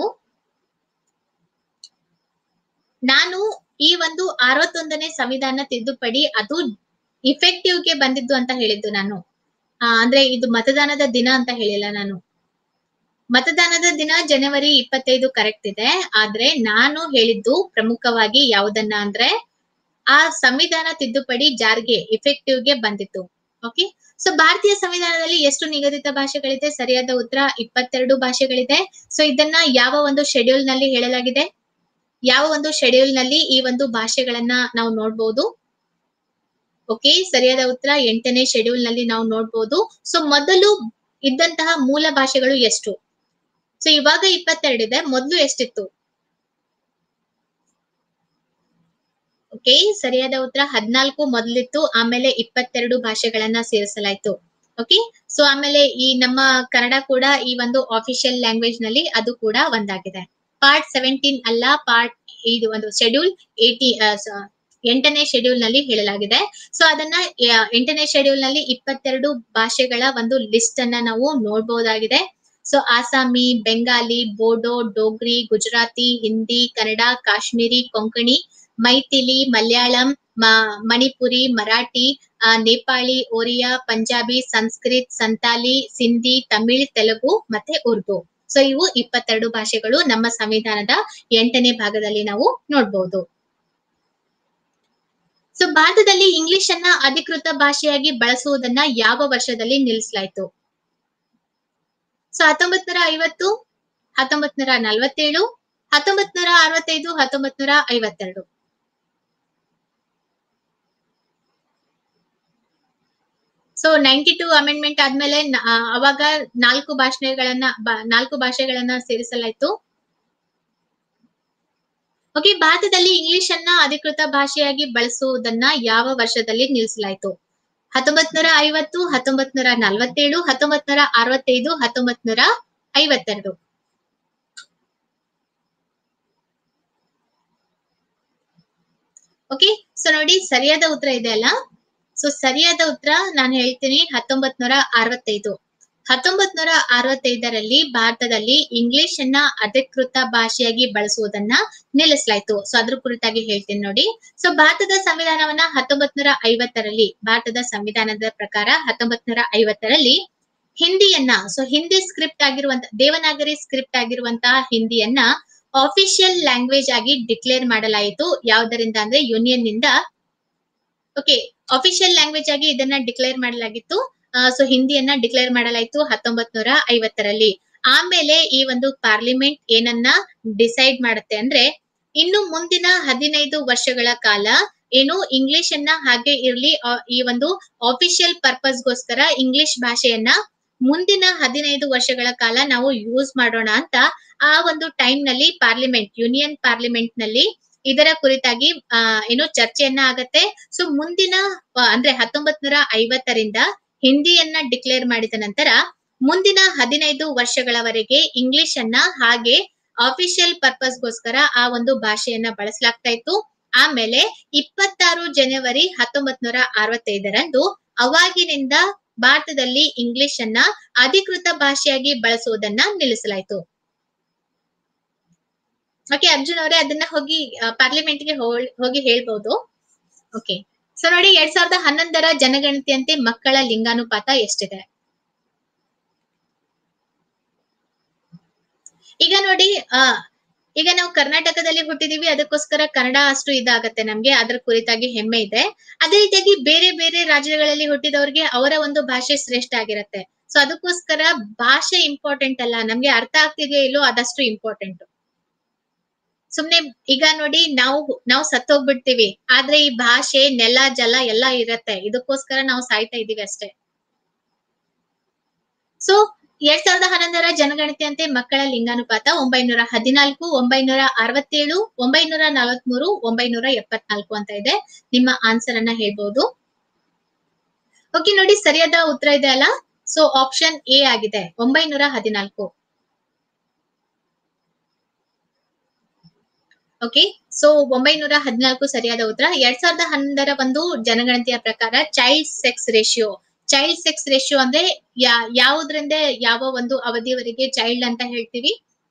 ನಾನು ಈ ಒಂದು ಅರವತ್ತೊಂದನೇ ಸಂವಿಧಾನ ತಿದ್ದುಪಡಿ ಅದು ಇಫೆಕ್ಟಿವ್ ಗೆ ಬಂದಿದ್ದು ಅಂತ ಹೇಳಿದ್ದು ನಾನು ಆ, ಅಂದ್ರೆ ಇದು ಮತದಾನದ ದಿನ ಅಂತ ಹೇಳಿಲ್ಲ ನಾನು ಮತದಾನದ ದಿನ ಜನವರಿ ಇಪ್ಪತ್ತೈದು ಕರೆಕ್ಟ್ ಇದೆ ಆದ್ರೆ ನಾನು ಹೇಳಿದ್ದು ಪ್ರಮುಖವಾಗಿ ಯಾವುದನ್ನ ಅಂದ್ರೆ ಆ ಸಂವಿಧಾನ ತಿದ್ದುಪಡಿ ಜಾರಿಗೆ ಇಫೆಕ್ಟಿವ್ ಗೆ ಬಂದಿತ್ತು ಓಕೆ ಸೊ ಭಾರತೀಯ ಸಂವಿಧಾನದಲ್ಲಿ ಎಷ್ಟು ನಿಗದಿತ ಭಾಷೆಗಳಿದೆ ಸರಿಯಾದ ಉತ್ತರ ಇಪ್ಪತ್ತೆರಡು ಭಾಷೆಗಳಿದೆ ಸೊ ಇದನ್ನ ಯಾವ ಒಂದು ಶೆಡ್ಯೂಲ್ ನಲ್ಲಿ ಹೇಳಲಾಗಿದೆ ಯಾವ ಒಂದು ಶೆಡ್ಯೂಲ್ ನಲ್ಲಿ ಈ ಒಂದು ಭಾಷೆಗಳನ್ನ ನಾವು ನೋಡ್ಬೋದು ಓಕೆ ಸರಿಯಾದ ಉತ್ತರ ಎಂಟನೇ ಶೆಡ್ಯೂಲ್ ನಲ್ಲಿ ನಾವು ನೋಡ್ಬೋದು ಸೊ ಮೊದಲು ಇದ್ದಂತಹ ಮೂಲ ಭಾಷೆಗಳು ಎಷ್ಟು ಸೊ ಇವಾಗ ಇಪ್ಪತ್ತೆರಡಿದೆ ಮೊದಲು ಎಷ್ಟಿತ್ತು ಓಕೆ ಸರಿಯಾದ ಉತ್ತರ ಹದಿನಾಲ್ಕು ಮೊದಲಿತ್ತು ಆಮೇಲೆ ಇಪ್ಪತ್ತೆರಡು ಭಾಷೆಗಳನ್ನ ಸೇರಿಸಲಾಯ್ತು ಓಕೆ ಸೊ ಆಮೇಲೆ ಈ ನಮ್ಮ ಕನ್ನಡ ಕೂಡ ಈ ಒಂದು ಆಫಿಷಿಯಲ್ ಲ್ಯಾಂಗ್ವೇಜ್ ನಲ್ಲಿ ಅದು ಕೂಡ ಒಂದಾಗಿದೆ ಪಾರ್ಟ್ ಸೆವೆಂಟೀನ್ ಅಲ್ಲ ಪಾರ್ಟ್ ಇದು ಒಂದು ಶೆಡ್ಯೂಲ್ ಏಟಿ ಎಂಟನೇ ಶೆಡ್ಯೂಲ್ ನಲ್ಲಿ ಹೇಳಲಾಗಿದೆ ಸೊ ಅದನ್ನ ಆ, ಎಂಟನೇ ಶೆಡ್ಯೂಲ್ ನಲ್ಲಿ ಇಪ್ಪತ್ತೆರಡು ಭಾಷೆಗಳ ಒಂದು ಲಿಸ್ಟ್ ಅನ್ನ ನಾವು ನೋಡಬಹುದಾಗಿದೆ ಸೊ ಆಸಾಮಿ ಬೆಂಗಾಲಿ ಬೋಡೋ ಡೋಗ್ರಿ ಗುಜರಾತಿ ಹಿಂದಿ ಕನ್ನಡ ಕಾಶ್ಮೀರಿ ಕೊಂಕಣಿ ಮೈಥಿಲಿ ಮಲಯಾಳಂ ಮ- ಮಣಿಪುರಿ ಮರಾಠಿ ಆ, ನೇಪಾಳಿ ಒರಿಯಾ ಪಂಜಾಬಿ ಸಂಸ್ಕೃತ್ ಸಂತಾಲಿ ಸಿಂಧಿ ತಮಿಳ್ ತೆಲುಗು ಮತ್ತೆ ಉರ್ದು ಸೊ ಇವು ಇಪ್ಪತ್ತೆರಡು ಭಾಷೆಗಳು ನಮ್ಮ ಸಂವಿಧಾನದ ಎಂಟನೇ ಭಾಗದಲ್ಲಿ ನಾವು ನೋಡಬಹುದು ಸೊ ಭಾರತದಲ್ಲಿ ಇಂಗ್ಲಿಷ್ ಅನ್ನ ಅಧಿಕೃತ ಭಾಷೆಯಾಗಿ ಬಳಸುವುದನ್ನ ಯಾವ ವರ್ಷದಲ್ಲಿ ನಿಲ್ಲಿಸಲಾಯಿತು ಸೊ ಹತ್ತೊಂಬತ್ ನೂರ ಐವತ್ತು ಹತ್ತೊಂಬತ್ ನೂರ ನಲವತ್ತೇಳು ಹತ್ತೊಂಬತ್ ನೂರ ಅರವತ್ತೈದು ಹತ್ತೊಂಬತ್ ನೂರ ಐವತ್ತೆರಡು ಸೊ ನೈಂಟಿ ಟೂ ಅಮೆಂಡ್ಮೆಂಟ್ ಆದ್ಮೇಲೆ ನ- ಆ, ಅವಾಗ ನಾಲ್ಕು ಭಾಷೆಗಳನ್ನ ಬ- ನಾಲ್ಕು ಭಾಷೆಗಳನ್ನ ಸೇರಿಸಲಾಯಿತು ಓಕೆ ಭಾರತದಲ್ಲಿ ಇಂಗ್ಲಿಷ್ ಅನ್ನ ಅಧಿಕೃತ ಭಾಷೆಯಾಗಿ ಬಳಸುವುದನ್ನ ಯಾವ ವರ್ಷದಲ್ಲಿ ನಿಲ್ಲಿಸಲಾಯಿತು ಹತ್ತೊಂಬತ್ ನೂರ ಐವತ್ತು ಹತ್ತೊಂಬತ್ ನೂರ ನಲವತ್ತೇಳು ಹತ್ತೊಂಬತ್ ನೂರ ಅರವತ್ತೈದು ಹತ್ತೊಂಬತ್ ನೂರ ಐವತ್ತೆರಡು ಓಕೆ ಸೊ ನೋಡಿ ಸರಿಯಾದ ಉತ್ತರ ಇದೆ ಅಲ್ಲ ಸೊ ಸರಿಯಾದ ಉತ್ತರ ನಾನು ಹೇಳ್ತೀನಿ ಹತ್ತೊಂಬತ್ ನೂರ ಅರವತ್ತೈದು ಹತ್ತೊಂಬತ್ ನೂರ ಅರವತ್ತೈದರಲ್ಲಿ ಭಾರತದಲ್ಲಿ ಇಂಗ್ಲಿಷ್ ಅನ್ನ ಅಧಿಕೃತ ಭಾಷೆಯಾಗಿ ಬಳಸುವುದನ್ನ ನಿಲ್ಲಿಸಲಾಯ್ತು ಸೊ ಅದ್ರ ಕುರಿತಾಗಿ ಹೇಳ್ತೀನಿ ನೋಡಿ ಸೊ ಭಾರತದ ಸಂವಿಧಾನವನ್ನ ಹತ್ತೊಂಬತ್ ನೂರ ಐವತ್ತರಲ್ಲಿ ಭಾರತದ ಸಂವಿಧಾನದ ಪ್ರಕಾರ ಹತ್ತೊಂಬತ್ ನೂರ ಐವತ್ತರಲ್ಲಿ ಹಿಂದಿಯನ್ನ ಸೊ ಹಿಂದಿ ಸ್ಕ್ರಿಪ್ಟ್ ಆಗಿರುವಂತ ದೇವನಾಗರಿ ಸ್ಕ್ರಿಪ್ಟ್ ಆಗಿರುವಂತಹ ಹಿಂದಿಯನ್ನ ಆಫಿಷಿಯಲ್ ಲ್ಯಾಂಗ್ವೇಜ್ ಆಗಿ ಡಿಕ್ಲೇರ್ ಮಾಡಲಾಯಿತು ಯಾವುದರಿಂದ ಅಂದ್ರೆ ಯೂನಿಯನ್ ನಿಂದ ಓಕೆ ಅಫಿಷಿಯಲ್ ಲ್ಯಾಂಗ್ವೇಜ್ ಆಗಿ ಇದನ್ನ ಡಿಕ್ಲೇರ್ ಮಾಡಲಾಗಿತ್ತು ಸೊ ಹಿಂದಿಯನ್ನ ಡಿಕ್ಲೇರ್ ಮಾಡಲಾಯಿತು ಹತ್ತೊಂಬತ್ ನೂರ ಐವತ್ತರಲ್ಲಿ ಆಮೇಲೆ ಈ ಒಂದು ಪಾರ್ಲಿಮೆಂಟ್ ಏನನ್ನ ಡಿಸೈಡ್ ಮಾಡುತ್ತೆ ಅಂದ್ರೆ ಇನ್ನು ಮುಂದಿನ ಹದಿನೈದು ವರ್ಷಗಳ ಕಾಲ ಏನು ಇಂಗ್ಲಿಷ್ ಅನ್ನ ಹಾಗೆ ಇರ್ಲಿ ಆ, ಈ ಒಂದು ಆಫಿಷಿಯಲ್ ಪರ್ಪಸ್ ಗೋಸ್ಕರ ಇಂಗ್ಲಿಷ್ ಭಾಷೆಯನ್ನ ಮುಂದಿನ ಹದಿನೈದು ವರ್ಷಗಳ ಕಾಲ ನಾವು ಯೂಸ್ ಮಾಡೋಣ ಅಂತ ಆ ಒಂದು ಟೈಮ್ ನಲ್ಲಿ ಪಾರ್ಲಿಮೆಂಟ್ ಯೂನಿಯನ್ ಪಾರ್ಲಿಮೆಂಟ್ ನಲ್ಲಿ ಇದರ ಕುರಿತಾಗಿ ಆ, ಏನು ಚರ್ಚೆಯನ್ನ ಆಗತ್ತೆ ಸೊ ಮುಂದಿನ ಆ, ಅಂದ್ರೆ ಹತ್ತೊಂಬತ್ ನೂರ ಐವತ್ತರಿಂದ ಹಿಂದಿಯನ್ನ ಡಿಕ್ಲೇರ್ ಮಾಡಿದ ನಂತರ ಮುಂದಿನ ಹದಿನೈದು ವರ್ಷಗಳವರೆಗೆ ಇಂಗ್ಲಿಷ್ ಅನ್ನ ಹಾಗೆ ಆಫಿಷಿಯಲ್ ಪರ್ಪಸ್ ಗೋಸ್ಕರ ಆ ಒಂದು ಭಾಷೆಯನ್ನ ಬಳಸಲಾಗ್ತಾ ಇತ್ತು ಆಮೇಲೆ ಇಪ್ಪತ್ತಾರು ಜನವರಿ ಹತ್ತೊಂಬತ್ ನೂರ ಅರವತ್ತೈದರಂದು ಅವಾಗಿನಿಂದ ಭಾರತದಲ್ಲಿ ಇಂಗ್ಲಿಷ್ ಅನ್ನ ಅಧಿಕೃತ ಭಾಷೆಯಾಗಿ ಬಳಸುವುದನ್ನ ನಿಲ್ಲಿಸಲಾಯಿತು ಓಕೆ ಅರ್ಜುನ್ ಅವರೇ ಅದನ್ನ ಹೋಗಿ ಪಾರ್ಲಿಮೆಂಟ್ ಗೆ ಹೋಗಿ ಹೇಳ್ಬಹುದು ಓಕೆ ಸೊ ನೋಡಿ ಎರಡ್ ಸಾವಿರದ ಹನ್ನೊಂದರ ಜನಗಣತಿಯಂತೆ ಮಕ್ಕಳ ಲಿಂಗಾನುಪಾತ ಎಷ್ಟಿದೆ ಈಗ ನೋಡಿ ಆ ಈಗ ನಾವು ಕರ್ನಾಟಕದಲ್ಲಿ ಹುಟ್ಟಿದೀವಿ ಅದಕ್ಕೋಸ್ಕರ ಕನ್ನಡ ಅಷ್ಟು ಇದಾಗತ್ತೆ ನಮ್ಗೆ ಅದ್ರ ಕುರಿತಾಗಿ ಹೆಮ್ಮೆ ಇದೆ ಅದೇ ರೀತಿಯಾಗಿ ಬೇರೆ ಬೇರೆ ರಾಜ್ಯಗಳಲ್ಲಿ ಹುಟ್ಟಿದವ್ರಿಗೆ ಅವರ ಒಂದು ಭಾಷೆ ಶ್ರೇಷ್ಠ ಆಗಿರತ್ತೆ ಸೊ ಅದಕ್ಕೋಸ್ಕರ ಭಾಷೆ ಇಂಪಾರ್ಟೆಂಟ್ ಅಲ್ಲ ನಮ್ಗೆ ಅರ್ಥ ಆಗ್ತಿದೆಯೋ ಇಲ್ಲೋ ಅದಷ್ಟು ಇಂಪಾರ್ಟೆಂಟ್ ಸುಮ್ನೆ ಈಗ ನೋಡಿ ನಾವು ನಾವು ಸತ್ತೋಗ್ಬಿಡ್ತೀವಿ ಆದ್ರೆ ಈ ಭಾಷೆ ನೆಲ ಜಲ ಎಲ್ಲ ಇರತ್ತೆ ಇದಕ್ಕೋಸ್ಕರ ನಾವು ಸಾಯ್ತಾ ಇದೀವಿ ಅಷ್ಟೇ ಸೊ ಎರಡ್ ಸಾವಿರದ ಹನ್ನೊಂದರ ಜನಗಣತಿಯಂತೆ ಮಕ್ಕಳ ಲಿಂಗಾನುಪಾತ ಒಂಬೈನೂರ ಹದಿನಾಲ್ಕು ಒಂಬೈನೂರ ಅರವತ್ತೇಳು ಒಂಬೈನೂರ ನಲವತ್ಮೂರು ಒಂಬೈನೂರ ಎಪ್ಪತ್ನಾಲ್ಕು ಅಂತ ಇದೆ ನಿಮ್ಮ ಆನ್ಸರ್ ಅನ್ನ ಹೇಳ್ಬಹುದು ಓಕೆ ನೋಡಿ ಸರಿಯಾದ ಉತ್ತರ ಇದೆ ಅಲ್ಲ ಸೊ ಆಪ್ಷನ್ ಎ ಆಗಿದೆ ಒಂಬೈನೂರ ಹದಿನಾಲ್ಕು ಓಕೆ ಸೊ ಒಂಬೈನೂರ ಹದಿನಾಲ್ಕು ಸರಿಯಾದ ಉತ್ತರ ಎರಡ್ ಸಾವಿರದ ಹನ್ನೊಂದರ ಒಂದು ಜನಗಣತಿಯ ಪ್ರಕಾರ child sex ratio child sex ratio ಅಂದ್ರೆ ಯಾ- ಯಾವುದ್ರಿಂದ ಯಾವ ಒಂದು ಅವಧಿಯವರೆಗೆ ಚೈಲ್ಡ್ ಅಂತ ಹೇಳ್ತೀವಿ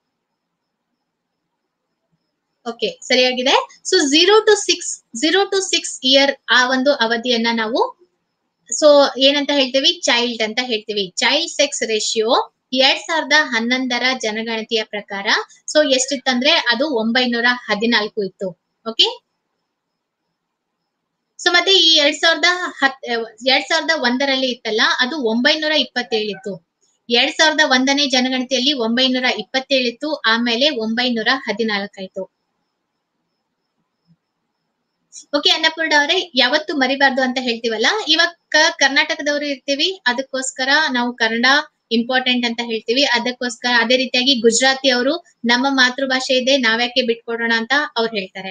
ಓಕೆ ಸರಿಯಾಗಿದೆ so zero to six zero to six year ಆ ಒಂದು ಅವಧಿಯನ್ನ ನಾವು ಸೊ ಏನಂತ ಹೇಳ್ತೀವಿ ಚೈಲ್ಡ್ ಅಂತ ಹೇಳ್ತೀವಿ ಚೈಲ್ಡ್ ಸೆಕ್ಸ್ ರೇಷಿಯೋ ಎರಡ್ ಸಾವಿರದ ಹನ್ನೊಂದರ ಜನಗಣತಿಯ ಪ್ರಕಾರ ಸೊ ಎಷ್ಟಿತ್ತಂದ್ರೆ ಅದು ಒಂಬೈನೂರ ಹದಿನಾಲ್ಕು ಇತ್ತು ಓಕೆ ಸೊ ಮತ್ತೆ ಈ ಎರಡ್ ಸಾವಿರದ ಹತ್ ಎರಡ್ ಸಾವಿರದ ಒಂದರಲ್ಲಿ ಇತ್ತಲ್ಲ ಅದು ಒಂಬೈನೂರ ಇಪ್ಪತ್ತೇಳು ಇತ್ತು ಎರಡ್ ಸಾವಿರದ ಒಂದನೇ ಜನಗಣತಿಯಲ್ಲಿ ಒಂಬೈನೂರ ಇಪ್ಪತ್ತೇಳು ಇತ್ತು ಆಮೇಲೆ ಒಂಬೈನೂರ ಹದಿನಾಲ್ಕಾಯ್ತು ಓಕೆ ಅನ್ನಪೂರ್ಣ ಅವರೇ ಯಾವತ್ತು ಮರಿಬಾರ್ದು ಅಂತ ಹೇಳ್ತೀವಲ್ಲ ಇವಾಗ ಕ- ಕರ್ನಾಟಕದವರು ಇರ್ತೀವಿ ಅದಕ್ಕೋಸ್ಕರ ನಾವು ಕನ್ನಡ ಇಂಪಾರ್ಟೆಂಟ್ ಅಂತ ಹೇಳ್ತೀವಿ ಅದಕ್ಕೋಸ್ಕರ ಅದೇ ರೀತಿಯಾಗಿ ಗುಜರಾತಿ ಅವರು ನಮ್ಮ ಮಾತೃಭಾಷೆ ಇದೆ ನಾವ್ಯಾಕೆ ಬಿಟ್ಕೊಡೋಣ ಅಂತ ಅವ್ರು ಹೇಳ್ತಾರೆ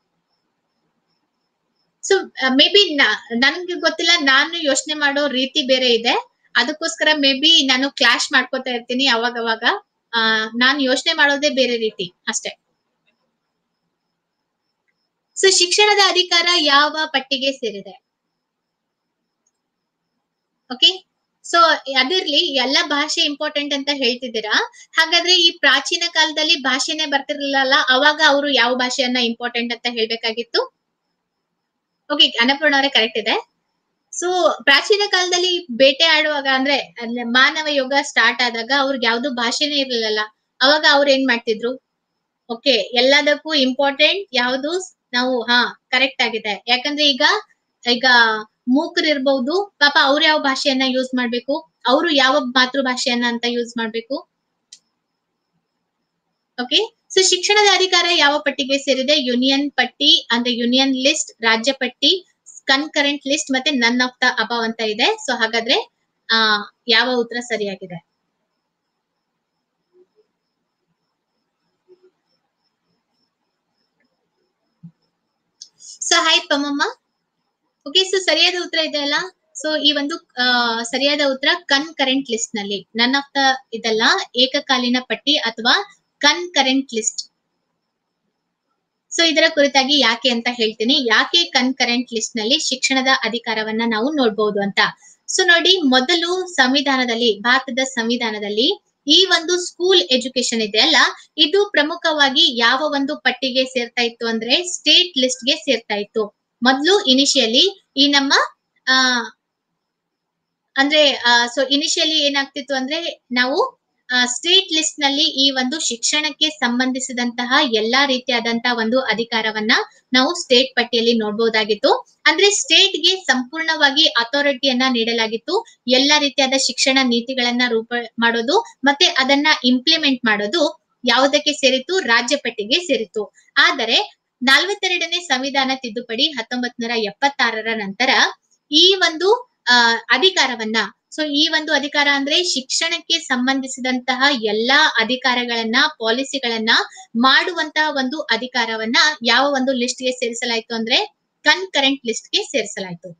ಸೊ ಮೇ ಬಿ ನನ್ಗೆ ಗೊತ್ತಿಲ್ಲ ನಾನು ಯೋಚನೆ ಮಾಡೋ ರೀತಿ ಬೇರೆ ಇದೆ ಅದಕ್ಕೋಸ್ಕರ ಮೇ ಬಿ ನಾನು ಕ್ಲಾಶ್ ಮಾಡ್ಕೋತಾ ಇರ್ತೀನಿ ಅವಾಗ ಅವಾಗ ಆ ನಾನ್ ಯೋಚನೆ ಮಾಡೋದೇ ಬೇರೆ ರೀತಿ ಅಷ್ಟೇ ಸೊ ಶಿಕ್ಷಣದ ಅಧಿಕಾರ ಯಾವ ಪಟ್ಟಿಗೆ ಸೇರಿದೆ ಓಕೆ ಸೊ ಅದಿರ್ಲಿ ಎಲ್ಲ ಭಾಷೆ ಇಂಪಾರ್ಟೆಂಟ್ ಅಂತ ಹೇಳ್ತಿದ್ದೀರಾ ಹಾಗಾದ್ರೆ ಈ ಪ್ರಾಚೀನ ಕಾಲದಲ್ಲಿ ಭಾಷೆನೆ ಬರ್ತಿರ್ಲಿಲ್ಲ ಅವಾಗ ಅವರು ಯಾವ ಭಾಷೆಯನ್ನ ಇಂಪಾರ್ಟೆಂಟ್ ಅಂತ ಹೇಳ್ಬೇಕಾಗಿತ್ತು ಓಕೆ ಅನ್ನಪೂರ್ಣ ಅವರೇ ಕರೆಕ್ಟ್ ಇದೆ ಸೊ ಪ್ರಾಚೀನ ಕಾಲದಲ್ಲಿ ಬೇಟೆ ಆಡುವಾಗ ಅಂದ್ರೆ ಅಂದ್ರೆ ಮಾನವ ಯೋಗ ಸ್ಟಾರ್ಟ್ ಆದಾಗ ಅವ್ರಿಗೆ ಯಾವ್ದು ಭಾಷೆನೇ ಇರ್ಲಿಲ್ಲಲ್ಲ ಅವಾಗ ಅವ್ರು ಏನ್ ಮಾಡ್ತಿದ್ರು ಓಕೆ ಎಲ್ಲದಕ್ಕೂ ಇಂಪಾರ್ಟೆಂಟ್ ಯಾವ್ದು ನಾವು ಹಾ ಕರೆಕ್ಟ್ ಆಗಿದೆ ಯಾಕಂದ್ರೆ ಈಗ ಈಗ ಮೂಕರ್ ಇರ್ಬಹುದು ಪಾಪ ಅವ್ರು ಯಾವ ಭಾಷೆಯನ್ನ ಯೂಸ್ ಮಾಡ್ಬೇಕು ಅವರು ಯಾವ ಮಾತೃಭಾಷೆಯನ್ನ ಅಂತ ಯೂಸ್ ಮಾಡ್ಬೇಕು ಓಕೆ ಸೊ ಶಿಕ್ಷಣದ ಅಧಿಕಾರ ಯಾವ ಪಟ್ಟಿಗೆ ಸೇರಿದೆ ಯೂನಿಯನ್ ಪಟ್ಟಿ ಅಂದ್ರೆ ಯೂನಿಯನ್ ಲಿಸ್ಟ್ ರಾಜ್ಯ ಪಟ್ಟಿ ಕನ್ಕರೆಂಟ್ ಲಿಸ್ಟ್ ಮತ್ತೆ ನನ್ ಆಫ್ ದ ಅಬಾವ್ ಅಂತ ಇದೆ ಸೊ ಹಾಗಾದ್ರೆ ಆ ಯಾವ ಉತ್ತರ ಸರಿಯಾಗಿದೆ so hi Pammamma okay so ಸರಿಯಾದ ಉತ್ತರ ಇದೆ ಅಲ್ಲ ಸೊ ಈ ಒಂದು ಆ, ಸರಿಯಾದ ಉತ್ತರ ಕನ್ ಕರೆಂಟ್ ಲಿಸ್ಟ್ ನಲ್ಲಿ ನನ್ ಆಫ್ ದ ಇದಲ್ಲ ಏಕಕಾಲೀನ ಪಟ್ಟಿ ಅಥವಾ ಕನ್ ಕರೆಂಟ್ ಲಿಸ್ಟ್ ಸೊ ಇದರ ಕುರಿತಾಗಿ ಯಾಕೆ ಅಂತ ಹೇಳ್ತೀನಿ ಯಾಕೆ ಕನ್ ಕರೆಂಟ್ ಲಿಸ್ಟ್ ನಲ್ಲಿ ಶಿಕ್ಷಣದ ಅಧಿಕಾರವನ್ನ ನಾವು ನೋಡ್ಬೋದು ಅಂತ ಸೊ ನೋಡಿ ಮೊದಲು ಸಂವಿಧಾನದಲ್ಲಿ ಭಾರತದ ಸಂವಿಧಾನದಲ್ಲಿ ಈ ಒಂದು ಸ್ಕೂಲ್ ಎಜುಕೇಶನ್ ಇದೆ ಅಲ್ಲ ಇದು ಪ್ರಮುಖವಾಗಿ ಯಾವ ಒಂದು ಪಟ್ಟಿಗೆ ಸೇರ್ತಾ ಇತ್ತು ಅಂದ್ರೆ ಸ್ಟೇಟ್ ಲಿಸ್ಟ್ ಗೆ ಸೇರ್ತಾ ಇತ್ತು ಮೊದಲು ಇನಿಷಿಯಲಿ ಈ ನಮ್ಮ ಆ ಅಂದ್ರೆ ಸೊ ಇನಿಷಿಯಲಿ ಏನಾಗ್ತಿತ್ತು ಅಂದ್ರೆ ನಾವು ಸ್ಟೇಟ್ ಲಿಸ್ಟ್ ನಲ್ಲಿ ಈ ಒಂದು ಶಿಕ್ಷಣಕ್ಕೆ ಸಂಬಂಧಿಸಿದಂತಹ ಎಲ್ಲಾ ರೀತಿಯಾದಂತಹ ಒಂದು ಅಧಿಕಾರವನ್ನ ನಾವು ಸ್ಟೇಟ್ ಪಟ್ಟಿಯಲ್ಲಿ ನೋಡಬಹುದಾಗಿತ್ತು ಅಂದ್ರೆ ಸ್ಟೇಟ್ ಗೆ ಸಂಪೂರ್ಣವಾಗಿ ಅಥಾರಿಟಿಯನ್ನ ನೀಡಲಾಗಿತ್ತು ಎಲ್ಲಾ ರೀತಿಯಾದ ಶಿಕ್ಷಣ ನೀತಿಗಳನ್ನ ರೂಪ ಮಾಡೋದು ಮತ್ತೆ ಅದನ್ನ ಇಂಪ್ಲಿಮೆಂಟ್ ಮಾಡೋದು ಯಾವುದಕ್ಕೆ ಸೇರಿತು ರಾಜ್ಯ ಪಟ್ಟಿಗೆ ಸೇರಿತು ಆದರೆ ನಲವತ್ತೆರಡನೇ ಸಂವಿಧಾನ ತಿದ್ದುಪಡಿ ಹತ್ತೊಂಬತ್ ನೂರ ಎಪ್ಪತ್ತಾರರ ನಂತರ ಈ ಒಂದು ಆ ಅಧಿಕಾರವನ್ನ ಸೊ ಈ ಒಂದು ಅಧಿಕಾರ ಅಂದ್ರೆ ಶಿಕ್ಷಣಕ್ಕೆ ಸಂಬಂಧಿಸಿದಂತಹ ಎಲ್ಲಾ ಅಧಿಕಾರಗಳನ್ನ ಪಾಲಿಸಿಗಳನ್ನ ಮಾಡುವಂತಹ ಒಂದು ಅಧಿಕಾರವನ್ನ ಯಾವ ಒಂದು ಲಿಸ್ಟ್ ಗೆ ಸೇರಿಸಲಾಯ್ತು ಅಂದ್ರೆ ಕನ್ಕರೆಂಟ್ ಲಿಸ್ಟ್ ಗೆ ಸೇರಿಸಲಾಯ್ತು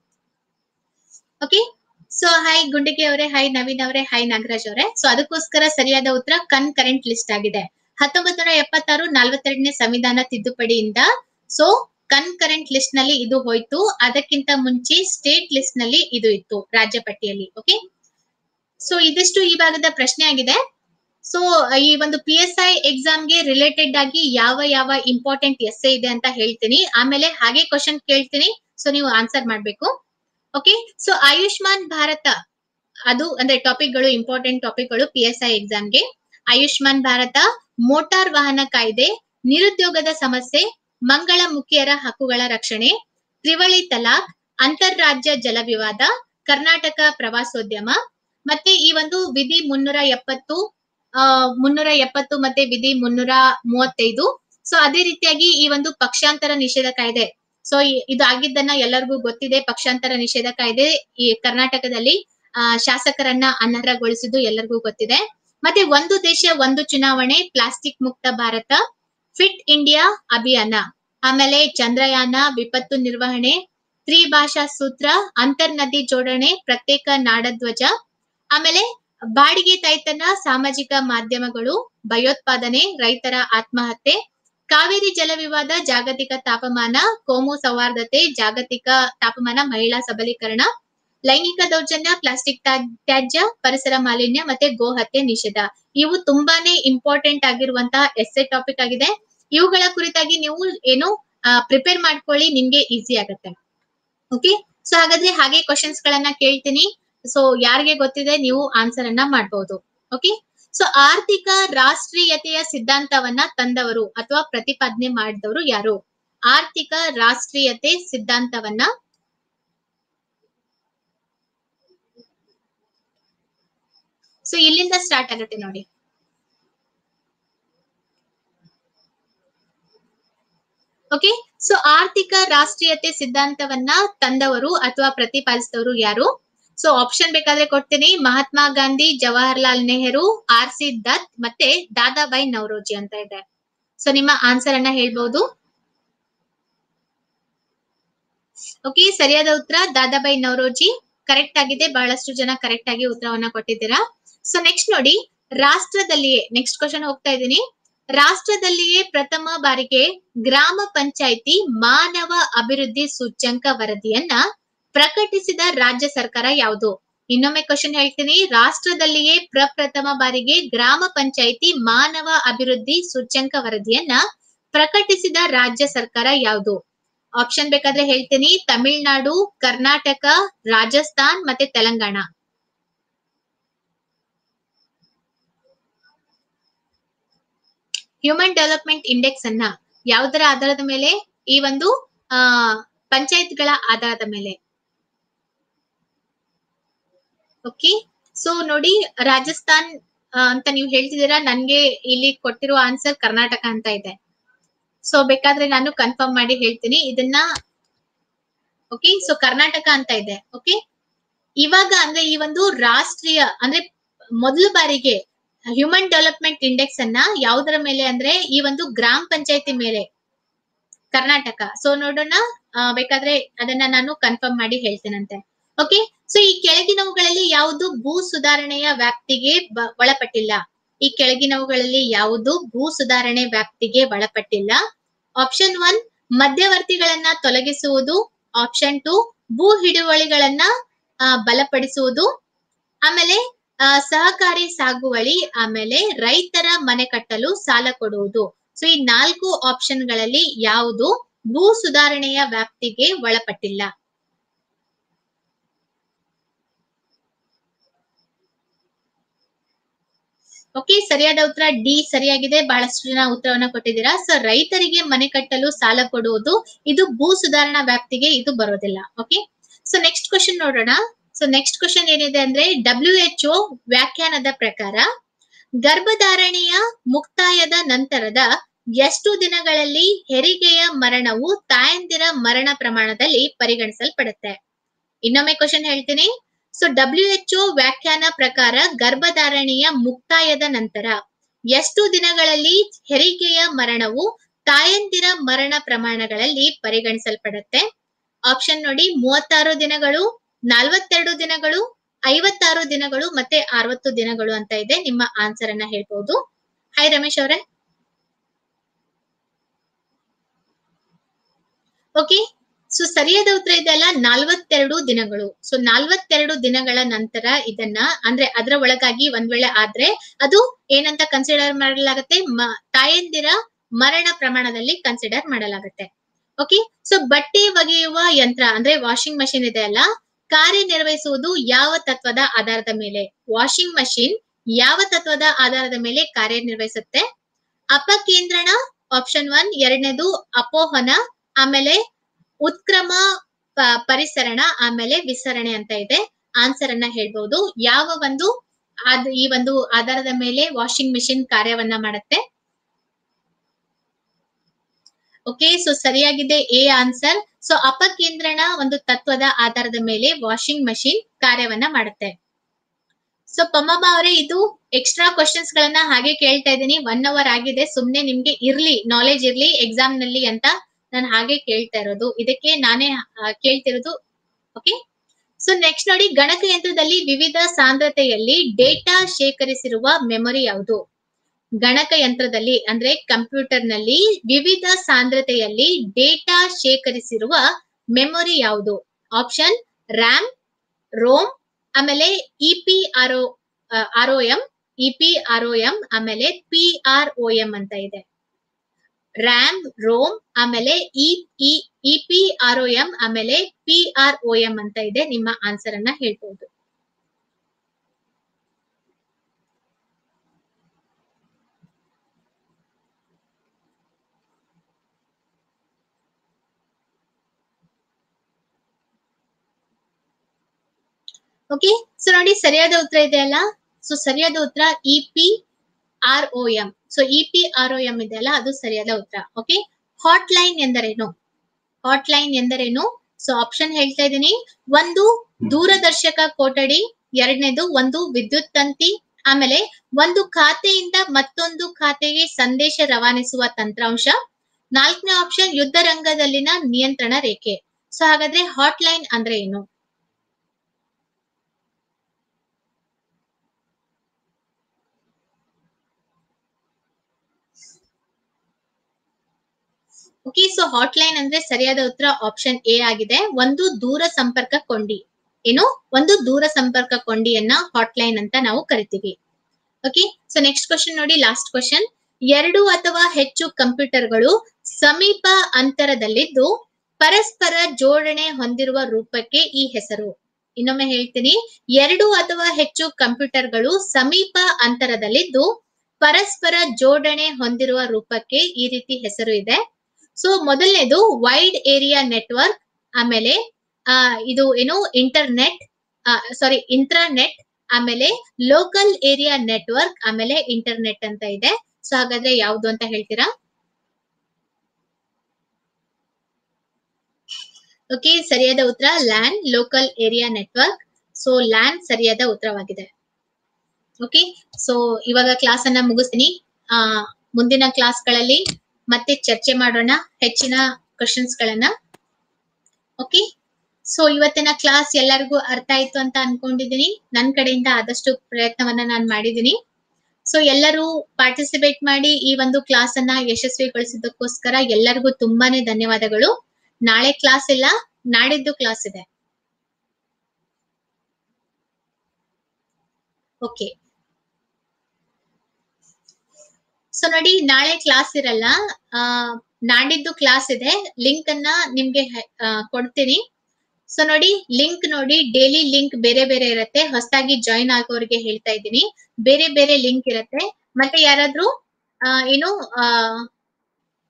ಓಕೆ ಸೊ ಹಾಯ್ ಗುಂಡಿಗೆ ಅವರೇ ಹಾಯ್ ನವೀನ್ ಅವರೇ ಹಾಯ್ ನಾಗರಾಜ್ ಅವರೇ ಸೊ ಅದಕ್ಕೋಸ್ಕರ ಸರಿಯಾದ ಉತ್ತರ ಕನ್ ಕರೆಂಟ್ ಲಿಸ್ಟ್ ಆಗಿದೆ ಹತ್ತೊಂಬತ್ ನೂರ ಎಪ್ಪತ್ತಾರು ನಲವತ್ತೆರಡನೇ ಸಂವಿಧಾನ ತಿದ್ದುಪಡಿಯಿಂದ ಸೊ ಕನ್ ಕರೆಂಟ್ ಲಿಸ್ಟ್ ನಲ್ಲಿ ಇದು ಹೋಯ್ತು ಅದಕ್ಕಿಂತ ಮುಂಚೆ ಸ್ಟೇಟ್ ಲಿಸ್ಟ್ ನಲ್ಲಿ ಇದು ಇತ್ತು ರಾಜ್ಯ ಪಟ್ಟಿಯಲ್ಲಿ ಓಕೆ ಸೊ ಇದಿಷ್ಟು ಈ ಭಾಗದ ಪ್ರಶ್ನೆ ಆಗಿದೆ ಸೊ ಈ ಒಂದು ಪಿ ಎಸ್ ಐ ಎಕ್ಸಾಮ್ಗೆ ರಿಲೇಟೆಡ್ ಆಗಿ ಯಾವ ಯಾವ ಇಂಪಾರ್ಟೆಂಟ್ ಎಸ್ ಇದೆ ಅಂತ ಹೇಳ್ತೀನಿ ಆಮೇಲೆ ಹಾಗೆ ಕ್ವಶನ್ ಕೇಳ್ತೀನಿ ಸೊ ನೀವು ಆನ್ಸರ್ ಮಾಡ್ಬೇಕು ಓಕೆ ಸೊ ಆಯುಷ್ಮಾನ್ ಭಾರತ ಅದು ಅಂದ್ರೆ ಟಾಪಿಕ್ ಗಳು ಇಂಪಾರ್ಟೆಂಟ್ ಟಾಪಿಕ್ ಗಳು ಪಿ ಎಸ್ ಐ ಎಕ್ಸಾಮ್ಗೆ ಆಯುಷ್ಮಾನ್ ಭಾರತ ಮೋಟಾರ್ ವಾಹನ ಕಾಯ್ದೆ ನಿರುದ್ಯೋಗದ ಸಮಸ್ಯೆ ಮಂಗಳ ಮುಖಿಯರ ಹಕ್ಕುಗಳ ರಕ್ಷಣೆ ತ್ರಿವಳಿ ತಲಾಕ್ ಅಂತಾರಾಜ್ಯ ಜಲ ವಿವಾದ ಕರ್ನಾಟಕ ಪ್ರವಾಸೋದ್ಯಮ ಮತ್ತೆ ಈ ಒಂದು ವಿಧಿ ಮುನ್ನೂರ ಎಪ್ಪತ್ತು ಆ ಮುನ್ನೂರ ಎಪ್ಪತ್ತು ಮತ್ತೆ ವಿಧಿ ಮುನ್ನೂರ ಮೂವತ್ತೈದು ಸೊ ಅದೇ ರೀತಿಯಾಗಿ ಈ ಒಂದು ಪಕ್ಷಾಂತರ ನಿಷೇಧ ಕಾಯ್ದೆ ಸೊ ಇದು ಆಗಿದ್ದನ್ನ ಎಲ್ಲರಿಗೂ ಗೊತ್ತಿದೆ ಪಕ್ಷಾಂತರ ನಿಷೇಧ ಕಾಯ್ದೆ ಈ ಕರ್ನಾಟಕದಲ್ಲಿ ಆ ಶಾಸಕರನ್ನ ಅನರ್ಹಗೊಳಿಸಿದ್ದು ಎಲ್ಲರಿಗೂ ಗೊತ್ತಿದೆ ಮತ್ತೆ ಒಂದು ದೇಶ ಒಂದು ಚುನಾವಣೆ ಪ್ಲಾಸ್ಟಿಕ್ ಮುಕ್ತ ಭಾರತ ಫಿಟ್ ಇಂಡಿಯಾ ಅಭಿಯಾನ ಆಮೇಲೆ ಚಂದ್ರಯಾನ ವಿಪತ್ತು ನಿರ್ವಹಣೆ ತ್ರಿಭಾಷಾ ಸೂತ್ರ ಅಂತರ್ ನದಿ ಜೋಡಣೆ ಪ್ರತ್ಯೇಕ ನಾಡಧ್ವಜ ಆಮೇಲೆ ಬಾಡಿಗೆ ತಾಯ್ತನ ಸಾಮಾಜಿಕ ಮಾಧ್ಯಮಗಳು ಭಯೋತ್ಪಾದನೆ ರೈತರ ಆತ್ಮಹತ್ಯೆ ಕಾವೇರಿ ಜಲ ವಿವಾದ ಜಾಗತಿಕ ತಾಪಮಾನ ಕೋಮು ಸೌಹಾರ್ದತೆ ಜಾಗತಿಕ ತಾಪಮಾನ ಮಹಿಳಾ ಸಬಲೀಕರಣ ಲೈಂಗಿಕ ದೌರ್ಜನ್ಯ ಪ್ಲಾಸ್ಟಿಕ್ ತ್ಯಾಜ್ಯ ಪರಿಸರ ಮಾಲಿನ್ಯ ಮತ್ತೆ ಗೋ ಹತ್ಯೆ ನಿಷೇಧ ಇವು ತುಂಬಾನೇ ಇಂಪಾರ್ಟೆಂಟ್ ಆಗಿರುವಂತಹ ಎಸ್ಸೆ ಟಾಪಿಕ್ ಆಗಿದೆ ಇವುಗಳ ಕುರಿತಾಗಿ ನೀವು ಏನು ಪ್ರಿಪೇರ್ ಮಾಡ್ಕೊಳ್ಳಿ ನಿಮ್ಗೆ ಈಸಿ ಆಗತ್ತೆ ಓಕೆ ಸೊ ಹಾಗಾದ್ರೆ ಹಾಗೆ ಕ್ವಶನ್ಸ್ ಗಳನ್ನ ಕೇಳ್ತೀನಿ ಸೊ ಯಾರಿಗೆ ಗೊತ್ತಿದೆ ನೀವು ಆನ್ಸರ್ ಅನ್ನ ಮಾಡಬಹುದು ಓಕೆ ಸೊ ಆರ್ಥಿಕ ರಾಷ್ಟ್ರೀಯತೆಯ ಸಿದ್ಧಾಂತವನ್ನ ತಂದವರು ಅಥವಾ ಪ್ರತಿಪಾದನೆ ಮಾಡಿದವರು ಯಾರು ಆರ್ಥಿಕ ರಾಷ್ಟ್ರೀಯತೆ ಸಿದ್ಧಾಂತವನ್ನ ಸೊ ಇಲ್ಲಿಂದ ಸ್ಟಾರ್ಟ್ ಆಗುತ್ತೆ ನೋಡಿ ಓಕೆ ಸೊ ಆರ್ಥಿಕ ರಾಷ್ಟ್ರೀಯತೆ ಸಿದ್ಧಾಂತವನ್ನ ತಂದವರು ಅಥವಾ ಪ್ರತಿಪಾದಿಸಿದವರು ಯಾರು ಸೊ ಆಪ್ಷನ್ ಬೇಕಾದ್ರೆ ಕೊಡ್ತೀನಿ ಮಹಾತ್ಮ ಗಾಂಧಿ ಜವಾಹರ್ಲಾಲ್ ನೆಹರು ಆರ್ ಸಿ ದತ್ ಮತ್ತೆ ದಾದಾಬಾಯಿ ನವರೋಜಿ ಅಂತ ಇದೆ ಸೊ ನಿಮ್ಮ ಆನ್ಸರ್ ಅನ್ನ ಹೇಳ್ಬಹುದು ಓಕೆ ಸರಿಯಾದ ಉತ್ತರ ದಾದಾಬಾಯಿ ನವರೋಜಿ ಕರೆಕ್ಟ್ ಆಗಿದೆ ಬಹಳಷ್ಟು ಜನ ಕರೆಕ್ಟ್ ಆಗಿ ಉತ್ತರವನ್ನ ಕೊಟ್ಟಿದ್ದೀರಾ ಸೊ ನೆಕ್ಸ್ಟ್ ನೋಡಿ ರಾಷ್ಟ್ರದಲ್ಲಿಯೇ ನೆಕ್ಸ್ಟ್ ಕ್ವಶನ್ ಹೋಗ್ತಾ ಇದ್ದೀನಿ ರಾಷ್ಟ್ರದಲ್ಲಿಯೇ ಪ್ರಥಮ ಬಾರಿಗೆ ಗ್ರಾಮ ಪಂಚಾಯಿತಿ ಮಾನವ ಅಭಿವೃದ್ಧಿ ಸೂಚ್ಯಂಕ ವರದಿಯನ್ನ ಪ್ರಕಟಿಸಿದ ರಾಜ್ಯ ಸರ್ಕಾರ ಯಾವುದು ಇನ್ನೊಮ್ಮೆ ಕ್ವಶನ್ ಹೇಳ್ತೀನಿ ರಾಷ್ಟ್ರದಲ್ಲಿಯೇ ಪ್ರಪ್ರಥಮ ಬಾರಿಗೆ ಗ್ರಾಮ ಪಂಚಾಯಿತಿ ಮಾನವ ಅಭಿವೃದ್ಧಿ ಸೂಚ್ಯಂಕ ವರದಿಯನ್ನ ಪ್ರಕಟಿಸಿದ ರಾಜ್ಯ ಸರ್ಕಾರ ಯಾವುದು ಆಪ್ಷನ್ ಬೇಕಾದ್ರೆ ಹೇಳ್ತೀನಿ ತಮಿಳ್ನಾಡು ಕರ್ನಾಟಕ ರಾಜಸ್ಥಾನ್ ಮತ್ತೆ ತೆಲಂಗಾಣ ಹ್ಯೂಮನ್ ಡೆವಲಪ್ಮೆಂಟ್ ಇಂಡೆಕ್ಸ್ ಅನ್ನ ಯಾವುದರ ಆಧಾರದ ಮೇಲೆ ಈ ಒಂದು ಆ ಪಂಚಾಯತ್ಗಳ ಆಧಾರದ ಮೇಲೆ ಓಕೆ ಸೊ ನೋಡಿ ರಾಜಸ್ಥಾನ್ ಅಂತ ನೀವು ಹೇಳ್ತಿದ್ದೀರಾ ನನ್ಗೆ ಇಲ್ಲಿ ಕೊಟ್ಟಿರುವ ಆನ್ಸರ್ ಕರ್ನಾಟಕ ಅಂತ ಇದೆ ಸೊ ಬೇಕಾದ್ರೆ ನಾನು ಕನ್ಫರ್ಮ್ ಮಾಡಿ ಹೇಳ್ತೀನಿ ಇದನ್ನ ಓಕೆ ಸೊ ಕರ್ನಾಟಕ ಅಂತ ಇದೆ ಓಕೆ ಇವಾಗ ಅಂದ್ರೆ ಈ ಒಂದು ರಾಷ್ಟ್ರೀಯ ಅಂದ್ರೆ ಮೊದಲ ಬಾರಿಗೆ ಹ್ಯೂಮನ್ ಡೆವಲಪ್ಮೆಂಟ್ ಇಂಡೆಕ್ಸ್ ಅನ್ನ ಯಾವುದರ ಮೇಲೆ ಅಂದ್ರೆ ಈ ಒಂದು ಗ್ರಾಮ ಪಂಚಾಯತಿ ಮೇಲೆ ಕರ್ನಾಟಕ ಸೊ ನೋಡೋಣ ಬೇಕಾದ್ರೆ ಅದನ್ನ ನಾನು ಕನ್ಫರ್ಮ್ ಮಾಡಿ ಹೇಳ್ತೇನಂತೆ ಓಕೆ ಸೊ ಈ ಕೆಳಗಿನವುಗಳಲ್ಲಿ ಯಾವುದು ಭೂ ಸುಧಾರಣೆಯ ವ್ಯಾಪ್ತಿಗೆ ಒಳಪಟ್ಟಿಲ್ಲ ಈ ಕೆಳಗಿನವುಗಳಲ್ಲಿ ಯಾವುದು ಭೂ ಸುಧಾರಣೆ ವ್ಯಾಪ್ತಿಗೆ ಒಳಪಟ್ಟಿಲ್ಲ ಆಪ್ಷನ್ ಒನ್ ಮಧ್ಯವರ್ತಿಗಳನ್ನ ತೊಲಗಿಸುವುದು ಆಪ್ಷನ್ ಟು ಭೂ ಹಿಡುವಳಿಗಳನ್ನ ಬಲಪಡಿಸುವುದು ಆಮೇಲೆ ಸಹಕಾರಿ ಸಾಗುವಳಿ ಆಮೇಲೆ ರೈತರ ಮನೆ ಕಟ್ಟಲು ಸಾಲ ಕೊಡುವುದು ಸೊ ಈ ನಾಲ್ಕು ಆಪ್ಷನ್ ಗಳಲ್ಲಿ ಯಾವುದು ಭೂ ಸುಧಾರಣೆಯ ವ್ಯಾಪ್ತಿಗೆ ಒಳಪಟ್ಟಿಲ್ಲ ಓಕೆ ಸರಿಯಾದ ಉತ್ತರ ಡಿ ಸರಿಯಾಗಿದೆ ಬಹಳಷ್ಟು ಜನ ಉತ್ತರವನ್ನ ಕೊಟ್ಟಿದ್ದೀರಾ ಸೊ ರೈತರಿಗೆ ಮನೆ ಕಟ್ಟಲು ಸಾಲ ಕೊಡುವುದು ಇದು ಭೂ ಸುಧಾರಣಾ ವ್ಯಾಪ್ತಿಗೆ ಇದು ಬರೋದಿಲ್ಲ ಓಕೆ ಸೊ ನೆಕ್ಸ್ಟ್ ಕ್ವಶನ್ ನೋಡೋಣ ಸೊ ನೆಕ್ಸ್ಟ್ ಕ್ವಶನ್ ಏನಿದೆ ಅಂದ್ರೆ ಡಬ್ಲ್ಯೂ ಎಚ್ ಒ ವ್ಯಾಖ್ಯಾನದ ಪ್ರಕಾರ ಗರ್ಭಧಾರಣೆಯ ಮುಕ್ತಾಯದ ನಂತರದ ಎಷ್ಟು ದಿನಗಳಲ್ಲಿ ಹೆರಿಗೆಯ ಮರಣವು ತಾಯಂದಿರ ಮರಣ ಪ್ರಮಾಣದಲ್ಲಿ ಪರಿಗಣಿಸಲ್ಪಡುತ್ತೆ ಇನ್ನೊಮ್ಮೆ ಕ್ವಶನ್ ಹೇಳ್ತೀನಿ ಸೊ ಡಬ್ಲ್ಯೂ ಎಚ್ ವ್ಯಾಖ್ಯಾನ ಪ್ರಕಾರ ಗರ್ಭಧಾರಣೆಯ ಮುಕ್ತಾಯದ ನಂತರ ಎಷ್ಟು ದಿನಗಳಲ್ಲಿ ಹೆರಿಗೆಯ ಮರಣವು ತಾಯಂದಿರ ಮರಣ ಪ್ರಮಾಣಗಳಲ್ಲಿ ಪರಿಗಣಿಸಲ್ಪಡುತ್ತೆ ಆಪ್ಷನ್ ನೋಡಿ ಮೂವತ್ತಾರು ದಿನಗಳು ನಲವತ್ತೆರಡು ದಿನಗಳು ಐವತ್ತಾರು ದಿನಗಳು ಮತ್ತೆ ಅರವತ್ತು ದಿನಗಳು ಅಂತ ಇದೆ ನಿಮ್ಮ ಆನ್ಸರ್ ಅನ್ನ ಹೇಳ್ಬಹುದು ಹಾಯ್ ರಮೇಶ್ ಅವರೇ ಓಕೆ ಸೊ ಸರಿಯಾದ ಉತ್ತರ ಇದೆಲ್ಲ ನಾಲ್ವತ್ತೆರಡು ದಿನಗಳು ಸೊ ನಾಲ್ವತ್ತೆರಡು ದಿನಗಳ ನಂತರ ಇದನ್ನ ಅಂದ್ರೆ ಅದರ ಒಳಗಾಗಿ ಒಂದ್ ವೇಳೆ ಆದ್ರೆ ಅದು ಏನಂತ ಕನ್ಸಿಡರ್ ಮಾಡಲಾಗತ್ತೆ ಮ- ತಾಯಂದಿರ ಮರಣ ಪ್ರಮಾಣದಲ್ಲಿ ಕನ್ಸಿಡರ್ ಮಾಡಲಾಗತ್ತೆ ಓಕೆ ಸೊ ಬಟ್ಟೆ ಒಗೆಯುವ ಯಂತ್ರ ಅಂದ್ರೆ ವಾಷಿಂಗ್ ಮಷಿನ್ ಇದೆ ಅಲ್ಲ ಕಾರ್ಯನಿರ್ವಹಿಸುವುದು ಯಾವ ತತ್ವದ ಆಧಾರದ ಮೇಲೆ ವಾಷಿಂಗ್ ಮಷಿನ್ ಯಾವ ತತ್ವದ ಆಧಾರದ ಮೇಲೆ ಕಾರ್ಯನಿರ್ವಹಿಸುತ್ತೆ ಅಪಕೇಂದ್ರಣ ಆಪ್ಷನ್ ಒನ್ ಎರಡನೇದು ಅಪೋಹನ ಆಮೇಲೆ ಉತ್ಕ್ರಮ ಪ- ಪರಿಸರಣ ಆಮೇಲೆ ವಿಸರಣೆ ಅಂತ ಇದೆ ಆನ್ಸರ್ ಅನ್ನ ಹೇಳ್ಬಹುದು ಯಾವ ಒಂದು ಆದ್ ಈ ಒಂದು ಆಧಾರದ ಮೇಲೆ ವಾಷಿಂಗ್ ಮಿಷಿನ್ ಕಾರ್ಯವನ್ನ ಮಾಡುತ್ತೆ ಓಕೆ ಸೊ ಸರಿಯಾಗಿದೆ ಎ ಆನ್ಸರ್ ಸೊ ಅಪಕೇಂದ್ರಣ ಒಂದು ತತ್ವದ ಆಧಾರದ ಮೇಲೆ ವಾಷಿಂಗ್ ಮಷಿನ್ ಕಾರ್ಯವನ್ನ ಮಾಡುತ್ತೆ ಸೊ ಪಮ್ಮಮ್ಮ ಅವರೇ ಇದು ಎಕ್ಸ್ಟ್ರಾ ಕ್ವಶನ್ಸ್ ಗಳನ್ನ ಹಾಗೆ ಕೇಳ್ತಾ ಇದ್ದೀನಿ ಒನ್ ಅವರ್ ಆಗಿದೆ ಸುಮ್ನೆ ನಿಮ್ಗೆ ಇರ್ಲಿ ನಾಲೆಜ್ ಇರ್ಲಿ ಎಕ್ಸಾಮ್ ನಲ್ಲಿ ಅಂತ ನಾನು ಹಾಗೆ ಕೇಳ್ತಾ ಇರೋದು ಇದಕ್ಕೆ ನಾನೇ ಆ, ಕೇಳ್ತಿರೋದು ಓಕೆ ಸೊ ನೆಕ್ಸ್ಟ್ ನೋಡಿ ಗಣಕಯಂತ್ರದಲ್ಲಿ ವಿವಿಧ ಸಾಂದ್ರತೆಯಲ್ಲಿ ಡೇಟಾ ಶೇಖರಿಸಿರುವ ಮೆಮೊರಿ ಯಾವುದು ಗಣಕಯಂತ್ರದಲ್ಲಿ ಅಂದ್ರೆ ಕಂಪ್ಯೂಟರ್ ನಲ್ಲಿ ವಿವಿಧ ಸಾಂದ್ರತೆಯಲ್ಲಿ ಡೇಟಾ ಶೇಖರಿಸಿರುವ ಮೆಮೊರಿ ಯಾವುದು ಆಪ್ಷನ್ ರ್ಯಾಮ್ ರೋಮ್ ಆಮೇಲೆ E P R O R O M E P R O M ಆಮೇಲೆ ಪಿ ಆರ್ ಒ ಎಂ ಅಂತ ಇದೆ ರ್ಯಾಮ್ ರೋಮ್ ಆಮೇಲೆ E E P R O M ಆಮೇಲೆ ಪಿ ಆರ್ ಒ ಎಂ ಅಂತ ಇದೆ ನಿಮ್ಮ answer ಅನ್ನ ಹೇಳ್ಬಹುದು ಓಕೆ ಸೊ ನೋಡಿ ಸರಿಯಾದ ಉತ್ತರ ಇದೆ ಅಲ್ಲ ಸೊ ಸರಿಯಾದ ಉತ್ತರ E P R O M so E P R O M ಇದೆ ಅಲ್ಲ ಅದು ಸರಿಯಾದ ಉತ್ತರ ಓಕೆ ಹಾಟ್ ಲೈನ್ ಎಂದರೇನು ಹಾಟ್ ಲೈನ್ ಎಂದರೇನು ಸೊ ಆಪ್ಷನ್ ಹೇಳ್ತಾ ಇದ್ದೀನಿ ಒಂದು ದೂರದರ್ಶಕ ಕೊಠಡಿ ಎರಡನೇದು ಒಂದು ವಿದ್ಯುತ್ ತಂತಿ ಆಮೇಲೆ ಒಂದು ಖಾತೆಯಿಂದ ಮತ್ತೊಂದು ಖಾತೆಗೆ ಸಂದೇಶ ರವಾನಿಸುವ ತಂತ್ರಾಂಶ ನಾಲ್ಕನೇ ಆಪ್ಷನ್ ಯುದ್ಧ ರಂಗದಲ್ಲಿನ ನಿಯಂತ್ರಣ ರೇಖೆ ಸೊ ಹಾಗಾದ್ರೆ ಹಾಟ್ ಲೈನ್ ಅಂದ್ರೆ ಏನು ಓಕೆ ಸೊ ಹಾಟ್ ಲೈನ್ ಅಂದ್ರೆ ಸರಿಯಾದ ಉತ್ತರ ಆಪ್ಷನ್ ಎ ಆಗಿದೆ ಒಂದು ದೂರ ಸಂಪರ್ಕ ಕೊಂಡಿ ಏನು ಒಂದು ದೂರ ಸಂಪರ್ಕ ಕೊಂಡಿಯನ್ನ ಹಾಟ್ ಲೈನ್ ಅಂತ ನಾವು ಕರಿತೀವಿ ಓಕೆ ಸೊ ನೆಕ್ಸ್ಟ್ ಕ್ವಶನ್ ನೋಡಿ ಲಾಸ್ಟ್ ಕ್ವಶನ್ ಎರಡು ಅಥವಾ ಹೆಚ್ಚು ಕಂಪ್ಯೂಟರ್ಗಳು ಸಮೀಪ ಅಂತರದಲ್ಲಿದ್ದು ಪರಸ್ಪರ ಜೋಡಣೆ ಹೊಂದಿರುವ ರೂಪಕ್ಕೆ ಈ ಹೆಸರು ಇನ್ನೊಮ್ಮೆ ಹೇಳ್ತೀನಿ ಎರಡು ಅಥವಾ ಹೆಚ್ಚು ಕಂಪ್ಯೂಟರ್ಗಳು ಸಮೀಪ ಅಂತರದಲ್ಲಿದ್ದು ಪರಸ್ಪರ ಜೋಡಣೆ ಹೊಂದಿರುವ ರೂಪಕ್ಕೆ ಈ ರೀತಿ ಹೆಸರು ಇದೆ ಸೊ ಮೊದಲನೇದು ವೈಡ್ ಏರಿಯಾ ನೆಟ್ವರ್ಕ್ ಆಮೇಲೆ ಆ, ಇದು ಏನು ಇಂಟರ್ನೆಟ್ ಸಾರಿ ಇಂಟ್ರಾನೆಟ್ ಆಮೇಲೆ ಲೋಕಲ್ ಏರಿಯಾ ನೆಟ್ವರ್ಕ್ ಆಮೇಲೆ ಇಂಟರ್ನೆಟ್ ಅಂತ ಇದೆ ಸೊ ಹಾಗಾದ್ರೆ ಯಾವ್ದು ಅಂತ ಹೇಳ್ತೀರಾ ಓಕೆ ಸರಿಯಾದ ಉತ್ತರ LAN local area network so LAN ಸರಿಯಾದ ಉತ್ತರವಾಗಿದೆ ಓಕೆ ಸೊ ಇವಾಗ ಕ್ಲಾಸ್ ಅನ್ನ ಮುಗಿಸ್ತೀನಿ ಆ ಮುಂದಿನ ಕ್ಲಾಸ್ಗಳಲ್ಲಿ ಮತ್ತೆ ಚರ್ಚೆ ಮಾಡೋಣ ಹೆಚ್ಚಿನ ಕ್ವಶನ್ಸ್ ಗಳನ್ನ ಓಕೆ ಸೊ ಇವತ್ತಿನ ಕ್ಲಾಸ್ ಎಲ್ಲರಿಗೂ ಅರ್ಥ ಆಯ್ತು ಅಂತ ಅನ್ಕೊಂಡಿದೀನಿ ನನ್ ಕಡೆಯಿಂದ ಆದಷ್ಟು ಪ್ರಯತ್ನವನ್ನ ನಾನು ಮಾಡಿದೀನಿ ಸೊ ಎಲ್ಲರೂ ಪಾರ್ಟಿಸಿಪೇಟ್ ಮಾಡಿ ಈ ಒಂದು ಕ್ಲಾಸ್ ಅನ್ನ ಯಶಸ್ವಿಗೊಳಿಸಿದ್ದಕ್ಕೋಸ್ಕರ ಎಲ್ಲರಿಗೂ ತುಂಬಾನೇ ಧನ್ಯವಾದಗಳು ನಾಳೆ ಕ್ಲಾಸ್ ಇಲ್ಲ ನಾಡಿದ್ದು ಕ್ಲಾಸ್ ಇದೆ ಓಕೆ ಸೊ ನೋಡಿ ನಾಳೆ ಕ್ಲಾಸ್ ಇರಲ್ಲ ಆ ನಾಡಿದ್ದು ಕ್ಲಾಸ್ ಇದೆ ಲಿಂಕ್ ಅನ್ನ ನಿಮ್ಗೆ ಹೆ- ಆ, ಕೊಡ್ತೀನಿ ಸೊ ನೋಡಿ ಲಿಂಕ್ ನೋಡಿ ಡೈಲಿ ಲಿಂಕ್ ಬೇರೆ ಬೇರೆ ಇರತ್ತೆ ಹೊಸದಾಗಿ ಜಾಯಿನ್ ಆಗೋರಿಗೆ ಹೇಳ್ತಾ ಇದ್ದೀನಿ ಬೇರೆ ಬೇರೆ ಲಿಂಕ್ ಇರತ್ತೆ ಮತ್ತೆ ಯಾರಾದ್ರೂ ಆ, ಏನು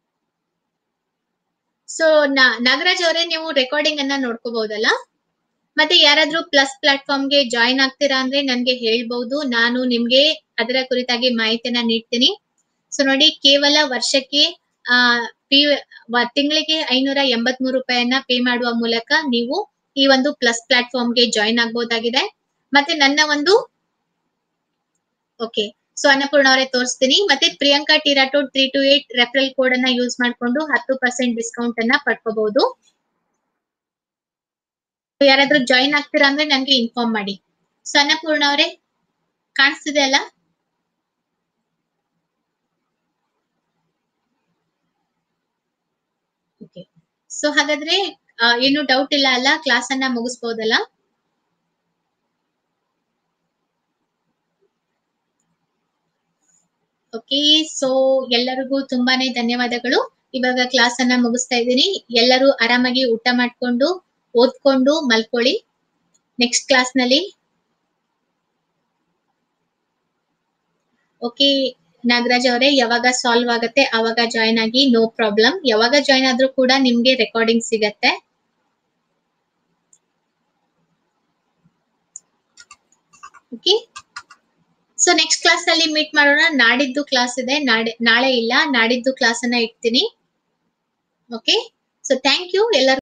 ಸೊ ನಾಗರಾಜ್ ಅವರೇ ನೀವು ರೆಕಾರ್ಡಿಂಗ್ ಅನ್ನ ನೋಡ್ಕೋಬಹುದಲ್ಲ ಮತ್ತೆ ಯಾರಾದ್ರೂ ಪ್ಲಸ್ ಪ್ಲಾಟ್ಫಾರ್ಮ್ ಗೆ ಜಾಯಿನ್ ಆಗ್ತೀರಾ ಅಂದ್ರೆ ನನ್ಗೆ ಹೇಳ್ಬಹುದು ನಾನು ನಿಮ್ಗೆ ಅದರ ಕುರಿತಾಗಿ ಮಾಹಿತಿಯನ್ನ ನೀಡ್ತೀನಿ ಸೊ ನೋಡಿ ಕೇವಲ ವರ್ಷಕ್ಕೆ ಆ ಪಿ ತಿಂಗಳಿಗೆ ಐನೂರ ಎಂಬತ್ ಮೂರು ರೂಪಾಯಿಯನ್ನ ಪೇ ಮಾಡುವ ಮೂಲಕ ನೀವು ಈ ಒಂದು ಪ್ಲಸ್ ಪ್ಲಾಟ್ಫಾರ್ಮ್ ಗೆ ಜಾಯಿನ್ ಆಗ್ಬಹುದಾಗಿದೆ ಮತ್ತೆ ನನ್ನ ಒಂದು ಓಕೆ ಸೊ ಅನ್ನಪೂರ್ಣ ಅವರೇ ತೋರಿಸ್ತೀನಿ ಮತ್ತೆ ಪ್ರಿಯಾಂಕಾ ಟಿರಾಟೋ three two eight referral code ಅನ್ನ ಯೂಸ್ ಮಾಡ್ಕೊಂಡು ಹತ್ತು ಪರ್ಸೆಂಟ್ ಡಿಸ್ಕೌಂಟ್ ಅನ್ನ ಪಡ್ಕೋಬಹುದು ಯಾರಾದ್ರೂ ಜಾಯಿನ್ ಆಗ್ತೀರಾ ಅಂದ್ರೆ ನನ್ಗೆ ಇನ್ಫಾರ್ಮ್ ಮಾಡಿ ಸೊ ಅನ್ನಪೂರ್ಣ ಅವರೇ ಕಾಣಿಸ್ತಿದೆ ಅಲ್ಲ ಓಕೆ ಸೊ ಹಾಗಾದ್ರೆ ಆ, ಏನು ಡೌಟ್ ಇಲ್ಲ ಅಲ್ಲ ಕ್ಲಾಸ್ ಅನ್ನ ಮುಗಿಸ್ಬೋದಲ್ಲ ಓಕೆ ಸೊ ಎಲ್ಲರಿಗೂ ತುಂಬಾನೇ ಧನ್ಯವಾದಗಳು ಇವಾಗ ಕ್ಲಾಸ್ ಅನ್ನ ಮುಗಿಸ್ತಾ ಇದ್ದೀನಿ ಎಲ್ಲರೂ ಆರಾಮಾಗಿ ಊಟ ಮಾಡ್ಕೊಂಡು ಓದ್ಕೊಂಡು ಮಲ್ಕೊಳ್ಳಿ ನೆಕ್ಸ್ಟ್ ಕ್ಲಾಸ್ ನಲ್ಲಿ ಓಕೆ ನಾಗರಾಜ್ ಅವರೇ ಯಾವಾಗ ಸಾಲ್ವ್ ಆಗತ್ತೆ ಅವಾಗ ಜಾಯ್ನ್ ಆಗಿ ನೋ ಪ್ರಾಬ್ಲಮ್ ಯಾವಾಗ ಜಾಯ್ನ್ ಆದ್ರೂ ಕೂಡ ನಿಮ್ಗೆ ರೆಕಾರ್ಡಿಂಗ್ ಸಿಗತ್ತೆ ಓಕೆ ಸೊ ನೆಕ್ಸ್ಟ್ ಕ್ಲಾಸ್ ಅಲ್ಲಿ ಮೀಟ್ ಮಾಡೋಣ ನಾಡಿದ್ದು ಕ್ಲಾಸ್ ಇದೆ ನಾಳೆ ನಾಳೆ ಇಲ್ಲ ನಾಡಿದ್ದು ಕ್ಲಾಸ್ ಅನ್ನ ಇಡ್ತೀನಿ ಓಕೆ ಸೊ ಥ್ಯಾಂಕ್ ಯು ಎಲ್ಲರಿಗೂ